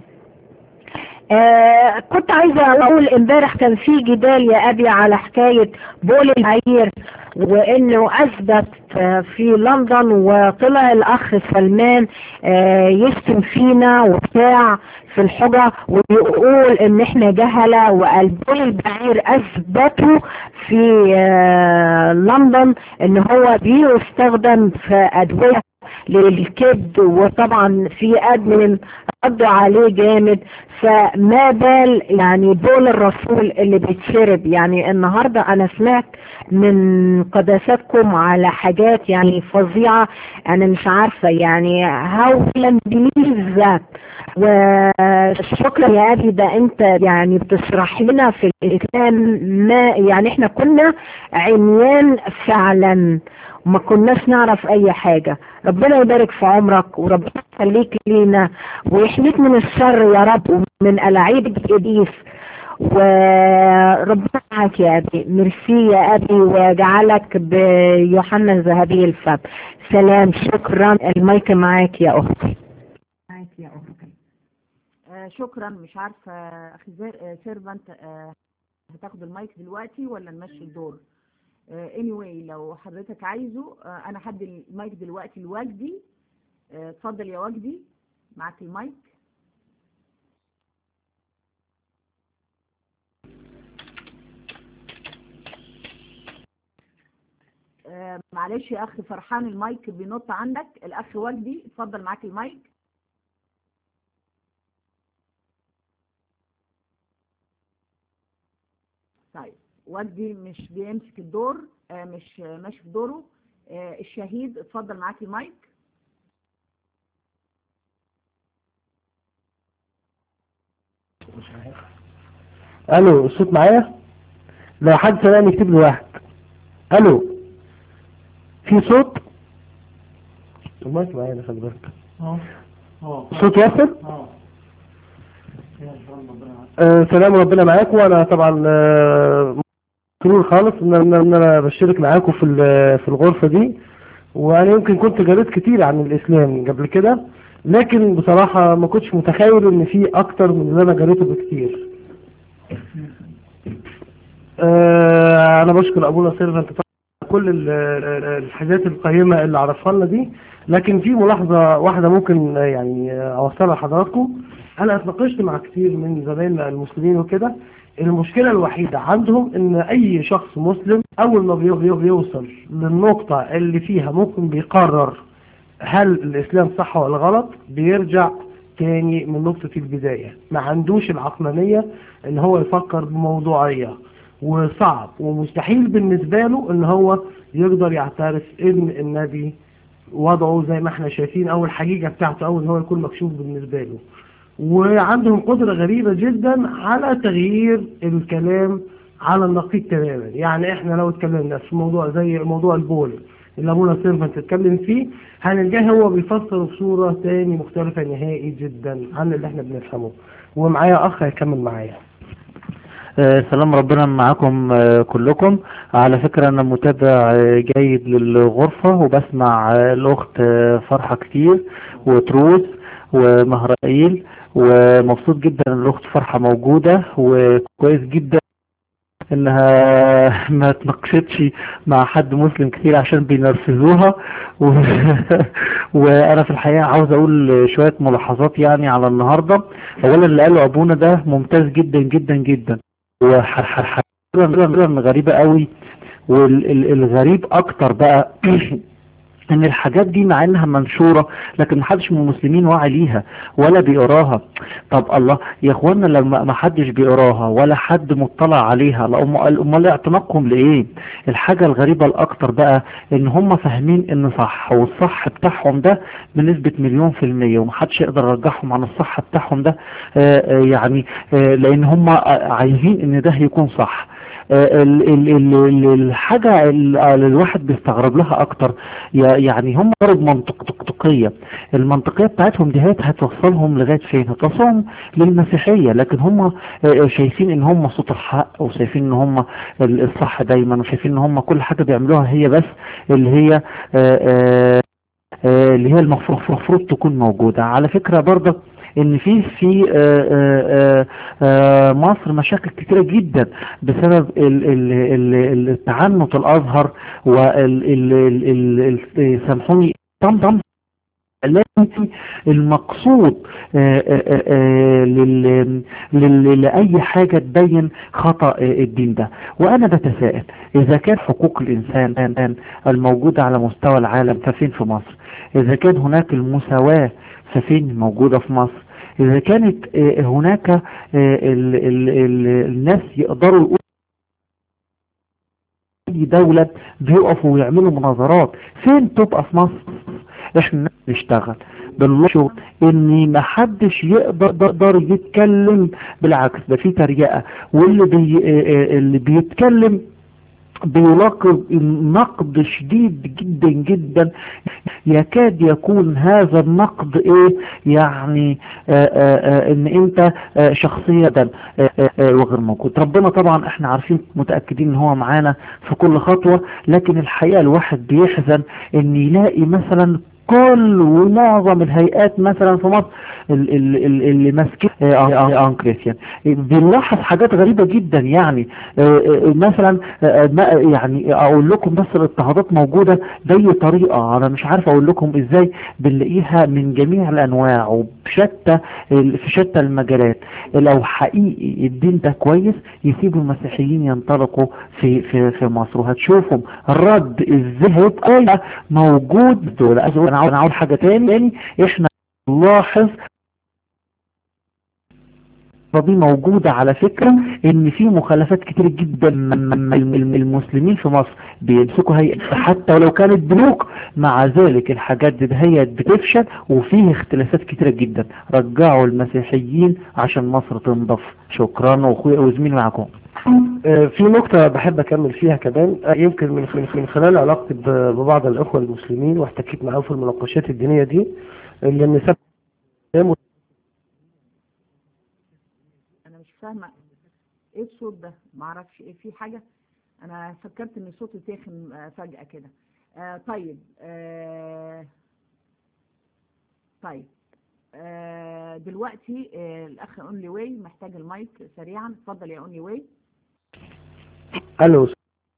آه كنت عايزة اقول امبارح كان في جدال يا ابي على حكاية بول العير وانه اثبت آه، في لندن وطلع الاخ سلمان آه يشتم فينا وبتاع في الحجة ويقول ان احنا جهلة وقال بول البعير اثبتوا في آه لندن ان هو بيستخدم في ادوية للكبد وطبعا في ادمن ردوا عليه جامد فما بال يعني بول الرسول اللي بيتشرب يعني النهاردة انا سمعت من قداساتكم على حاجات يعني فظيعة انا مش عارفة يعني how can believe that وشكرا يا ابي ده انت يعني بتشرح لنا في الاسلام ما يعني احنا كنا عميان فعلا وما كناش نعرف اي حاجة ربنا يبارك في عمرك وربنا يخليك لينا ويحميك من الشر يا رب ومن الاعيب ابليس وربنا معك يا ابي ميرسي يا ابي وجعلك بيوحنا الذهبي الفم سلام شكرا المايك معاك يا اختي معاك يا اختي آه شكرا مش عارفه اخي سيرفنت آه هتاخد المايك دلوقتي ولا نمشي الدور آه anyway لو حضرتك عايزه آه انا هدي المايك دلوقتي لوجدي آه، اتفضل يا وجدي معاك المايك آه، معلش يا اخ فرحان المايك بينط عندك الاخ وجدي اتفضل معاك المايك طيب وجدي مش بيمسك الدور آه، مش آه، ماشي في دوره آه، الشهيد اتفضل معاك المايك الو الصوت معايا لو حد سمعني يكتب لي واحد الو في صوت المايك معايا خلي بالك اه اه الصوت واصل اه يا شاء الله ربنا يعافيك. آه سلام ربنا معاكم وانا طبعا آه مسرور خالص ان انا ان انا بشترك معاكم في ال- في الغرفه دي وانا يمكن كنت قريت كتير عن الاسلام قبل كده لكن بصراحه ما كنتش متخيل ان في اكتر من اللي انا قريته بكتير آه انا بشكر ابونا سيرفنت طبعا على كل ال- ال- الحاجات القيمه اللي عرفها لنا دي لكن في ملاحظه واحده ممكن آه، يعني آه، اوصلها لحضراتكم انا اتناقشت مع كتير من زمايلنا المسلمين وكده المشكله الوحيده عندهم ان اي شخص مسلم اول ما بي- بي- بيوصل للنقطه اللي فيها ممكن بيقرر هل الاسلام صح ولا غلط بيرجع تاني من نقطة البداية ما عندوش العقلانية ان هو يفكر بموضوعية وصعب ومستحيل بالنسبة له ان هو يقدر يعترف ان النبي وضعه زي ما احنا شايفين او الحقيقة بتاعته او ان هو يكون مكشوف بالنسبة له وعندهم قدرة غريبة جدا على تغيير الكلام على النقيض تماما يعني احنا لو اتكلمنا في موضوع زي موضوع البول اللي ابونا سيرفنت اتكلم فيه هنلقاه هو بيفسر بصورة تاني مختلفة نهائي جدا عن اللي احنا بنفهمه ومعايا اخ هيكمل معايا آه، سلام ربنا معاكم آه، كلكم على فكرة أنا متابع آه، جيد للغرفة وبسمع آه، الأخت آه، فرحة كتير وتروس ومهرائيل ومبسوط جدا إن الأخت فرحة موجودة وكويس جدا انها ما تناقشتش مع حد مسلم كتير عشان بينرفزوها و... وانا في الحقيقة عاوز اقول شوية ملاحظات يعني على النهاردة اولا اللي قاله ابونا ده ممتاز جدا جدا جدا وحاجة غريبة قوي والغريب اكتر بقى ان الحاجات دي مع انها منشورة لكن محدش من المسلمين واعي ليها ولا بيقراها طب الله يا اخوانا لما ما حدش بيقراها ولا حد مطلع عليها لا أم- امال اعتناقهم لايه الحاجة الغريبة الاكتر بقى ان هم فاهمين ان صح والصح بتاعهم ده بنسبة مليون في المية ومحدش يقدر يرجعهم عن الصح بتاعهم ده آه، آه، يعني آه، لان هم آه، عايزين ان ده يكون صح آه، ال- ال- ال- ال- الحاجة ال- اللي الواحد بيستغرب لها اكتر يا- يعني هم ضرب منطقية المنطقية بتاعتهم دي هت- هتوصلهم لغاية فين هتوصلهم للمسيحية لكن هم آه، شايفين ان هم صوت الحق وشايفين ان هم ال- الصح دايما وشايفين ان هم كل حاجة بيعملوها هي بس اللي هي آه، آه، آه، اللي هي المفروض المفروض تكون موجودة على فكرة برضه ان في في آه، آه، آه، مصر مشاكل كتيرة جدا بسبب ال- ال- ال- التعنت الازهر وال ال- ال- ال- ال- سامحوني طمطم التي المقصود آه، آه، آه، لل- لل- لأي حاجة تبين خطأ آه، الدين ده وأنا بتساءل إذا كان حقوق الإنسان الآن الموجودة على مستوى العالم ففين في مصر إذا كان هناك المساواة ففين موجودة في مصر إذا كانت آه، هناك آه، ال- ال- ال- الناس يقدروا يقولوا أي دولة بيقفوا ويعملوا مناظرات فين تبقى في مصر احنا نشتغل بالشغل ان ما حدش يقدر يقدر يتكلم بالعكس ده في تريقة واللي بي اه اه اللي بيتكلم بيلاقي نقد شديد جدا جدا يكاد يكون هذا النقد ايه يعني آآ آآ ان انت آآ شخصية آآ آآ وغير موجود ربنا طبعا احنا عارفين متأكدين ان هو معانا في كل خطوة لكن الحقيقة الواحد بيحزن ان يلاقي مثلا كل ومعظم الهيئات مثلا في مصر ال- ال- ال- اللي ماسكين ان كريستيان بنلاحظ حاجات غريبة جدا يعني آه، آه، مثلا آه، ما- يعني اقول لكم بس الاضطهادات موجودة بأي طريقة انا مش عارف اقول لكم ازاي بنلاقيها من جميع الانواع وبشتى ال- في شتى المجالات لو حقيقي الدين ده كويس يسيبوا المسيحيين ينطلقوا في في في مصر وهتشوفوا الرد ازاي هيبقى موجود دول انا عاوز أنا عاوز حاجة تاني تاني احنا نلاحظ دي موجودة على فكرة ان في مخالفات كتير جدا من المسلمين في مصر بيمسكوا هيئة حتى ولو كانت بنوك مع ذلك الحاجات دي هي بتفشل وفيه اختلافات كتيرة جدا رجعوا المسيحيين عشان مصر تنضف شكرا واخويا وزميلي معكم آه، في نقطة بحب أكمل فيها كمان آه، يمكن من من- من خلال علاقتي ب- ببعض الإخوة المسلمين واحتكيت معاهم في المناقشات الدينية دي اللي النساء انا مش فاهمه ايه الصوت ده معرفش ايه في حاجه انا فكرت ان صوتي تاخن آه، فجاه كده آه طيب آه طيب آه دلوقتي آه الاخ اونلي واي محتاج المايك سريعا اتفضل يا اونلي واي ألو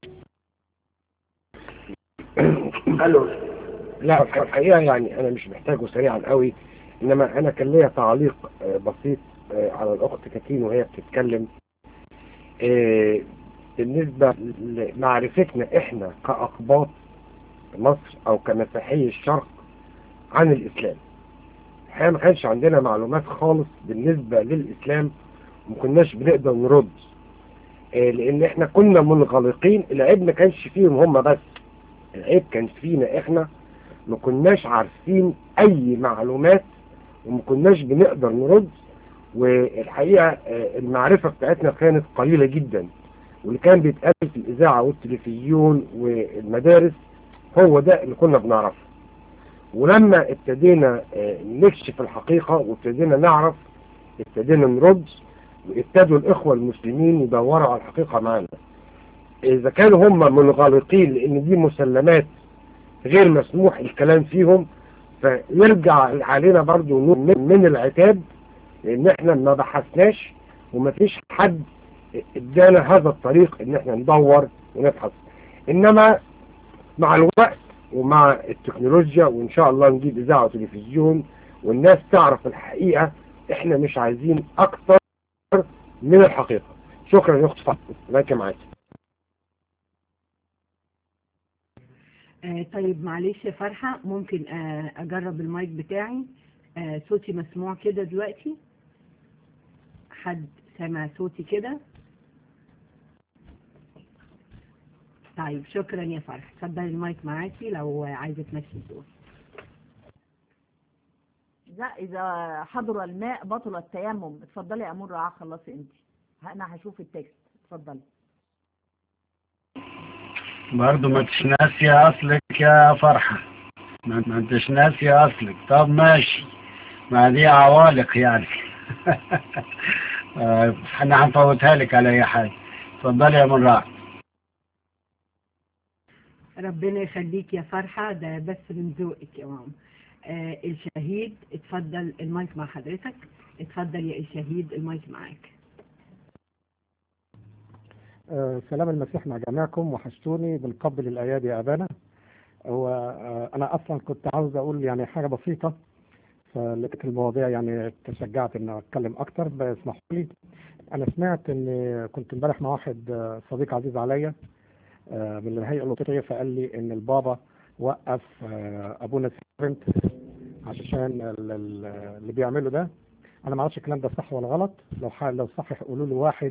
الو لا في الحقيقه يعني انا مش محتاجه سريعا قوي انما انا كان ليا تعليق آه، بسيط آه، على الاخت كاتين وهي بتتكلم آه، بالنسبه لمعرفتنا احنا كاقباط مصر او كمسيحي الشرق عن الاسلام الحقيقه ما كانش عندنا معلومات خالص بالنسبه للاسلام وما كناش بنقدر نرد آه، لان احنا كنا منغلقين العيب ما كانش فيهم هم بس العيب كان فينا احنا ما كناش عارفين اي معلومات وما كناش بنقدر نرد والحقيقة آه، المعرفة بتاعتنا كانت قليلة جدا واللي كان بيتقال في الإذاعة والتلفزيون والمدارس هو ده اللي كنا بنعرفه ولما ابتدينا آه، نكشف الحقيقة وابتدينا نعرف ابتدينا نرد وابتدوا الإخوة المسلمين يدوروا على الحقيقة معانا إذا كانوا هم منغلقين لأن دي مسلمات غير مسموح الكلام فيهم فيرجع علينا برضو نوع من من العتاب لأن احنا ما بحثناش وما فيش حد ادانا هذا الطريق ان احنا ندور ونبحث انما مع الوقت ومع التكنولوجيا وان شاء الله نجيب اذاعه وتلفزيون والناس تعرف الحقيقه احنا مش عايزين اكتر من الحقيقه شكرا يا اخت فاطمه معاك معاك آه طيب معلش يا فرحة ممكن آه أجرب المايك بتاعي آه صوتي مسموع كده دلوقتي حد سمع صوتي كده طيب شكرا يا فرحة اتفضلي المايك معاكي لو عايزة تمشي الصوت لا إذا حضر الماء بطل التيمم اتفضلي يا أمور رعاه خلصي أنت أنا هشوف التكست اتفضلي برضه ما انتش ناسية أصلك يا فرحة ما ما انتش ناسية أصلك طب ماشي ما دي عوالق يعني آه، احنا هنفوتها لك على أي حاجة اتفضلي يا منراع ربنا يخليك يا فرحة ده بس من ذوقك يا ماما آه الشهيد اتفضل المايك مع حضرتك اتفضل يا الشهيد المايك معاك آه، سلام المسيح مع جميعكم وحشتوني بالقبل الأيادي يا أبانا هو آه، انا اصلا كنت عاوز اقول يعني حاجه بسيطه فلقيت المواضيع يعني تشجعت ان اتكلم اكتر بس اسمحوا لي انا سمعت ان كنت امبارح مع واحد آه، صديق عزيز عليا آه، من الهيئه اللوطيه فقال لي ان البابا وقف آه، ابونا سيفنت عشان ال- ال- اللي بيعمله ده انا ما اعرفش الكلام ده صح ولا غلط لو ح- لو صح قولوا لي واحد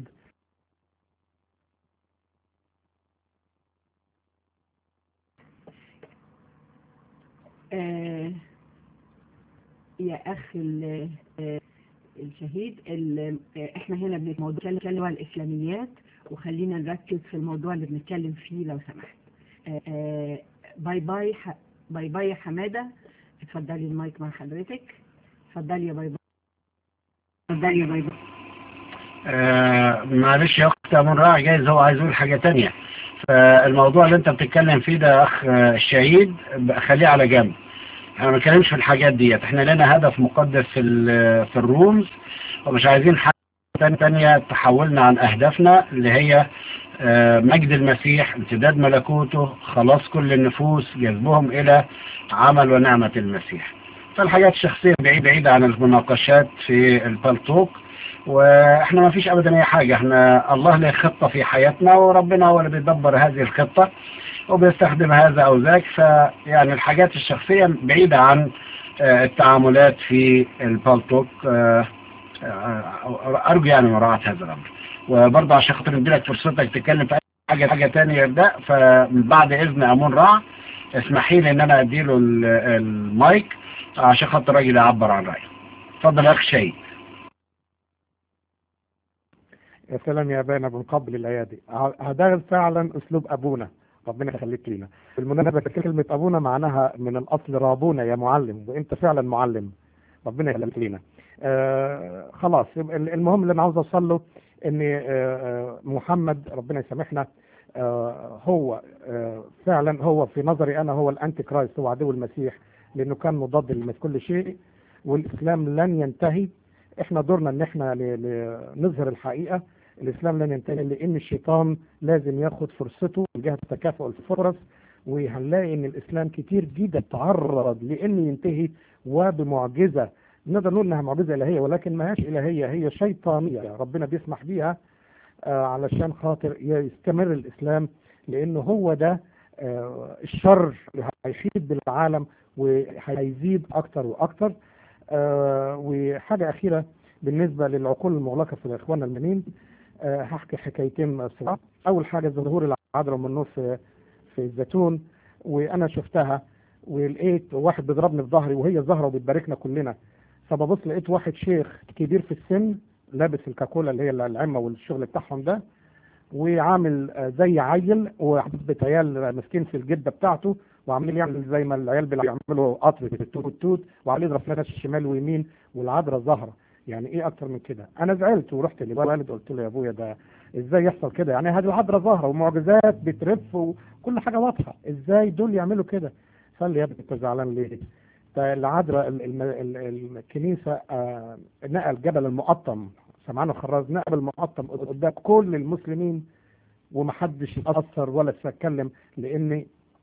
آه، يا أخ ال- آه، الشهيد ال- آه، احنا هنا بنتكلم عن الإسلاميات وخلينا نركز في الموضوع اللي بنتكلم فيه لو سمحت آه، آه، باي باي ح- باي باي يا حمادة اتفضلي المايك مع حضرتك اتفضلي يا باي باي اتفضلي يا باي باي آه معلش يا اخت من راعي جايز هو عايز يقول حاجة تانية فالموضوع اللي انت بتتكلم فيه ده يا اخ آه، الشهيد بقى خليه على جنب احنا ما بنتكلمش في الحاجات ديت احنا لنا هدف مقدس في ال- في الرومز ومش عايزين حاجة تانية- تانية تحولنا عن اهدافنا اللي هي آه، مجد المسيح امتداد ملكوته خلاص كل النفوس جذبهم الى عمل ونعمة المسيح فالحاجات الشخصية بعيد بعيدة عن المناقشات في البلتوك واحنا ما فيش ابدا اي حاجة احنا الله له خطة في حياتنا وربنا هو اللي بيدبر هذه الخطة وبيستخدم هذا او ذاك فيعني الحاجات الشخصية بعيدة عن آه، التعاملات في البلتوك آه، آه، ارجو يعني مراعاة هذا الامر وبرضه عشان خاطر نديلك فرصتك تتكلم في أي حاجة حاجة تانية يبدأ فبعد اذن امون رع اسمحي لي ان انا اديله ال- المايك عشان خاطر الراجل يعبر عن رايه اتفضل يا اخ شيء يا سلام يا ابانا بنقبل الايادي ه- ده فعلا اسلوب ابونا ربنا يخليك لينا بالمناسبه كلمه ابونا معناها من الاصل رابونا يا معلم وانت فعلا معلم ربنا يخليك لينا آه خلاص يبقى ال- المهم اللي انا عاوز اوصل له ان آه آه، محمد ربنا يسامحنا آه هو آه فعلا هو في نظري انا هو الانتي كرايست هو عدو المسيح لانه كان مضاد لكل شيء والاسلام لن ينتهي احنا دورنا ان احنا ل- ل- نظهر الحقيقه الاسلام لن ينتهي لان الشيطان لازم ياخد فرصته من جهه تكافؤ الفرص وهنلاقي ان الاسلام كتير جدا تعرض لان ينتهي وبمعجزه نقدر نقول انها معجزه الهيه ولكن ما هيش الهيه هي شيطانيه ربنا بيسمح بيها آه، علشان خاطر يستمر الاسلام لانه هو ده آه، الشر اللي هيحيط بالعالم وهيزيد اكتر واكتر آه، وحاجه اخيره بالنسبه للعقول المغلقه في اخواننا المؤمنين آه، هحكي حكايتين صراحة. اول حاجه ظهور العذراء من النور في في الزيتون وانا شفتها ولقيت واحد بيضربني في ظهري وهي ظاهره وبتباركنا كلنا فببص لقيت واحد شيخ كبير في السن لابس الكاكولا اللي هي العمه والشغل بتاعهم ده وعامل آه، زي عيل وحبة عيال ماسكين في الجده بتاعته وعاملين يعمل زي ما العيال بيعملوا قطر في التوت توت وعمال يضرب في ناس شمال ويمين والعذراء ظاهره يعني ايه اكتر من كده انا زعلت ورحت للوالد قلت له يا ابويا ده ازاي يحصل كده يعني هذه العذراء ظاهره ومعجزات بترف وكل حاجه واضحه ازاي دول يعملوا كده قال لي يا ابني انت زعلان ليه ده العذراء ال- الم- ال- ال- الكنيسه آه، نقل جبل المقطم سمعنا خراز نقل المقطم قدام كل المسلمين ومحدش يتاثر ولا يتكلم لان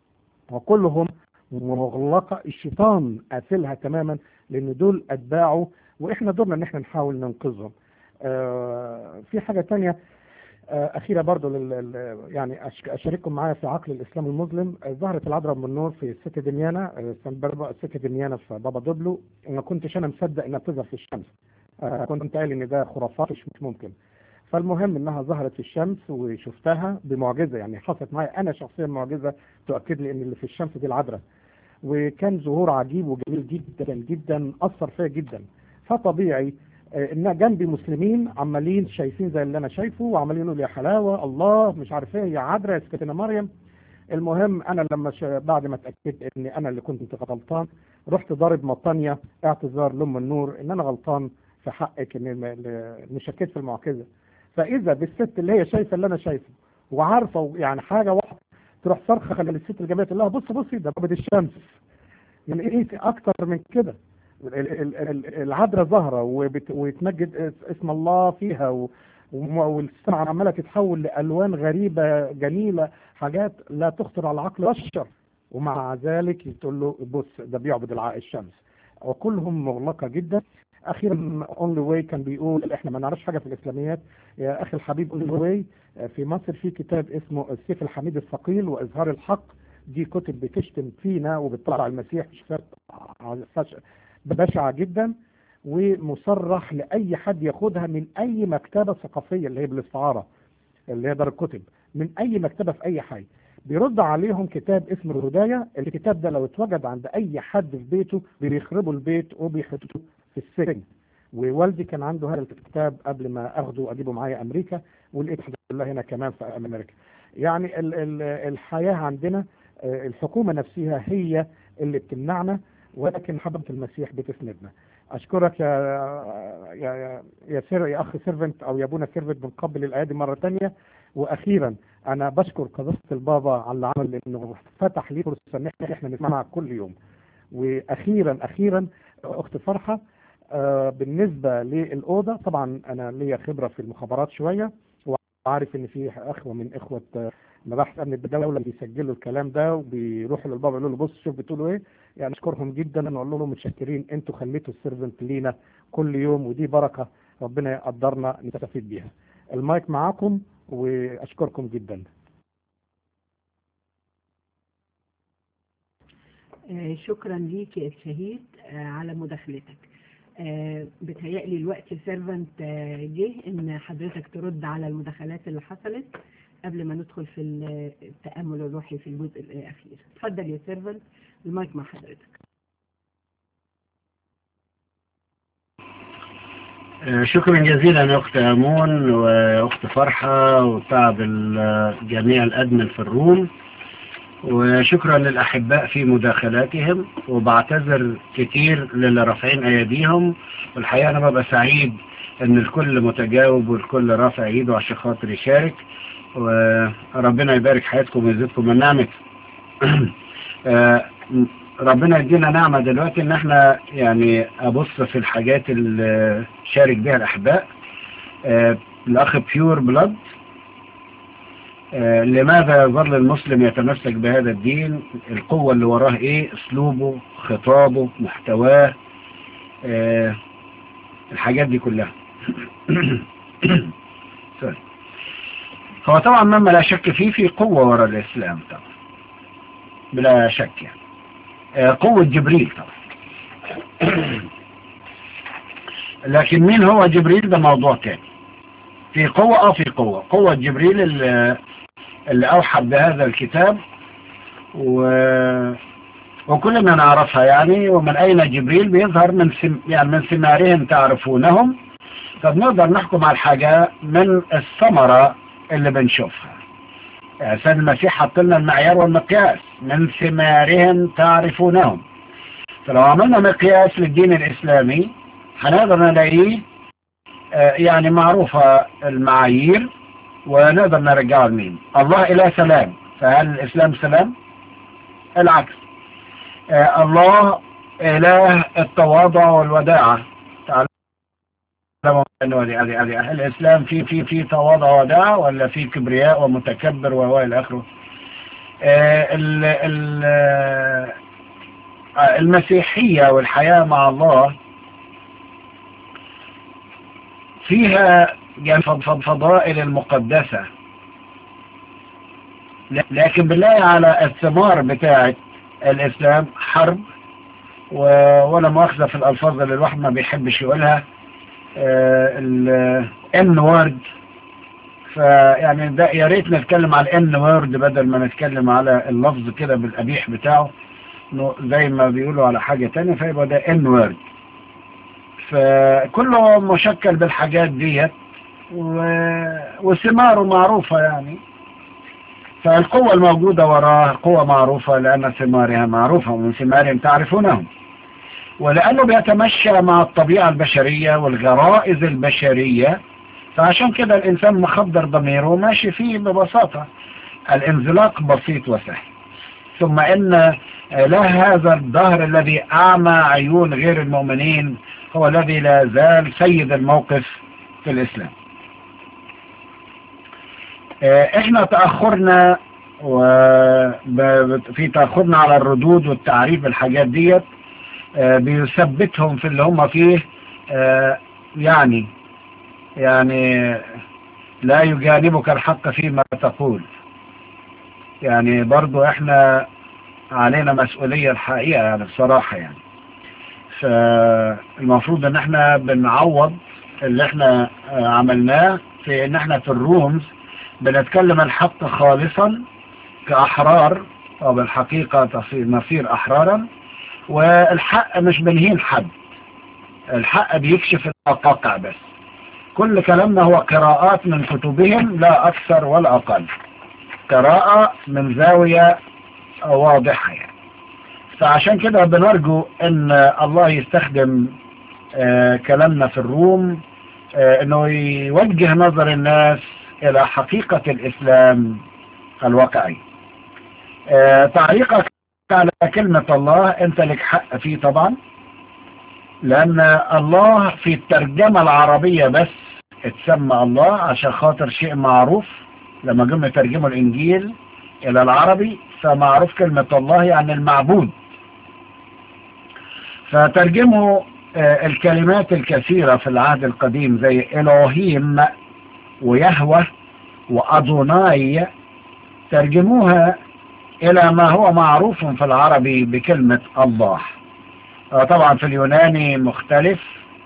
وكلهم مغلقه الشيطان قافلها تماما لان دول اتباعه واحنا دورنا ان احنا نحاول ننقذهم آه، في حاجه تانية آه، أخيرة برضو لل... لل- يعني أش- أشارككم معايا في عقل الإسلام المسلم آه، ظهرت العذراء من النور في سكة دميانة آه، سان بربا- سكة دميانة في بابا دوبلو وما كنتش أنا مصدق إنها بتظهر في الشمس آه، كنت قايل إن ده خرافات مش مش ممكن فالمهم إنها ظهرت في الشمس وشفتها بمعجزة يعني حصلت معايا أنا شخصيا معجزة تؤكد لي إن اللي في الشمس دي العذراء وكان ظهور عجيب وجميل جدا جدا أثر فيا جدا فطبيعي آه، ان جنبي مسلمين عمالين شايفين زي اللي انا شايفه وعمالين يقولوا يا حلاوه الله مش عارف ايه يا عذراء يا سكتنا مريم المهم انا لما ش... بعد ما اتاكدت ان انا اللي كنت غلطان رحت ضارب مطانيه اعتذار لام النور ان انا غلطان في حقك ان م- ل- اني شكيت في المعجزه فاذا بالست اللي هي شايفه اللي انا شايفه وعارفه يعني حاجه واحده تروح صرخه للست الجميله تقول لها بص بصي ده ضربة الشمس يعني ايه اكتر من كده ال- ال- ال- العذراء ظاهرة وبت- ويتمجد اس- اسم الله فيها و- وم- والسماء عمالة تتحول لألوان غريبة جميلة حاجات لا تخطر على عقل بشر ومع ذلك تقول له بص ده بيعبد الع- الشمس وكلهم مغلقة جدا اخيرا اونلي واي كان بيقول احنا ما نعرفش حاجه في الاسلاميات يا اخي الحبيب اونلي واي في مصر في كتاب اسمه السيف الحميد الثقيل واظهار الحق دي كتب بتشتم فينا وبتطلع المسيح شتات فش- بشعه جدا ومصرح لاي حد ياخدها من اي مكتبه ثقافيه اللي هي بالاستعاره اللي هي دار الكتب من اي مكتبه في اي حي بيرد عليهم كتاب اسمه الهدايه الكتاب ده لو اتوجد عند اي حد في بيته بيخربوا البيت وبيحطوه في السجن ووالدي كان عنده هذا الكتاب قبل ما اخده واجيبه معايا امريكا ولقيت الحمد لله هنا كمان في امريكا يعني ال ال الحياه عندنا آه، الحكومه نفسها هي اللي بتمنعنا ولكن حضره المسيح بتسندنا اشكرك يا يا يا يا, سر يا اخ سيرفنت او يا ابونا سيرفنت بنقبل الايادي مره ثانيه واخيرا انا بشكر قداسه البابا على العمل لانه فتح لي فرصه ان احنا احنا نسمعها كل يوم واخيرا اخيرا اخت فرحه آه، بالنسبه للاوضه طبعا انا ليا خبره في المخابرات شويه وعارف ان في اخوه من اخوه آه، مباحث امن الدوله بيسجلوا الكلام ده وبيروحوا للبابا يقولوا له بص شوف بتقولوا ايه يعني اشكرهم جدا نقول لهم متشكرين انتوا خليتوا السيرفنت لينا كل يوم ودي بركه ربنا يقدرنا نستفيد بيها المايك معاكم واشكركم جدا آه، شكرا ليك يا الشهيد آه، على مداخلتك آه، بتهيألي الوقت سيرفنت جه ان حضرتك ترد على المداخلات اللي حصلت قبل ما ندخل في التأمل الروحي في الجزء الأخير اتفضل يا سيرفنت المايك مع حضرتك آه، شكرا جزيلا يا أخت أمون وأخت فرحة وتعب الجميع الأدمن في الروم وشكرا للأحباء في مداخلاتهم وبعتذر كتير للي رافعين أيديهم والحقيقة أنا ببقى سعيد إن الكل متجاوب والكل رافع إيده عشان خاطر يشارك وربنا يبارك حياتكم ويزيدكم من نعمة آه، ربنا يدينا نعمة دلوقتي إن احنا يعني أبص في الحاجات اللي شارك بها الأحباء آه، الأخ بيور بلاد آه، لماذا يظل المسلم يتمسك بهذا الدين القوة اللي وراه ايه اسلوبه خطابه محتواه آه، الحاجات دي كلها سوري. هو طبعا مما لا شك فيه في قوة وراء الاسلام طبعا بلا شك يعني آه، قوة جبريل طبعا لكن مين هو جبريل ده موضوع تاني في قوة اه في قوة قوة جبريل اللي اللي أوحى بهذا الكتاب و... وكلنا نعرفها يعني ومن أين جبريل بيظهر من سم... يعني من ثمارهم تعرفونهم فبنقدر نحكم على الحاجة من الثمرة اللي بنشوفها يعني سيد المسيح حط لنا المعيار والمقياس من ثمارهم تعرفونهم فلو عملنا مقياس للدين الإسلامي هنقدر نلاقيه آه، يعني معروفة المعايير ونقدر نرجعه لمين الله إله سلام فهل الإسلام سلام العكس آه الله إله التواضع والوداعة تعلموا أنه هذه هذه هذه الإسلام في في في تواضع وداعة ولا في كبرياء ومتكبر وهو إلى آخره آه ال ال آه المسيحية والحياة مع الله فيها يعني فضائل المقدسة لكن بالله على الثمار بتاعة الإسلام حرب ولا مؤاخذة في الألفاظ اللي الواحد ما بيحبش يقولها الان وورد فيعني ده يا ريت نتكلم على الان وورد بدل ما نتكلم على اللفظ كده بالقبيح بتاعه انه زي ما بيقولوا على حاجة تانية فيبقى ده ان وورد فكله مشكل بالحاجات ديت و... وثماره معروفة يعني فالقوة الموجودة وراها قوة معروفة لأن ثمارها معروفة ومن ثمارهم تعرفونهم ولأنه بيتمشى مع الطبيعة البشرية والغرائز البشرية فعشان كده الإنسان مخدر ضميره وماشي فيه ببساطة الانزلاق بسيط وسهل ثم إن له هذا الظهر الذي أعمى عيون غير المؤمنين هو الذي لا زال سيد الموقف في الإسلام احنا تأخرنا وفي تاخدنا على الردود والتعريف الحاجات ديت آه، بيثبتهم في اللي هم فيه آه، يعني يعني لا يجانبك الحق فيما تقول يعني برضو احنا علينا مسؤولية الحقيقة يعني بصراحة يعني فالمفروض ان احنا بنعوض اللي احنا آه، عملناه في ان احنا في الرومز بنتكلم الحق خالصا كأحرار او بالحقيقة تصير نصير احرارا والحق مش بنهين حد الحق بيكشف الواقع بس كل كلامنا هو قراءات من كتبهم لا أكثر ولا أقل قراءة من زاوية واضحة يعني فعشان كده بنرجو ان الله يستخدم آه كلامنا في الروم آه انه يوجه نظر الناس الى حقيقة الاسلام الواقعي آه تعليقك على كلمة الله انت لك حق فيه طبعا لان الله في الترجمة العربية بس اتسمى الله عشان خاطر شيء معروف لما جم يترجموا الانجيل الى العربي فمعروف كلمة الله يعني المعبود فترجموا آه، الكلمات الكثيرة في العهد القديم زي إلهيم ويهوى وأدوناي ترجموها إلى ما هو معروف في العربي بكلمة الله آه، طبعا في اليوناني مختلف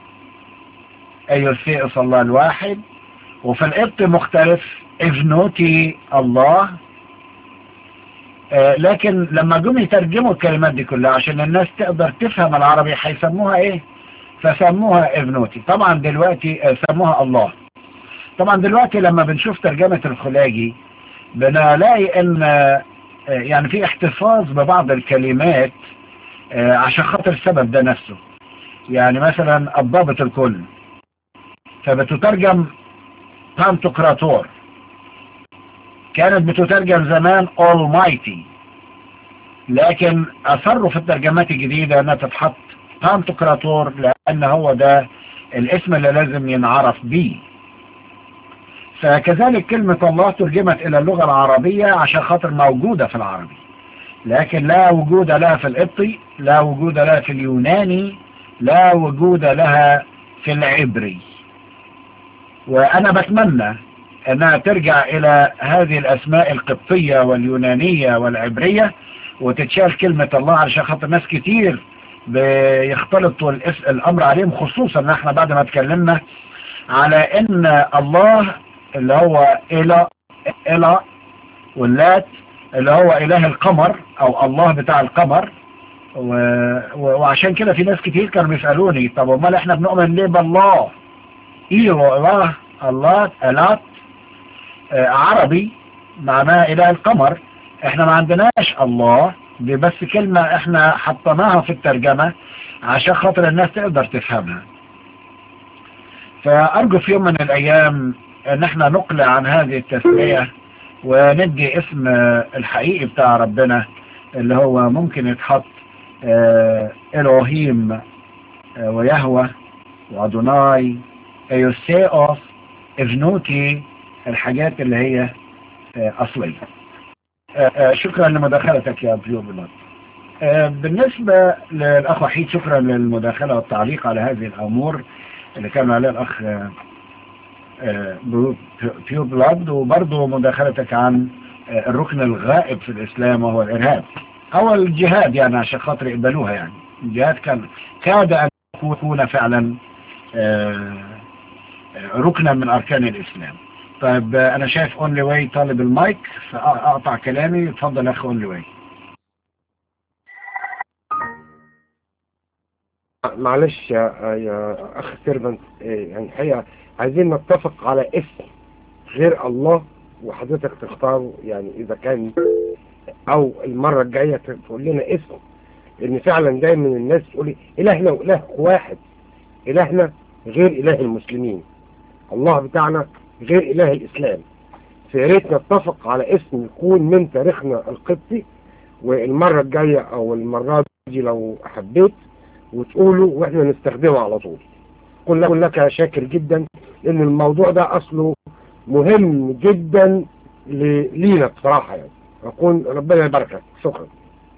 أيوثيئس الله الواحد وفي القبط مختلف افنوتي الله آه، لكن لما جم يترجموا الكلمات دي كلها عشان الناس تقدر تفهم العربي هيسموها ايه فسموها ابنوتي طبعا دلوقتي آه، سموها الله طبعا دلوقتي لما بنشوف ترجمة الخلاجي بنلاقي ان آه، يعني في احتفاظ ببعض الكلمات آه، عشان خاطر السبب ده نفسه يعني مثلا الضابط الكل فبتترجم بانتوكراتور كانت بتترجم زمان Almighty لكن أصروا في الترجمات الجديدة أنها تتحط بانتوكراتور لأن هو ده الاسم اللي لازم ينعرف بيه فكذلك كلمة الله ترجمت إلى اللغة العربية عشان خاطر موجودة في العربي لكن لا وجود لها في القبطي لا وجود لها في اليوناني لا وجود لها في العبري وأنا بتمنى أنها ترجع إلى هذه الأسماء القبطية واليونانية والعبرية وتتشال كلمة الله علشان خاطر ناس كتير بيختلطوا الاس- الأمر عليهم خصوصا ان احنا بعد ما اتكلمنا على ان الله اللي هو إله إله واللات اللي هو إله القمر أو الله بتاع القمر و... و... وعشان كده في ناس كتير كانوا بيسألوني طب امال احنا بنؤمن ليه بالله ايه الله الله الات آه، عربي معناها اله القمر احنا ما عندناش الله دي بس كلمة احنا حطيناها في الترجمة عشان خاطر الناس تقدر تفهمها فارجو في يوم من الايام ان احنا نقلع عن هذه التسمية وندي اسم آه، الحقيقي بتاع ربنا اللي هو ممكن يتحط آه، الوهيم آه، ويهوى وادوناي ايوسيوس افنوتي الحاجات اللي هي آه، اصلية آه، آه، شكرا لمداخلتك يا بيو بلاد آه، بالنسبة للأخ وحيد شكرا للمداخلة والتعليق على هذه الأمور اللي كان عليها الأخ آه، آه، برو- بيو بلاد وبرضه مداخلتك عن آه، الركن الغائب في الإسلام وهو الإرهاب أو الجهاد يعني عشان خاطر يقبلوها يعني الجهاد كان كاد أن يكون فعلا آه، آه، ركنا من أركان الإسلام طيب آه، أنا شايف أونلي واي طالب المايك فأقطع كلامي اتفضل يا أخ أونلي واي معلش يا, يا اخ سيرفنت يعني الحقيقه عايزين نتفق على اسم غير الله وحضرتك تختاره يعني اذا كان او المره الجايه تقول لنا اسم لان فعلا دايما الناس تقول الهنا واله واحد الهنا غير اله المسلمين الله بتاعنا غير اله الاسلام فيا ريت نتفق على اسم يكون من تاريخنا القبطي والمره الجايه او المره دي لو حبيت وتقوله واحنا نستخدمه على طول قل لك, قل لك شاكر جدا لان الموضوع ده اصله مهم جدا ل- لينا بصراحة يعني أقول ربنا يباركك شكرا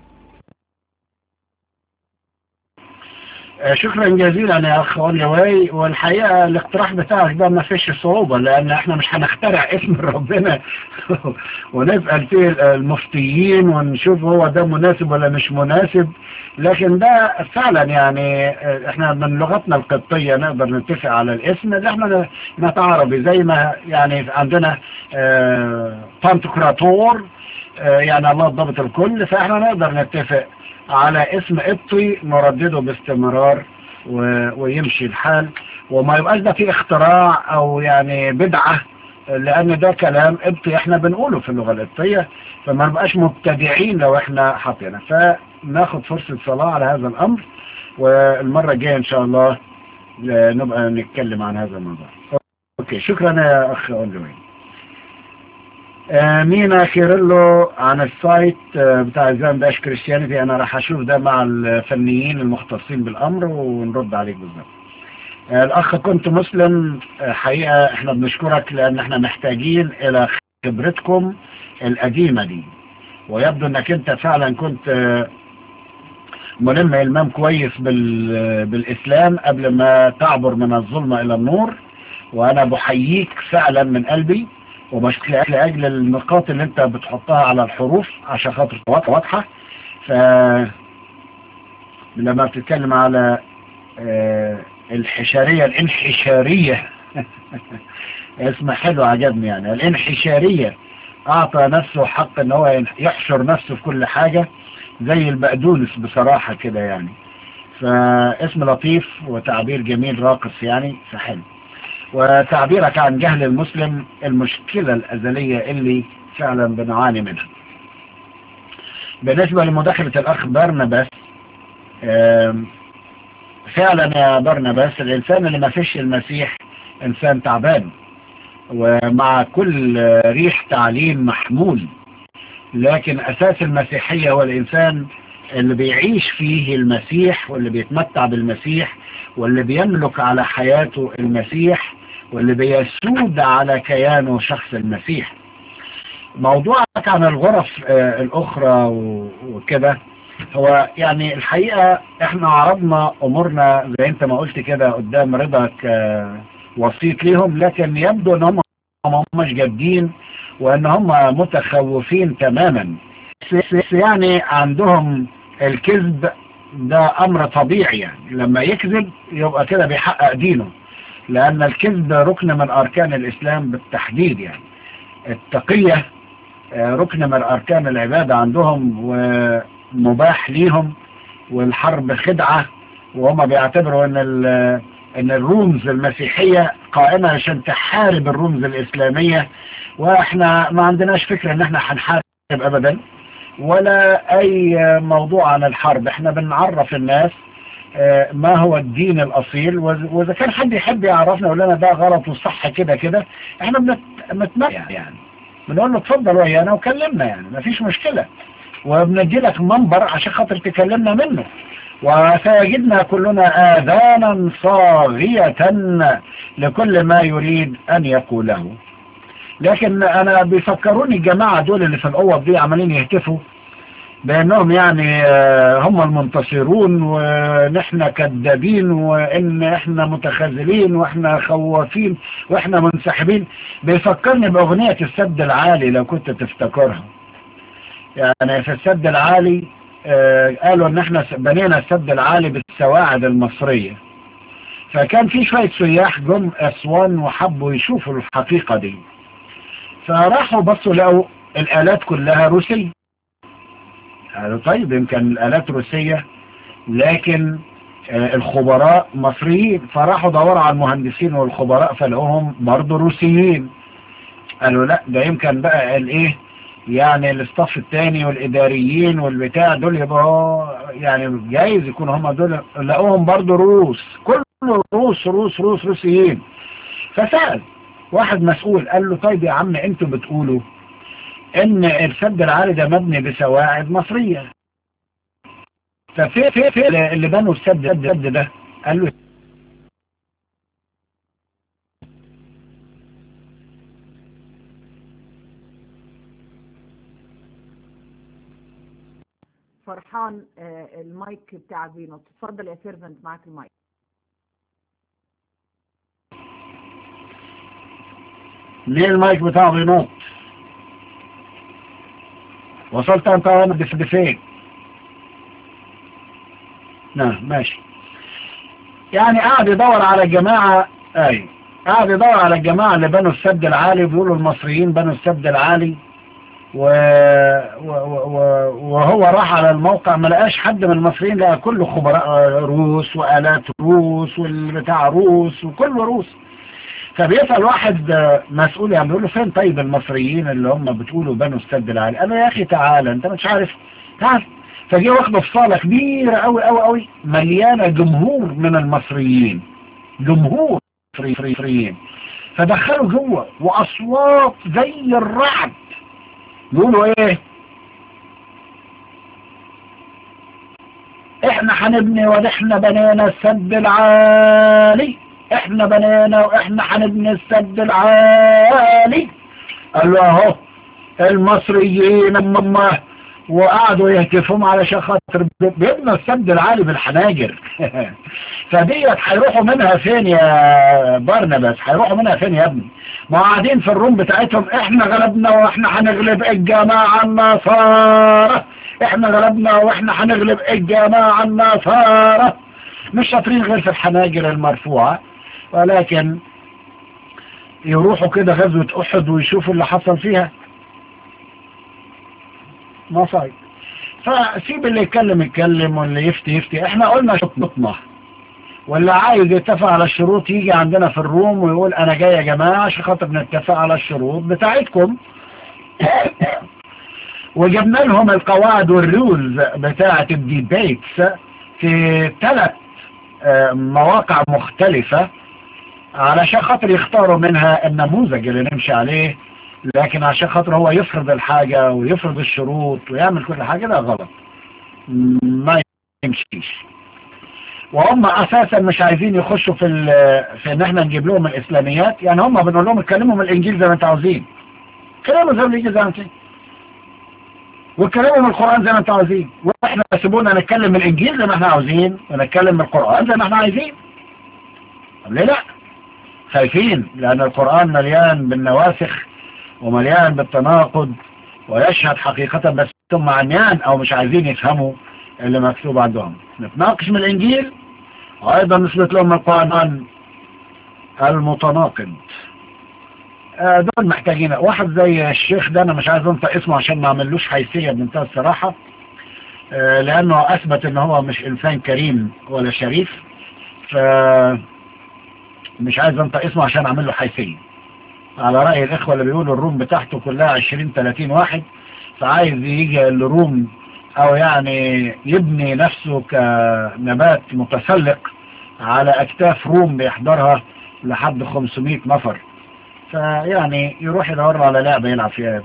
آه، شكرا جزيلا يا اخ اوليواي والحقيقه الاقتراح بتاعك ده ما فيش صعوبه لان احنا مش هنخترع اسم ربنا ونسال فيه المفتيين ونشوف هو ده مناسب ولا مش مناسب لكن ده فعلا يعني آه، احنا من لغتنا القبطيه نقدر نتفق على الاسم اللي احنا نتعربي زي ما يعني عندنا آه، بانتوكراتور آه، يعني الله ضابط الكل فاحنا نقدر نتفق على اسم قبطي نردده باستمرار و... ويمشي الحال وما يبقاش ده فيه اختراع او يعني بدعة لان ده كلام قبطي احنا بنقوله في اللغة القبطية فما نبقاش مبتدعين لو احنا حاطينه فناخد فرصة صلاة على هذا الامر والمرة الجاية ان شاء الله آه، نبقى نتكلم عن هذا الموضوع اوكي شكرا يا اخ اولوين آه، مينا كيرلو عن السايت آه، بتاع زان داش كريستيانيتي انا راح اشوف ده مع الفنيين المختصين بالامر ونرد عليك بالظبط آه، الاخ كنت مسلم آه، حقيقة احنا بنشكرك لان احنا محتاجين الى خبرتكم القديمة دي ويبدو انك انت فعلا كنت آه، ملم المام كويس بال- بالاسلام قبل ما تعبر من الظلمة الى النور وانا بحييك فعلا من قلبي وبشكل لأجل النقاط اللي انت بتحطها على الحروف عشان خاطر تبقى واضحة ف لما بتتكلم على آه، الحشارية الانحشارية اسم حلو عجبني يعني الانحشارية اعطى نفسه حق ان هو يحشر نفسه في كل حاجة زي البقدونس بصراحة كده يعني فاسم لطيف وتعبير جميل راقص يعني فحلو وتعبيرك عن جهل المسلم المشكلة الأزلية اللي فعلا بنعاني منها بالنسبة لمداخلة الأخ برنباس آم، فعلا يا برنباس الإنسان اللي ما فيش المسيح إنسان تعبان ومع كل ريح تعليم محمول لكن أساس المسيحية هو الإنسان اللي بيعيش فيه المسيح واللي بيتمتع بالمسيح واللي بيملك على حياته المسيح واللي بيسود على كيانه شخص المسيح موضوعك عن الغرف آه، الأخرى و- وكده هو يعني الحقيقة احنا عرضنا أمورنا زي انت ما قلت كده قدام رضا وسيط ليهم لكن يبدو ان هم ما همش جادين وان هم متخوفين تماما س- يعني عندهم الكذب ده امر طبيعي يعني لما يكذب يبقى كده بيحقق دينه لان الكذب ركن من اركان الاسلام بالتحديد يعني التقية آه، ركن من اركان العبادة عندهم ومباح ليهم والحرب خدعة وهم بيعتبروا ان ال- ان الرومز المسيحية قائمة عشان تحارب الرومز الاسلامية واحنا ما عندناش فكرة ان احنا هنحارب ابدا ولا اي موضوع عن الحرب احنا بنعرف الناس آه، ما هو الدين الاصيل وإذ- واذا كان حد يحب يعرفنا يقول لنا ده غلط وصح كده كده احنا بنت- بنتمتع يعني بنقول له اتفضل ويانا وكلمنا يعني مفيش مشكلة وبندي لك منبر عشان خاطر تكلمنا منه وسيجدنا كلنا آذانا صاغية لكل ما يريد أن يقوله لكن أنا بيفكروني الجماعة دول اللي في الأوض دي عمالين يهتفوا بأنهم يعني آه، هم المنتصرون ونحن كذابين وإن إحنا متخاذلين وإحنا خوافين وإحنا منسحبين بيفكرني بأغنية السد العالي لو كنت تفتكرها يعني في السد العالي آه، قالوا ان احنا بنينا السد العالي بالسواعد المصرية فكان في شوية سياح جم اسوان وحبوا يشوفوا الحقيقة دي فراحوا بصوا لقوا الالات كلها روسية قالوا طيب يمكن الالات روسية لكن آه، الخبراء مصريين فراحوا دوروا على المهندسين والخبراء فلقوهم برضه روسيين قالوا لا ده يمكن بقى الايه يعني الاستاف التاني والاداريين والبتاع دول يبقوا يعني جايز يكونوا هم دول لقوهم برضو روس كله روس روس روس روسيين فسأل واحد مسؤول قال له طيب يا عم انتوا بتقولوا ان السد العالي ده مبني بسواعد مصرية ففي في في اللي بنوا السد السد ده قال له فرحان آه، المايك بتاع فينوس اتفضل يا سيرفنت معاك المايك ليه المايك بتاعه بينط وصلت انت وانا بف- بفين نعم ماشي يعني قاعد يدور على الجماعة اي قاعد يدور على الجماعة اللي بنوا السد العالي بيقولوا المصريين بنوا السد العالي و... و... و... وهو راح على الموقع ما لقاش حد من المصريين لقى كله خبراء روس وآلات روس والبتاع روس وكله روس فبيسأل واحد آه، مسؤول يعني بيقول له فين طيب المصريين اللي هم بتقولوا بنوا السد العالي قال له يا اخي تعالى انت مش عارف تعال فجه واخده في صالة كبيرة قوي قوي قوي مليانة جمهور من المصريين جمهور مصري- مصريين فدخلوا جوه واصوات زي الرعد يقولوا ايه احنا هنبني واحنا بنينا السد العالي احنا بنينا واحنا هنبني السد العالي قال له اهو المصريين هم وقعدوا يهتفهم علشان خاطر بيبنوا السد العالي بالحناجر فديت هيروحوا منها فين يا برنبس هيروحوا منها فين يا ابني ما قاعدين في الروم بتاعتهم احنا غلبنا واحنا هنغلب الجماعة النصارى احنا غلبنا واحنا هنغلب الجماعة النصارى مش شاطرين غير في الحناجر المرفوعة ولكن يروحوا كده غزوة احد ويشوفوا اللي حصل فيها مصايب فسيب اللي يتكلم يتكلم واللي يفتي يفتي احنا قلنا شطنا واللي عايز يتفق على الشروط يجي عندنا في الروم ويقول انا جاي يا جماعة عشان خاطر نتفق على الشروط بتاعتكم وجبنا لهم القواعد والرولز بتاعة الديبيتس في ثلاث آه، مواقع مختلفة علشان خاطر يختاروا منها النموذج اللي نمشي عليه لكن عشان خاطر هو يفرض الحاجة ويفرض الشروط ويعمل كل حاجة ده غلط ما يمشيش وهم اساسا مش عايزين يخشوا في ال- في ان احنا نجيب لهم الاسلاميات يعني هم بنقول لهم اتكلموا من الانجيل زي ما انتوا عاوزين كلاموا زي الانجيل زي ما انتوا عاوزين واتكلموا من القران زي ما انتوا عاوزين واحنا سيبونا نتكلم من الانجيل زي ما احنا عاوزين ونتكلم من القران زي ما احنا عايزين طب ليه لا خايفين لان القران مليان بالنواسخ ومليان بالتناقض ويشهد حقيقة بس هم عميان او مش عايزين يفهموا اللي مكتوب عندهم نتناقش من الانجيل وايضا نثبت لهم القرآن المتناقض آه، دول محتاجين واحد زي الشيخ ده انا مش عايز انطق اسمه عشان ما اعملوش حيثية بمنتهى الصراحة آه، لانه اثبت ان هو مش انسان كريم ولا شريف ف مش عايز انطق اسمه عشان اعمل له حيثية على رأي الإخوة اللي بيقولوا الروم بتاعته كلها 20 30 واحد فعايز يجي الروم أو يعني يبني نفسه كنبات متسلق على أكتاف روم بيحضرها لحد 500 نفر فيعني يروح يدور على لعبة يلعب فيها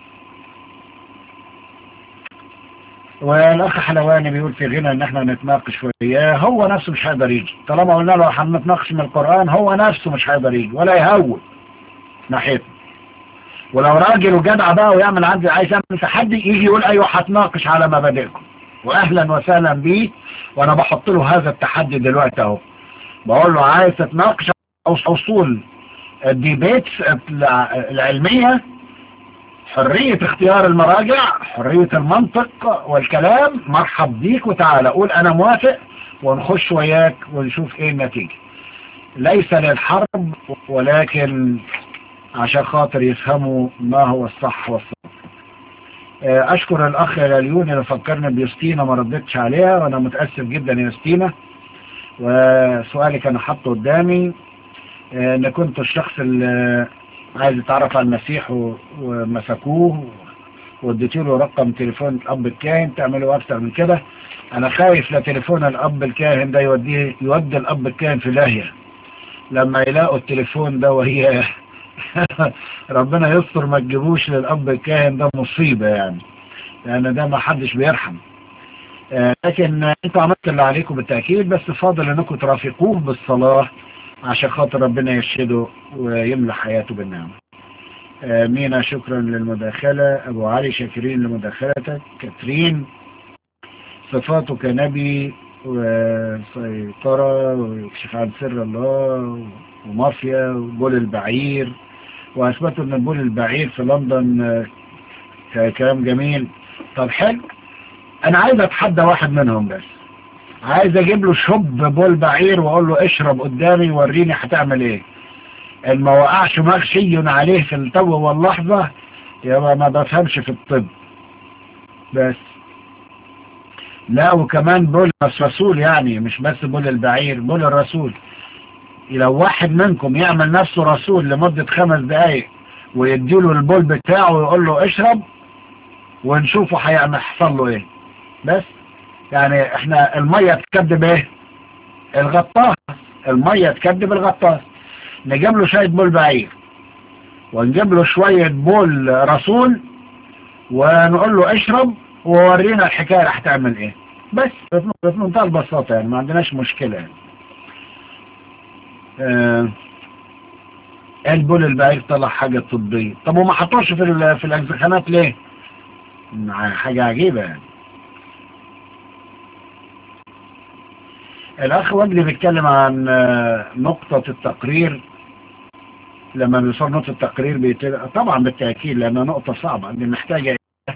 والأخ حلواني بيقول في غنى إن احنا نتناقش وياه هو نفسه مش هيقدر يجي طالما قلنا له هنتناقش من القرآن هو نفسه مش هيقدر يجي ولا يهول ناحيته ولو راجل وجدع بقى ويعمل عندي عايز يعمل تحدي يجي يقول ايوه هتناقش على مبادئكم واهلا وسهلا بيه وانا بحط له هذا التحدي دلوقتي اهو بقول له عايز تتناقش اصول الديبيتس العلمية حرية اختيار المراجع حرية المنطق والكلام مرحب بيك وتعالى قول انا موافق ونخش وياك ونشوف ايه النتيجة ليس للحرب ولكن عشان خاطر يفهموا ما هو الصح والصح اشكر الاخ اليوني اللي فكرني بيوستينا ما ردتش عليها وانا متأسف جدا يا يوستينا وسؤالي كان حاطه قدامي ان كنت الشخص اللي عايز يتعرف على المسيح ومسكوه واديت له رقم تليفون الاب الكاهن تعملوا اكتر من كده انا خايف لا تليفون الاب الكاهن ده يوديه يودي الاب الكاهن في داهيه لما يلاقوا التليفون ده وهي ربنا يستر ما تجيبوش للاب الكاهن ده مصيبه يعني لان ده ما حدش بيرحم لكن انتوا عملت اللي عليكم بالتاكيد بس فاضل انكم ترافقوه بالصلاه عشان خاطر ربنا يرشده ويملى حياته بالنعمة مينا شكرا للمداخلة أبو علي شاكرين لمداخلتك كاترين صفاته كنبي وسيطرة وكشف عن سر الله ومافيا وبول البعير وأثبتوا أن بول البعير في لندن آه، كلام جميل طب حلو أنا عايز أتحدى واحد منهم بس عايز أجيب له شب بول بعير وأقول له اشرب قدامي وريني هتعمل إيه إن ما وقعش مغشي عليه في التو واللحظة يبقى ما بفهمش في الطب بس لا وكمان بول الرسول يعني مش بس بول البعير بول الرسول لو واحد منكم يعمل نفسه رسول لمدة خمس دقايق ويديله البول بتاعه ويقول له اشرب ونشوفه هيحصل له ايه بس يعني احنا المية تكذب ايه الغطاس المية تكذب الغطاس نجيب له شوية بول بعير ونجيب له شوية بول رسول ونقول له اشرب وورينا الحكاية رح تعمل ايه بس في منتهى البساطة يعني ما عندناش مشكلة يعني. آه البول البعير طلع حاجة طبية طب وما حطوش في ال- في الاجزخانات ليه مع- حاجة عجيبة يعني الاخ وجدي بيتكلم عن آه، نقطة التقرير لما بيصير نقطة التقرير بيتم طبعا بالتأكيد لأنها نقطة صعبة دي محتاجة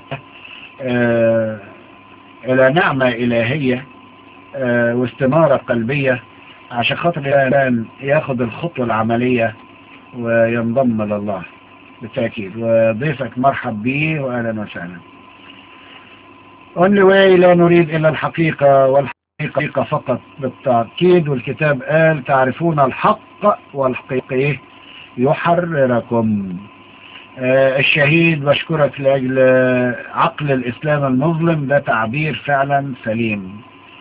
آه، إلى نعمة إلهية آه، واستنارة قلبية عشان خاطر الإنسان ياخد الخطوة العملية وينضم لله بالتأكيد وضيفك مرحب به وأهلا وسهلا only way لا نريد إلا الحقيقة والحقيقة فقط بالتأكيد والكتاب قال تعرفون الحق والحقيقة يحرركم آه، الشهيد بشكرك لأجل عقل الإسلام المظلم ده تعبير فعلا سليم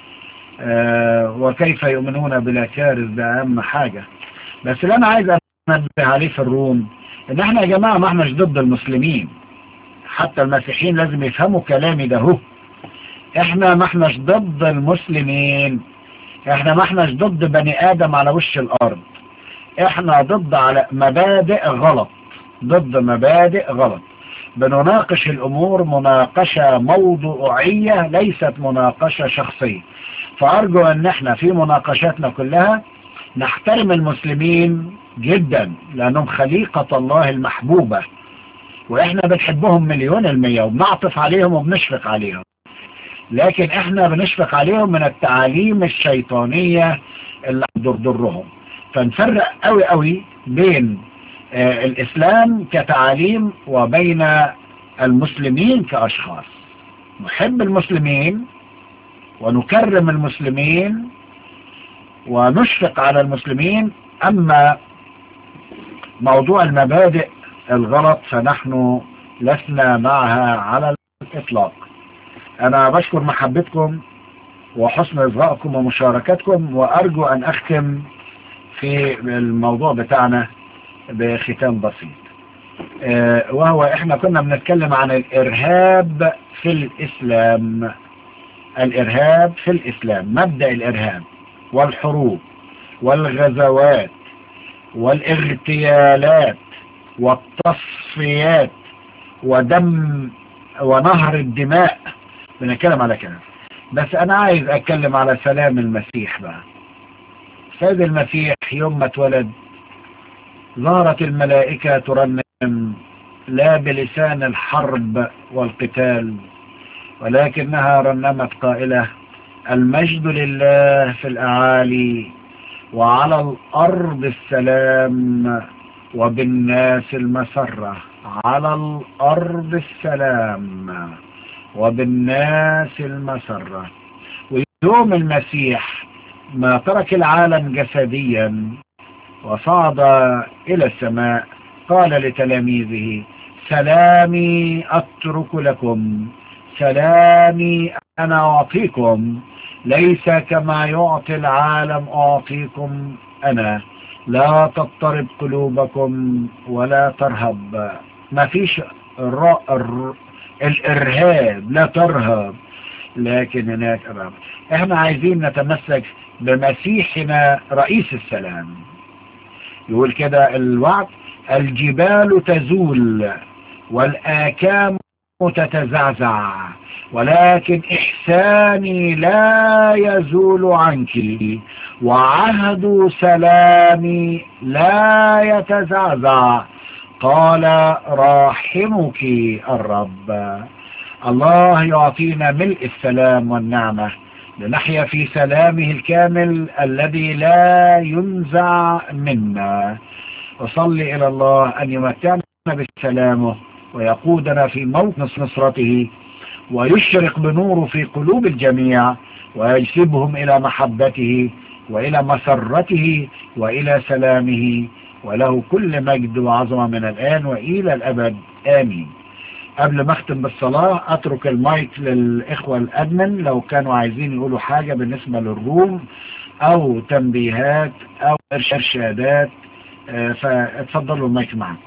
آه، وكيف يؤمنون بلا كارث ده أهم حاجة بس اللي أنا عايز أنبه عليه في الروم إن إحنا يا جماعة ما إحناش ضد المسلمين حتى المسيحيين لازم يفهموا كلامي ده هو إحنا ما إحناش ضد المسلمين إحنا ما إحناش ضد بني آدم على وش الأرض إحنا ضد على مبادئ غلط ضد مبادئ غلط بنناقش الأمور مناقشة موضوعية ليست مناقشة شخصية فأرجو أن احنا في مناقشاتنا كلها نحترم المسلمين جدا لأنهم خليقة الله المحبوبة وإحنا بنحبهم مليون المية وبنعطف عليهم وبنشفق عليهم لكن إحنا بنشفق عليهم من التعاليم الشيطانية اللي تضرهم فنفرق قوي قوي بين آه، الإسلام كتعاليم وبين المسلمين كأشخاص نحب المسلمين ونكرم المسلمين ونشفق على المسلمين أما موضوع المبادئ الغلط فنحن لسنا معها على الإطلاق أنا بشكر محبتكم وحسن إصغائكم ومشاركتكم وأرجو أن أختم في الموضوع بتاعنا بختام بسيط آه، وهو احنا كنا بنتكلم عن الارهاب في الاسلام الارهاب في الاسلام مبدأ الارهاب والحروب والغزوات والاغتيالات والتصفيات ودم ونهر الدماء بنتكلم على كده بس انا عايز اتكلم على سلام المسيح بقى سيد المسيح يوم ما اتولد ظهرت الملائكة ترنم لا بلسان الحرب والقتال ولكنها رنمت قائلة المجد لله في الأعالي وعلى الأرض السلام وبالناس المسرة على الأرض السلام وبالناس المسرة ويوم المسيح ما ترك العالم جسديا وصعد إلى السماء قال لتلاميذه سلامي أترك لكم سلامي أنا أعطيكم ليس كما يعطي العالم أعطيكم أنا لا تضطرب قلوبكم ولا ترهب ما فيش الر... الر... الإرهاب لا ترهب لكن هناك أمام احنا عايزين نتمسك بمسيحنا رئيس السلام يقول كده الوعد الجبال تزول والآكام تتزعزع ولكن إحساني لا يزول عنك وعهد سلامي لا يتزعزع قال راحمك الرب الله يعطينا ملء السلام والنعمة لنحيا في سلامه الكامل الذي لا ينزع منا أصلي إلى الله أن يمتعنا بسلامه ويقودنا في موت نصرته ويشرق بنوره في قلوب الجميع ويجذبهم إلى محبته وإلى مسرته وإلى سلامه وله كل مجد وعظمة من الآن وإلى الأبد آمين قبل ما اختم بالصلاة اترك المايك للإخوة الأدمن لو كانوا عايزين يقولوا حاجة بالنسبة للروم أو تنبيهات أو إرشادات آه، فاتفضلوا المايك معكم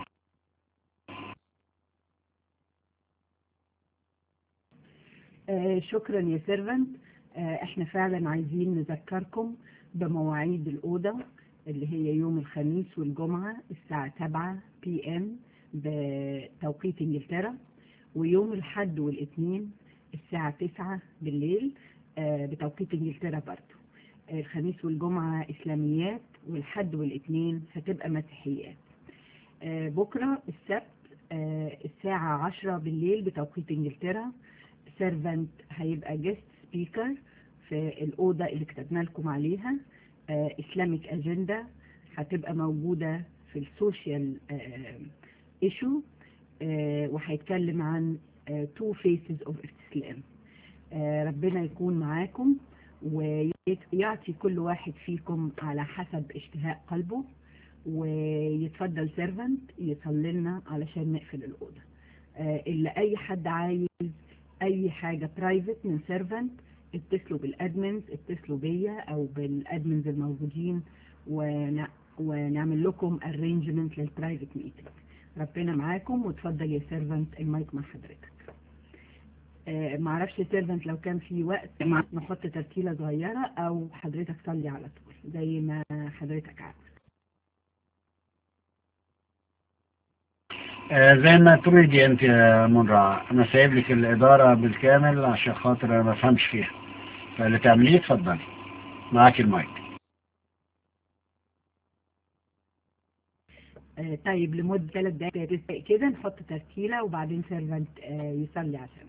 آه، شكرا يا سيرفنت احنا فعلا عايزين نذكركم بمواعيد الأوضة اللي هي يوم الخميس والجمعة الساعة 7 بي ام بتوقيت انجلترا ويوم الحد والاثنين الساعة 9 بالليل آه، بتوقيت انجلترا برضو الخميس والجمعة اسلاميات والحد والاثنين هتبقى مسيحيات آه، بكرة السبت آه، الساعة 10 بالليل بتوقيت انجلترا سيرفنت هيبقى جيست سبيكر في الأوضة اللي كتبنا لكم عليها اسلاميك اجندا هتبقى موجودة في السوشيال ايشو وهيتكلم عن تو فيسز اوف الاسلام ربنا يكون معاكم ويعطي كل واحد فيكم على حسب اشتهاء قلبه ويتفضل سيرفنت يصلي لنا علشان نقفل الأوضة آه، إلا أي حد عايز أي حاجة برايفت من سيرفنت اتصلوا بالادمنز اتصلوا بيا او بالادمنز الموجودين ون... ونعمل لكم ارينجمنت للبرايفت ميتنج ربنا معاكم وتفضل يا سيرفنت المايك مع حضرتك آه معرفش سيرفنت لو كان في وقت نحط ترتيلة صغيرة او حضرتك صلي على طول زي ما حضرتك عاوز آه، زي ما تريدي انت يا منرع انا سايب لك الادارة بالكامل عشان خاطر انا ما افهمش فيها فاللي تعمليه اتفضلي معاك المايك آه طيب لمدة ثلاث دقايق كده نحط ترتيلة وبعدين سيرفنت آه يصلي عشان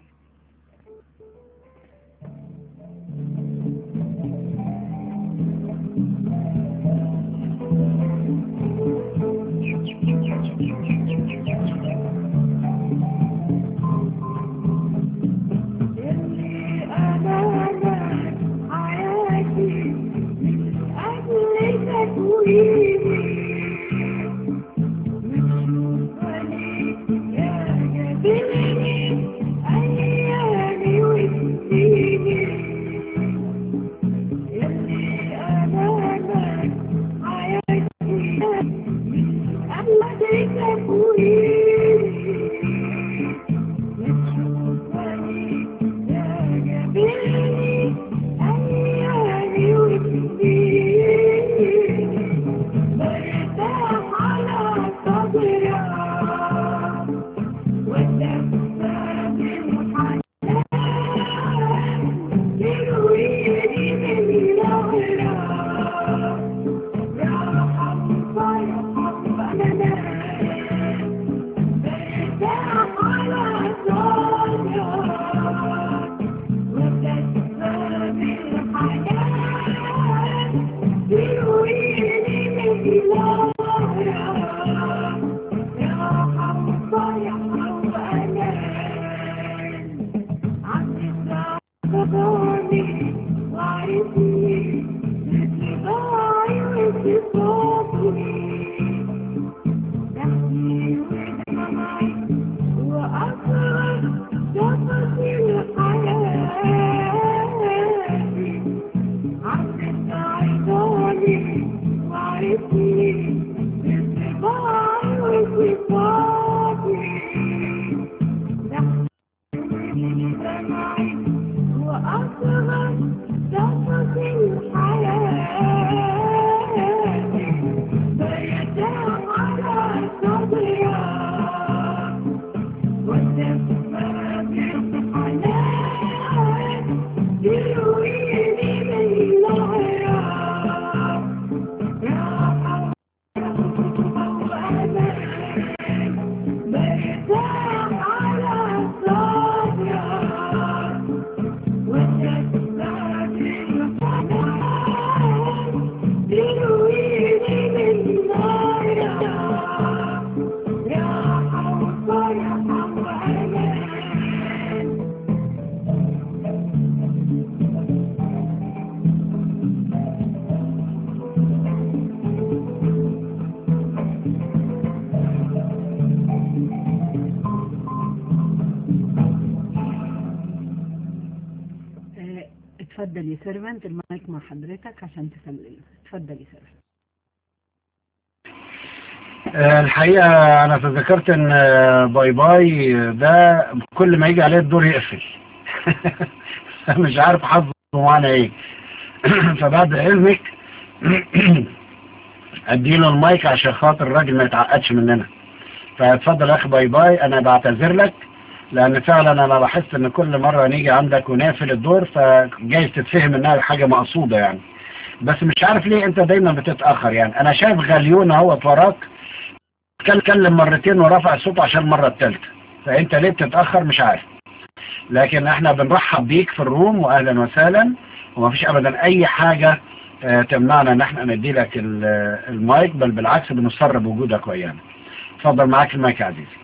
اتفضل يا سيرفنت المايك مع حضرتك عشان تسلم اتفضل يا سيرفنت آه، الحقيقة أنا تذكرت إن آه، باي باي ده كل ما يجي عليه الدور يقفل مش عارف حظه معانا إيه فبعد علمك أديله المايك عشان خاطر الراجل ما يتعقدش مننا فاتفضل يا أخي باي باي أنا بعتذر لك لأن فعلا أنا لاحظت إن كل مرة نيجي عندك ونقفل الدور فجايز تتفهم إنها حاجة مقصودة يعني بس مش عارف ليه أنت دايما بتتأخر يعني أنا شايف غليون اهوت وراك اتكلم مرتين ورفع صوته عشان المرة الثالثة فانت ليه بتتأخر مش عارف لكن احنا بنرحب بيك في الروم واهلا وسهلا ومفيش ابدا اي حاجة اه تمنعنا ان احنا ندي لك المايك بل بالعكس بنصر بوجودك ويانا اتفضل معاك المايك يا عزيزي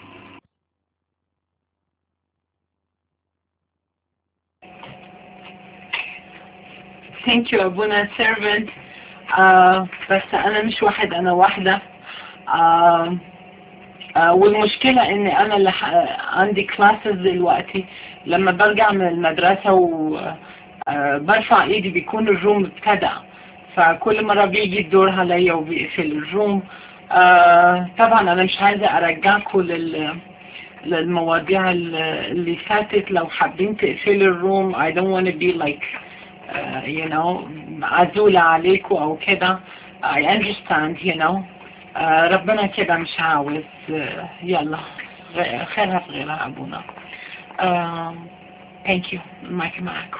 Thank you أبونا servant آه بس أنا مش واحد أنا واحدة آه آه والمشكلة إن أنا اللي عندي كلاسز دلوقتي لما برجع من المدرسة وبرفع إيدي بيكون الروم ابتدى فكل مرة بيجي الدور عليا وبيقفل الروم آه طبعا أنا مش عايزة أرجعكم لل للمواضيع اللي فاتت لو حابين تقفلوا الروم I don't want to be like uh, you know عزولة عليكم أو كده I understand you know uh, ربنا كده مش عاوز uh, يلا خيرها في غيرها أبونا uh, thank you المايك معاكم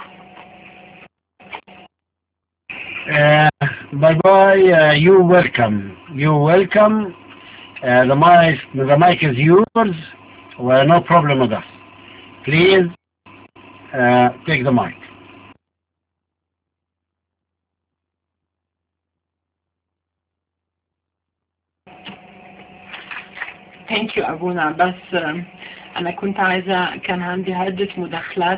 Uh, bye bye. Uh, you welcome. You welcome. Uh, the mic, the mic is yours. Well, no problem with us. Please uh, take the mic. ثانك يو أبونا بس أنا كنت عايزة كان عندي عدة مداخلات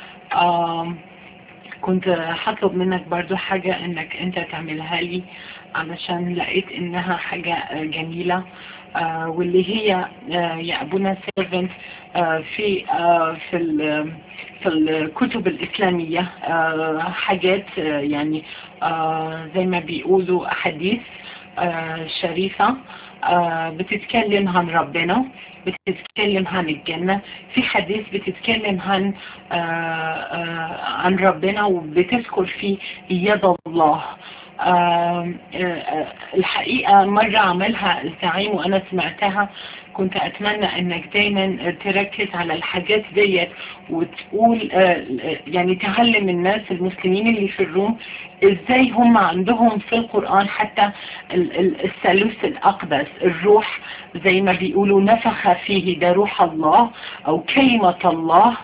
كنت هطلب منك برضو حاجة إنك أنت تعملها لي علشان لقيت إنها حاجة جميلة واللي هي يا أبونا سيرفنت في في في الكتب الإسلامية حاجات يعني زي ما بيقولوا أحاديث شريفة بتتكلم عن ربنا بتتكلم عن الجنة في حديث بتتكلم عن عن ربنا وبتذكر فيه يد الله الحقيقة مرة عملها الزعيم وأنا سمعتها كنت أتمنى أنك دايما تركز على الحاجات ديت وتقول يعني تعلم الناس المسلمين اللي في الروم ازاي هم عندهم في القرآن حتى الثالوث الأقدس الروح زي ما بيقولوا نفخ فيه ده روح الله أو كلمة الله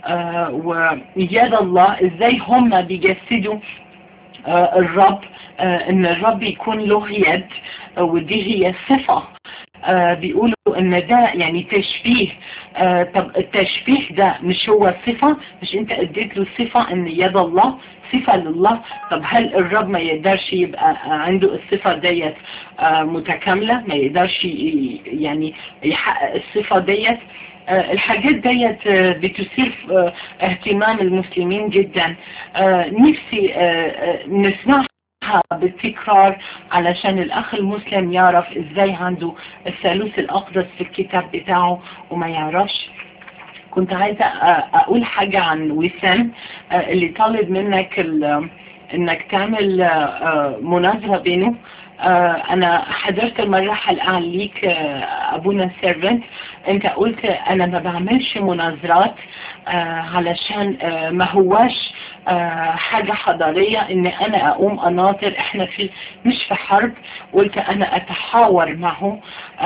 ويد الله ازاي هم بيجسدوا الرب ان الرب يكون له يد ودي هي صفة بيقولوا ان ده يعني تشبيه طب التشبيه ده مش هو صفة مش انت اديت له صفة ان يد الله صفة لله طب هل الرب ما يقدرش يبقى عنده الصفة ديت متكاملة ما يقدرش يعني يحقق الصفة ديت الحاجات ديت بتثير اهتمام المسلمين جدا نفسي نسمعها بالتكرار علشان الأخ المسلم يعرف إزاي عنده الثالوث الأقدس في الكتاب بتاعه وما يعرفش كنت عايزة أقول حاجة عن وسام اللي طالب منك إنك تعمل مناظرة بينه انا حضرت مرة حلقة عن ليك ابونا سيرفنت انت قلت انا ما بعملش مناظرات علشان ما هواش حاجة حضارية ان انا اقوم اناظر احنا في مش في حرب قلت انا اتحاور معه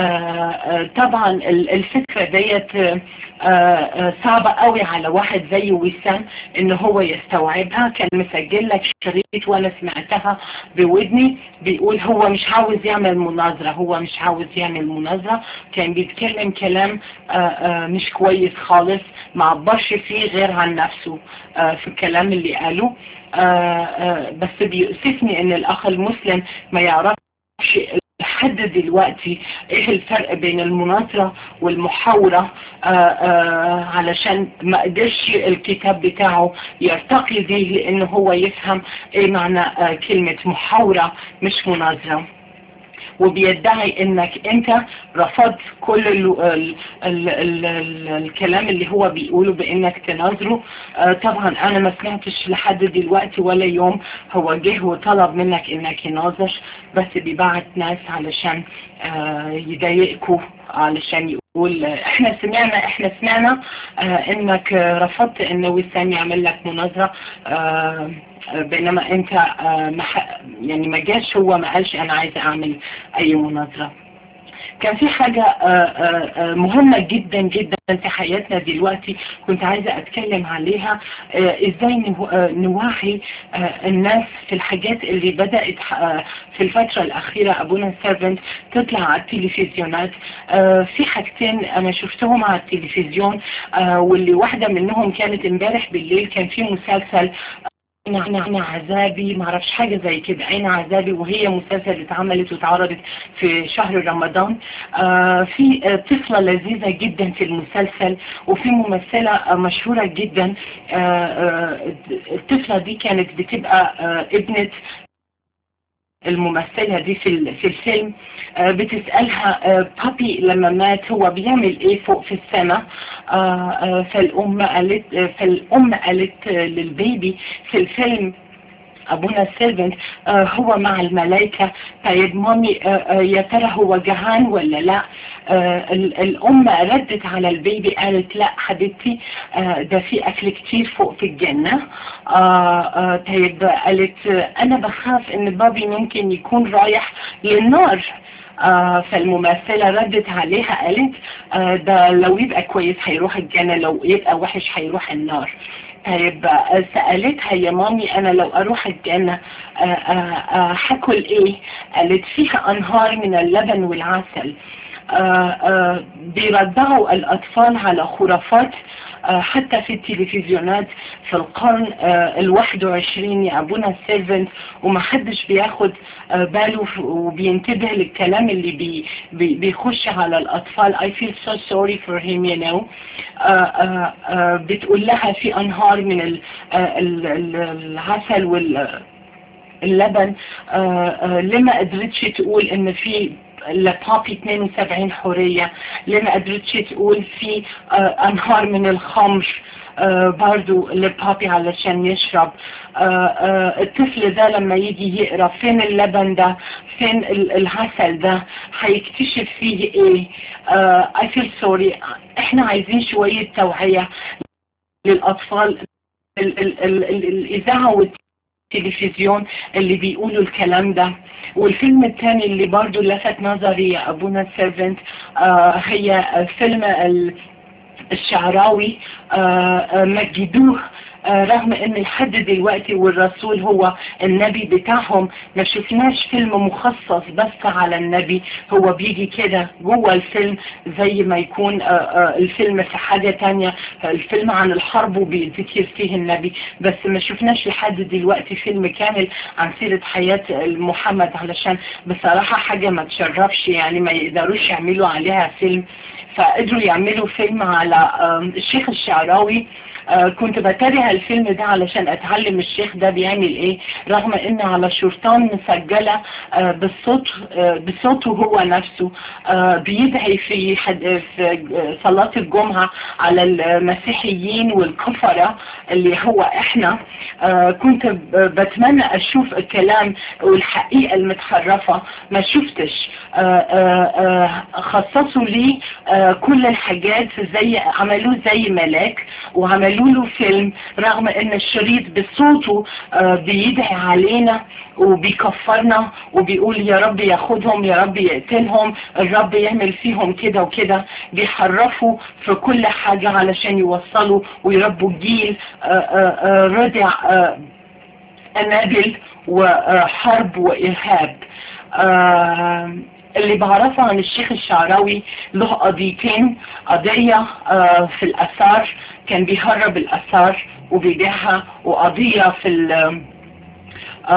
طبعا الفكرة ديت صعبة قوي على واحد زي وسام ان هو يستوعبها كان مسجل لك شريط وانا سمعتها بودني بيقول هو مش عاوز يعمل مناظرة هو مش عاوز يعمل مناظرة كان بيتكلم كلام مش كويس خالص ما عبرش فيه غير عن نفسه في الكلام اللي قاله بس بيؤسفني ان الاخ المسلم ما يعرفش لحد دلوقتي ايه الفرق بين المناظرة والمحاورة آه، آه، علشان ما قدرش الكتاب بتاعه يرتقي بيه لانه هو يفهم ايه معنى آه، كلمة محاورة مش مناظرة وبيدعي انك انت رفضت كل ال ال ال ال ال الكلام اللي هو بيقوله بانك تناظره آه طبعا انا ما سمعتش لحد دلوقتي ولا يوم هو جه وطلب منك انك يناظر بس بيبعت ناس علشان آه يضايقكوا علشان يقول آه، احنا سمعنا احنا سمعنا آه انك آه، رفضت ان وسام يعمل لك مناظرة آه بينما انت آه، ما ح- يعني ما جاش هو ما قالش انا عايز اعمل اي مناظرة كان في حاجة آه، آه، آه، مهمة جدا جدا في حياتنا دلوقتي كنت عايزة اتكلم عليها آه، ازاي نو- آه، نوعي آه، الناس في الحاجات اللي بدأت آه، في الفترة الاخيرة ابونا سيرفنت تطلع على التلفزيونات آه، في حاجتين انا شفتهم على التلفزيون آه، واللي واحدة منهم كانت امبارح بالليل كان في مسلسل عين عين عذابي ما اعرفش حاجه زي كده عين عذابي وهي مسلسل اتعملت واتعرضت في شهر رمضان آه في آه طفله لذيذه جدا في المسلسل وفي ممثله آه مشهوره جدا آه آه الطفله دي كانت بتبقى آه ابنه الممثلة دي في ال- في الفيلم آه، بتسألها آه، بابي لما مات هو بيعمل ايه فوق في السماء آه، آه، فالأم قالت آه، فالأم قالت آه، للبيبي في الفيلم أبونا سيرفنت آه هو مع الملائكة طيب مامي آه آه يا ترى هو جعان ولا لا آه ال- الأم ردت على البيبي قالت لا حبيبتي آه ده في أكل كتير فوق في الجنة آه آه طيب قالت آه أنا بخاف إن بابي ممكن يكون رايح للنار آه فالممثلة ردت عليها قالت آه ده لو يبقى كويس هيروح الجنة لو يبقى وحش هيروح النار طيب آه، سألتها يا مامي أنا لو أروح الجنة آه، آه، آه، هاكل إيه؟ قالت فيها أنهار من اللبن والعسل آه، آه، بيرضعوا الأطفال على خرافات آه، حتى في التلفزيونات في القرن آه، الواحد وعشرين يا أبونا السيرفنت ومحدش بياخد آه، باله ف- وبينتبه للكلام اللي بي بي بيخش على الأطفال I feel so sorry for him you know آه، آه، آه، بتقول لها في أنهار من ال- آه، ال- ال- العسل وال اللبن آه، آه، لما قدرتش تقول ان في لبابي 72 حورية لما قدرتش تقول في آه، انهار من الخمر آه، برضو لبابي علشان يشرب آه، آه، الطفل ده لما يجي يقرا فين اللبن ده فين ال- العسل ده هيكتشف فيه ايه آه، I feel sorry احنا عايزين شوية توعية للأطفال ال- ال- ال- ال- الإذاعة والتلفزيون اللي بيقولوا الكلام ده والفيلم الثاني اللي برضو لفت نظري يا أبونا سيرفنت آه هي فيلم ال- الشعراوي آه آه مجدوه آه رغم ان لحد دلوقتي والرسول هو النبي بتاعهم ما شفناش فيلم مخصص بس على النبي هو بيجي كده جوه الفيلم زي ما يكون آه آه الفيلم في حاجة تانية الفيلم عن الحرب وبيذكر فيه النبي بس ما شفناش لحد دلوقتي فيلم كامل عن سيرة حياة محمد علشان بصراحة حاجة ما تشرفش يعني ما يقدروش يعملوا عليها فيلم فقدروا يعملوا فيلم على آم، الشيخ الشعراوي آه، كنت بتابع الفيلم ده علشان اتعلم الشيخ ده بيعمل ايه رغم ان على شرطان مسجلة آه، بالصوت آه، بصوته هو نفسه آه، بيدعي في حد في آه، صلاة الجمعة على المسيحيين والكفرة اللي هو احنا آه، كنت ب- بتمنى اشوف الكلام والحقيقة المتحرفة ما شفتش آه، آه، آه، خصصوا لي آه، كل الحاجات زي عملوه زي ملاك وعملوا له فيلم رغم ان الشريط بصوته آه، بيدعي علينا وبيكفرنا وبيقول يا رب ياخدهم يا رب يقتلهم الرب يعمل فيهم كده وكده بيحرفوا في كل حاجة علشان يوصلوا ويربوا جيل آه، آه، آه، رضع آه، أنابل وحرب وإرهاب آه، اللي بعرفه عن الشيخ الشعراوي له قضيتين قضية آه، في الأثار كان بيهرب الأثار وبيبيعها وقضية في ال-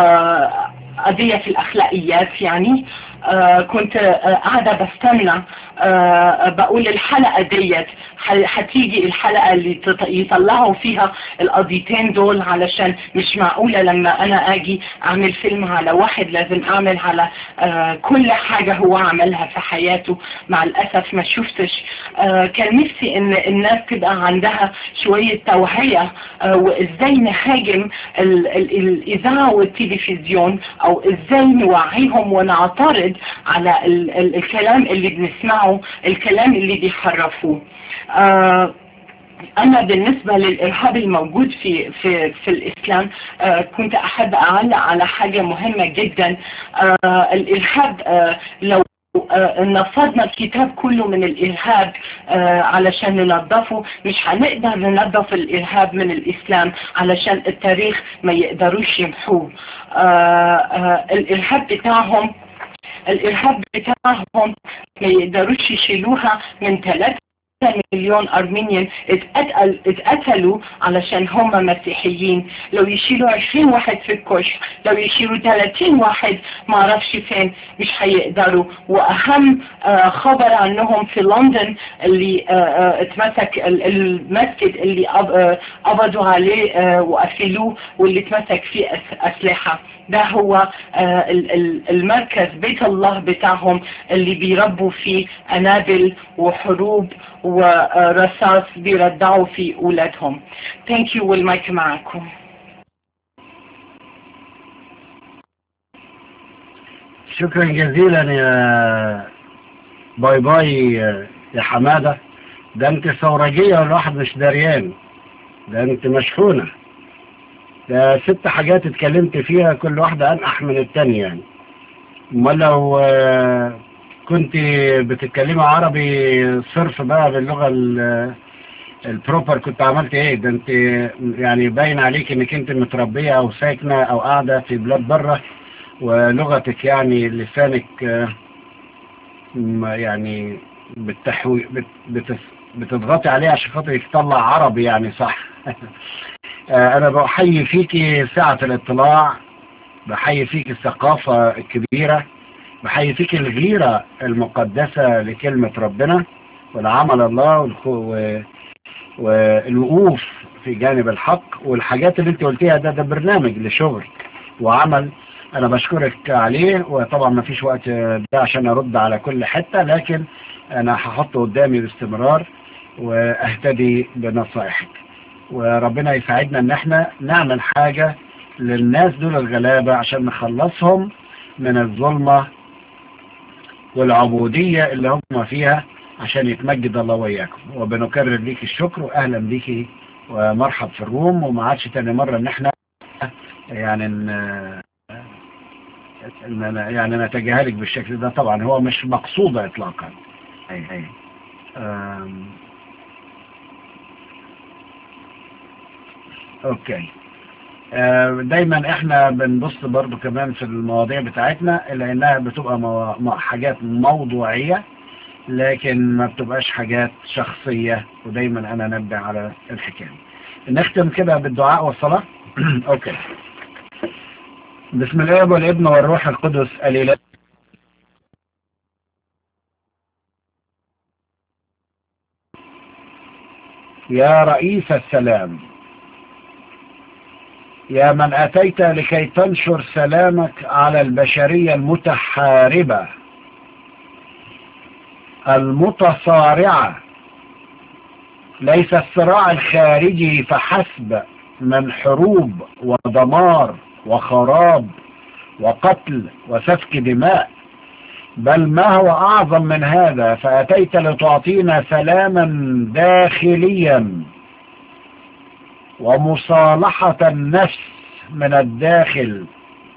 آه، قضية في الأخلاقيات يعني آه، كنت آه، قاعدة بستنى آه بقول الحلقة ديت ح- هتيجي الحلقة اللي تط- يطلعوا فيها القضيتين دول علشان مش معقولة لما انا اجي اعمل فيلم على واحد لازم اعمل على آه كل حاجة هو عملها في حياته مع الاسف ما شفتش آه كان نفسي ان الناس تبقى عندها شوية توعية آه وازاي نهاجم ال- ال- الاذاعة والتلفزيون او ازاي نوعيهم ونعترض على ال- ال- الكلام اللي بنسمعه الكلام اللي بيحرفوه آه أنا بالنسبة للإرهاب الموجود في في في الإسلام آه كنت أحب أعلق على حاجة مهمة جدا آه الإرهاب آه لو آه، نفضنا الكتاب كله من الإرهاب آه، علشان ننظفه مش هنقدر ننظف الإرهاب من الإسلام علشان التاريخ ما يقدروش يمحوه آه، آه، الإرهاب بتاعهم الإرهاب بتاعهم ما يقدروش يشيلوها من ثلاثة مليون أرمينيان اتقتل اتقتلوا علشان هم مسيحيين لو يشيلوا 20 واحد في الكشك لو يشيلوا 30 واحد معرفش فين مش هيقدروا وأهم آه، خبر عنهم في لندن اللي آه، آه، اتمسك ال- المسجد اللي قب- آه، قبضوا عليه آه، وقفلوه واللي اتمسك فيه أس- أسلحة ده هو آه، ال- ال- المركز بيت الله بتاعهم اللي بيربوا فيه أنابل وحروب ورصاص بيردعوا في أولادهم ثانك يو والمايك معكم شكرا جزيلا يا باي باي يا حمادة ده انت ثورجية والواحد مش دريان ده انت مشحونة ده ست حاجات اتكلمت فيها كل واحدة انقح من التانية يعني امال لو آه، كنت بتتكلمي عربي صرف بقى باللغة ال- البروبر كنت عملت ايه ده انت يعني باين عليك انك انت متربية او ساكنة او قاعدة في بلاد بره ولغتك يعني لسانك آه، م- يعني بتحوي بت بت بتضغطي عليه عشان خاطر يطلع عربي يعني صح آه، انا بحيي فيكي سعة الاطلاع بحيي فيك الثقافة الكبيرة بحيي فيك الغيرة المقدسة لكلمة ربنا والعمل الله والخو و... والوقوف في جانب الحق والحاجات اللي انت قلتيها ده ده برنامج لشغل وعمل انا بشكرك عليه وطبعا ما فيش وقت ده عشان ارد على كل حتة لكن انا هحطه قدامي باستمرار واهتدي بنصائحك وربنا يساعدنا ان احنا نعمل حاجة للناس دول الغلابة عشان نخلصهم من الظلمة والعبودية اللي هم فيها عشان يتمجد الله وياكم وبنكرر ليك الشكر واهلا بيكي ومرحب في الروم وما عادش تاني مرة ان احنا يعني ن- إن- يعني نتجاهلك بالشكل ده طبعا هو مش مقصودة اطلاقا أي أي. أم. اوكي آه، دايما احنا بنبص برضو كمان في المواضيع بتاعتنا الا انها بتبقى مو... مو- حاجات موضوعية لكن ما بتبقاش حاجات شخصية ودايما انا انبه على الحكاية نختم كده بالدعاء والصلاة اوكي بسم الله والابن والروح القدس الاله يا رئيس السلام يا من أتيت لكي تنشر سلامك على البشرية المتحاربة المتصارعة ليس الصراع الخارجي فحسب من حروب ودمار وخراب وقتل وسفك دماء بل ما هو أعظم من هذا فأتيت لتعطينا سلاما داخليا ومصالحة النفس من الداخل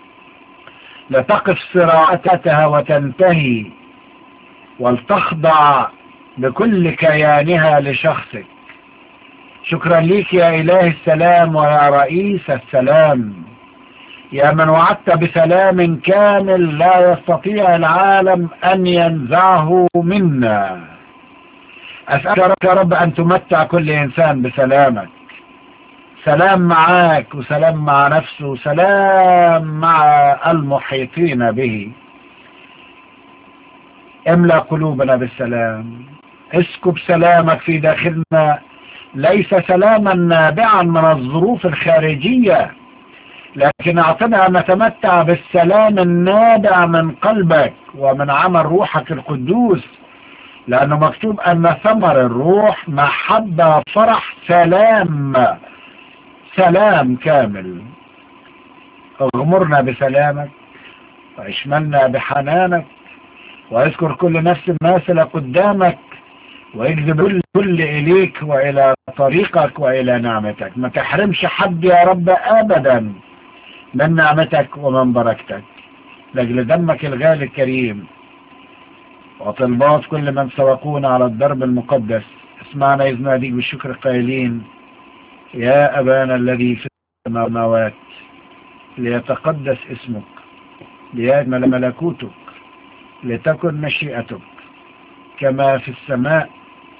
لتقف صراعتها وتنتهي ولتخضع بكل كيانها لشخصك شكرا ليك يا إله السلام ويا رئيس السلام يا من وعدت بسلام كامل لا يستطيع العالم أن ينزعه منا أسألك يا رب أن تمتع كل إنسان بسلامك سلام معاك وسلام مع نفسه وسلام مع المحيطين به املأ قلوبنا بالسلام اسكب سلامك في داخلنا ليس سلاما نابعا من الظروف الخارجية لكن اعطنا ان نتمتع بالسلام النابع من قلبك ومن عمل روحك القدوس لانه مكتوب ان ثمر الروح محبة فرح سلام سلام كامل اغمرنا بسلامك واشملنا بحنانك واذكر كل نفس ماثلة قدامك واجذب الكل اليك والى طريقك والى نعمتك ما تحرمش حد يا رب ابدا من نعمتك ومن بركتك لاجل دمك الغالي الكريم وطلبات كل من سبقونا على الدرب المقدس اسمعنا إذ ناديك بالشكر قائلين يا أبانا الذي في السماوات ليتقدس اسمك ليجمل ملكوتك لتكن مشيئتك كما في السماء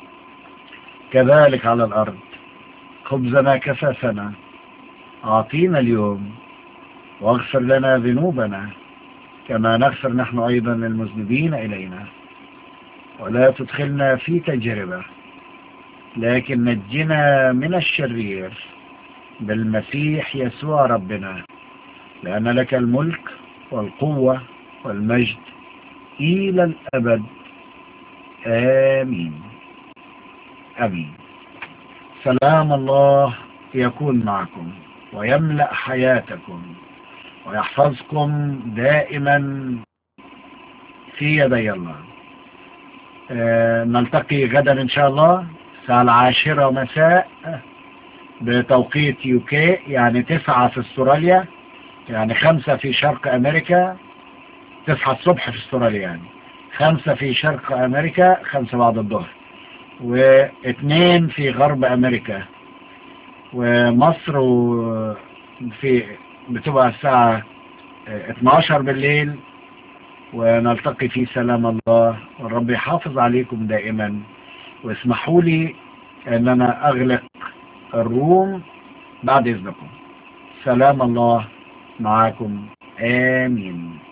كذلك على الأرض خبزنا كفافنا أعطينا اليوم واغفر لنا ذنوبنا كما نغفر نحن أيضا للمذنبين إلينا ولا تدخلنا في تجربة لكن نجنا من الشرير بالمسيح يسوع ربنا لأن لك الملك والقوة والمجد إلى الأبد آمين آمين سلام الله يكون معكم ويملأ حياتكم ويحفظكم دائما في يدي الله آه نلتقي غدا إن شاء الله الساعة العاشرة مساء بتوقيت يوكي يعني تسعة في استراليا يعني خمسة في شرق أمريكا تسعة الصبح في استراليا يعني خمسة في شرق أمريكا خمسة بعد الظهر واثنين في غرب أمريكا ومصر في بتبقى الساعة 12 بالليل ونلتقي في سلام الله والرب يحافظ عليكم دائما واسمحوا لي ان انا اغلق الروم بعد اذنكم سلام الله معكم امين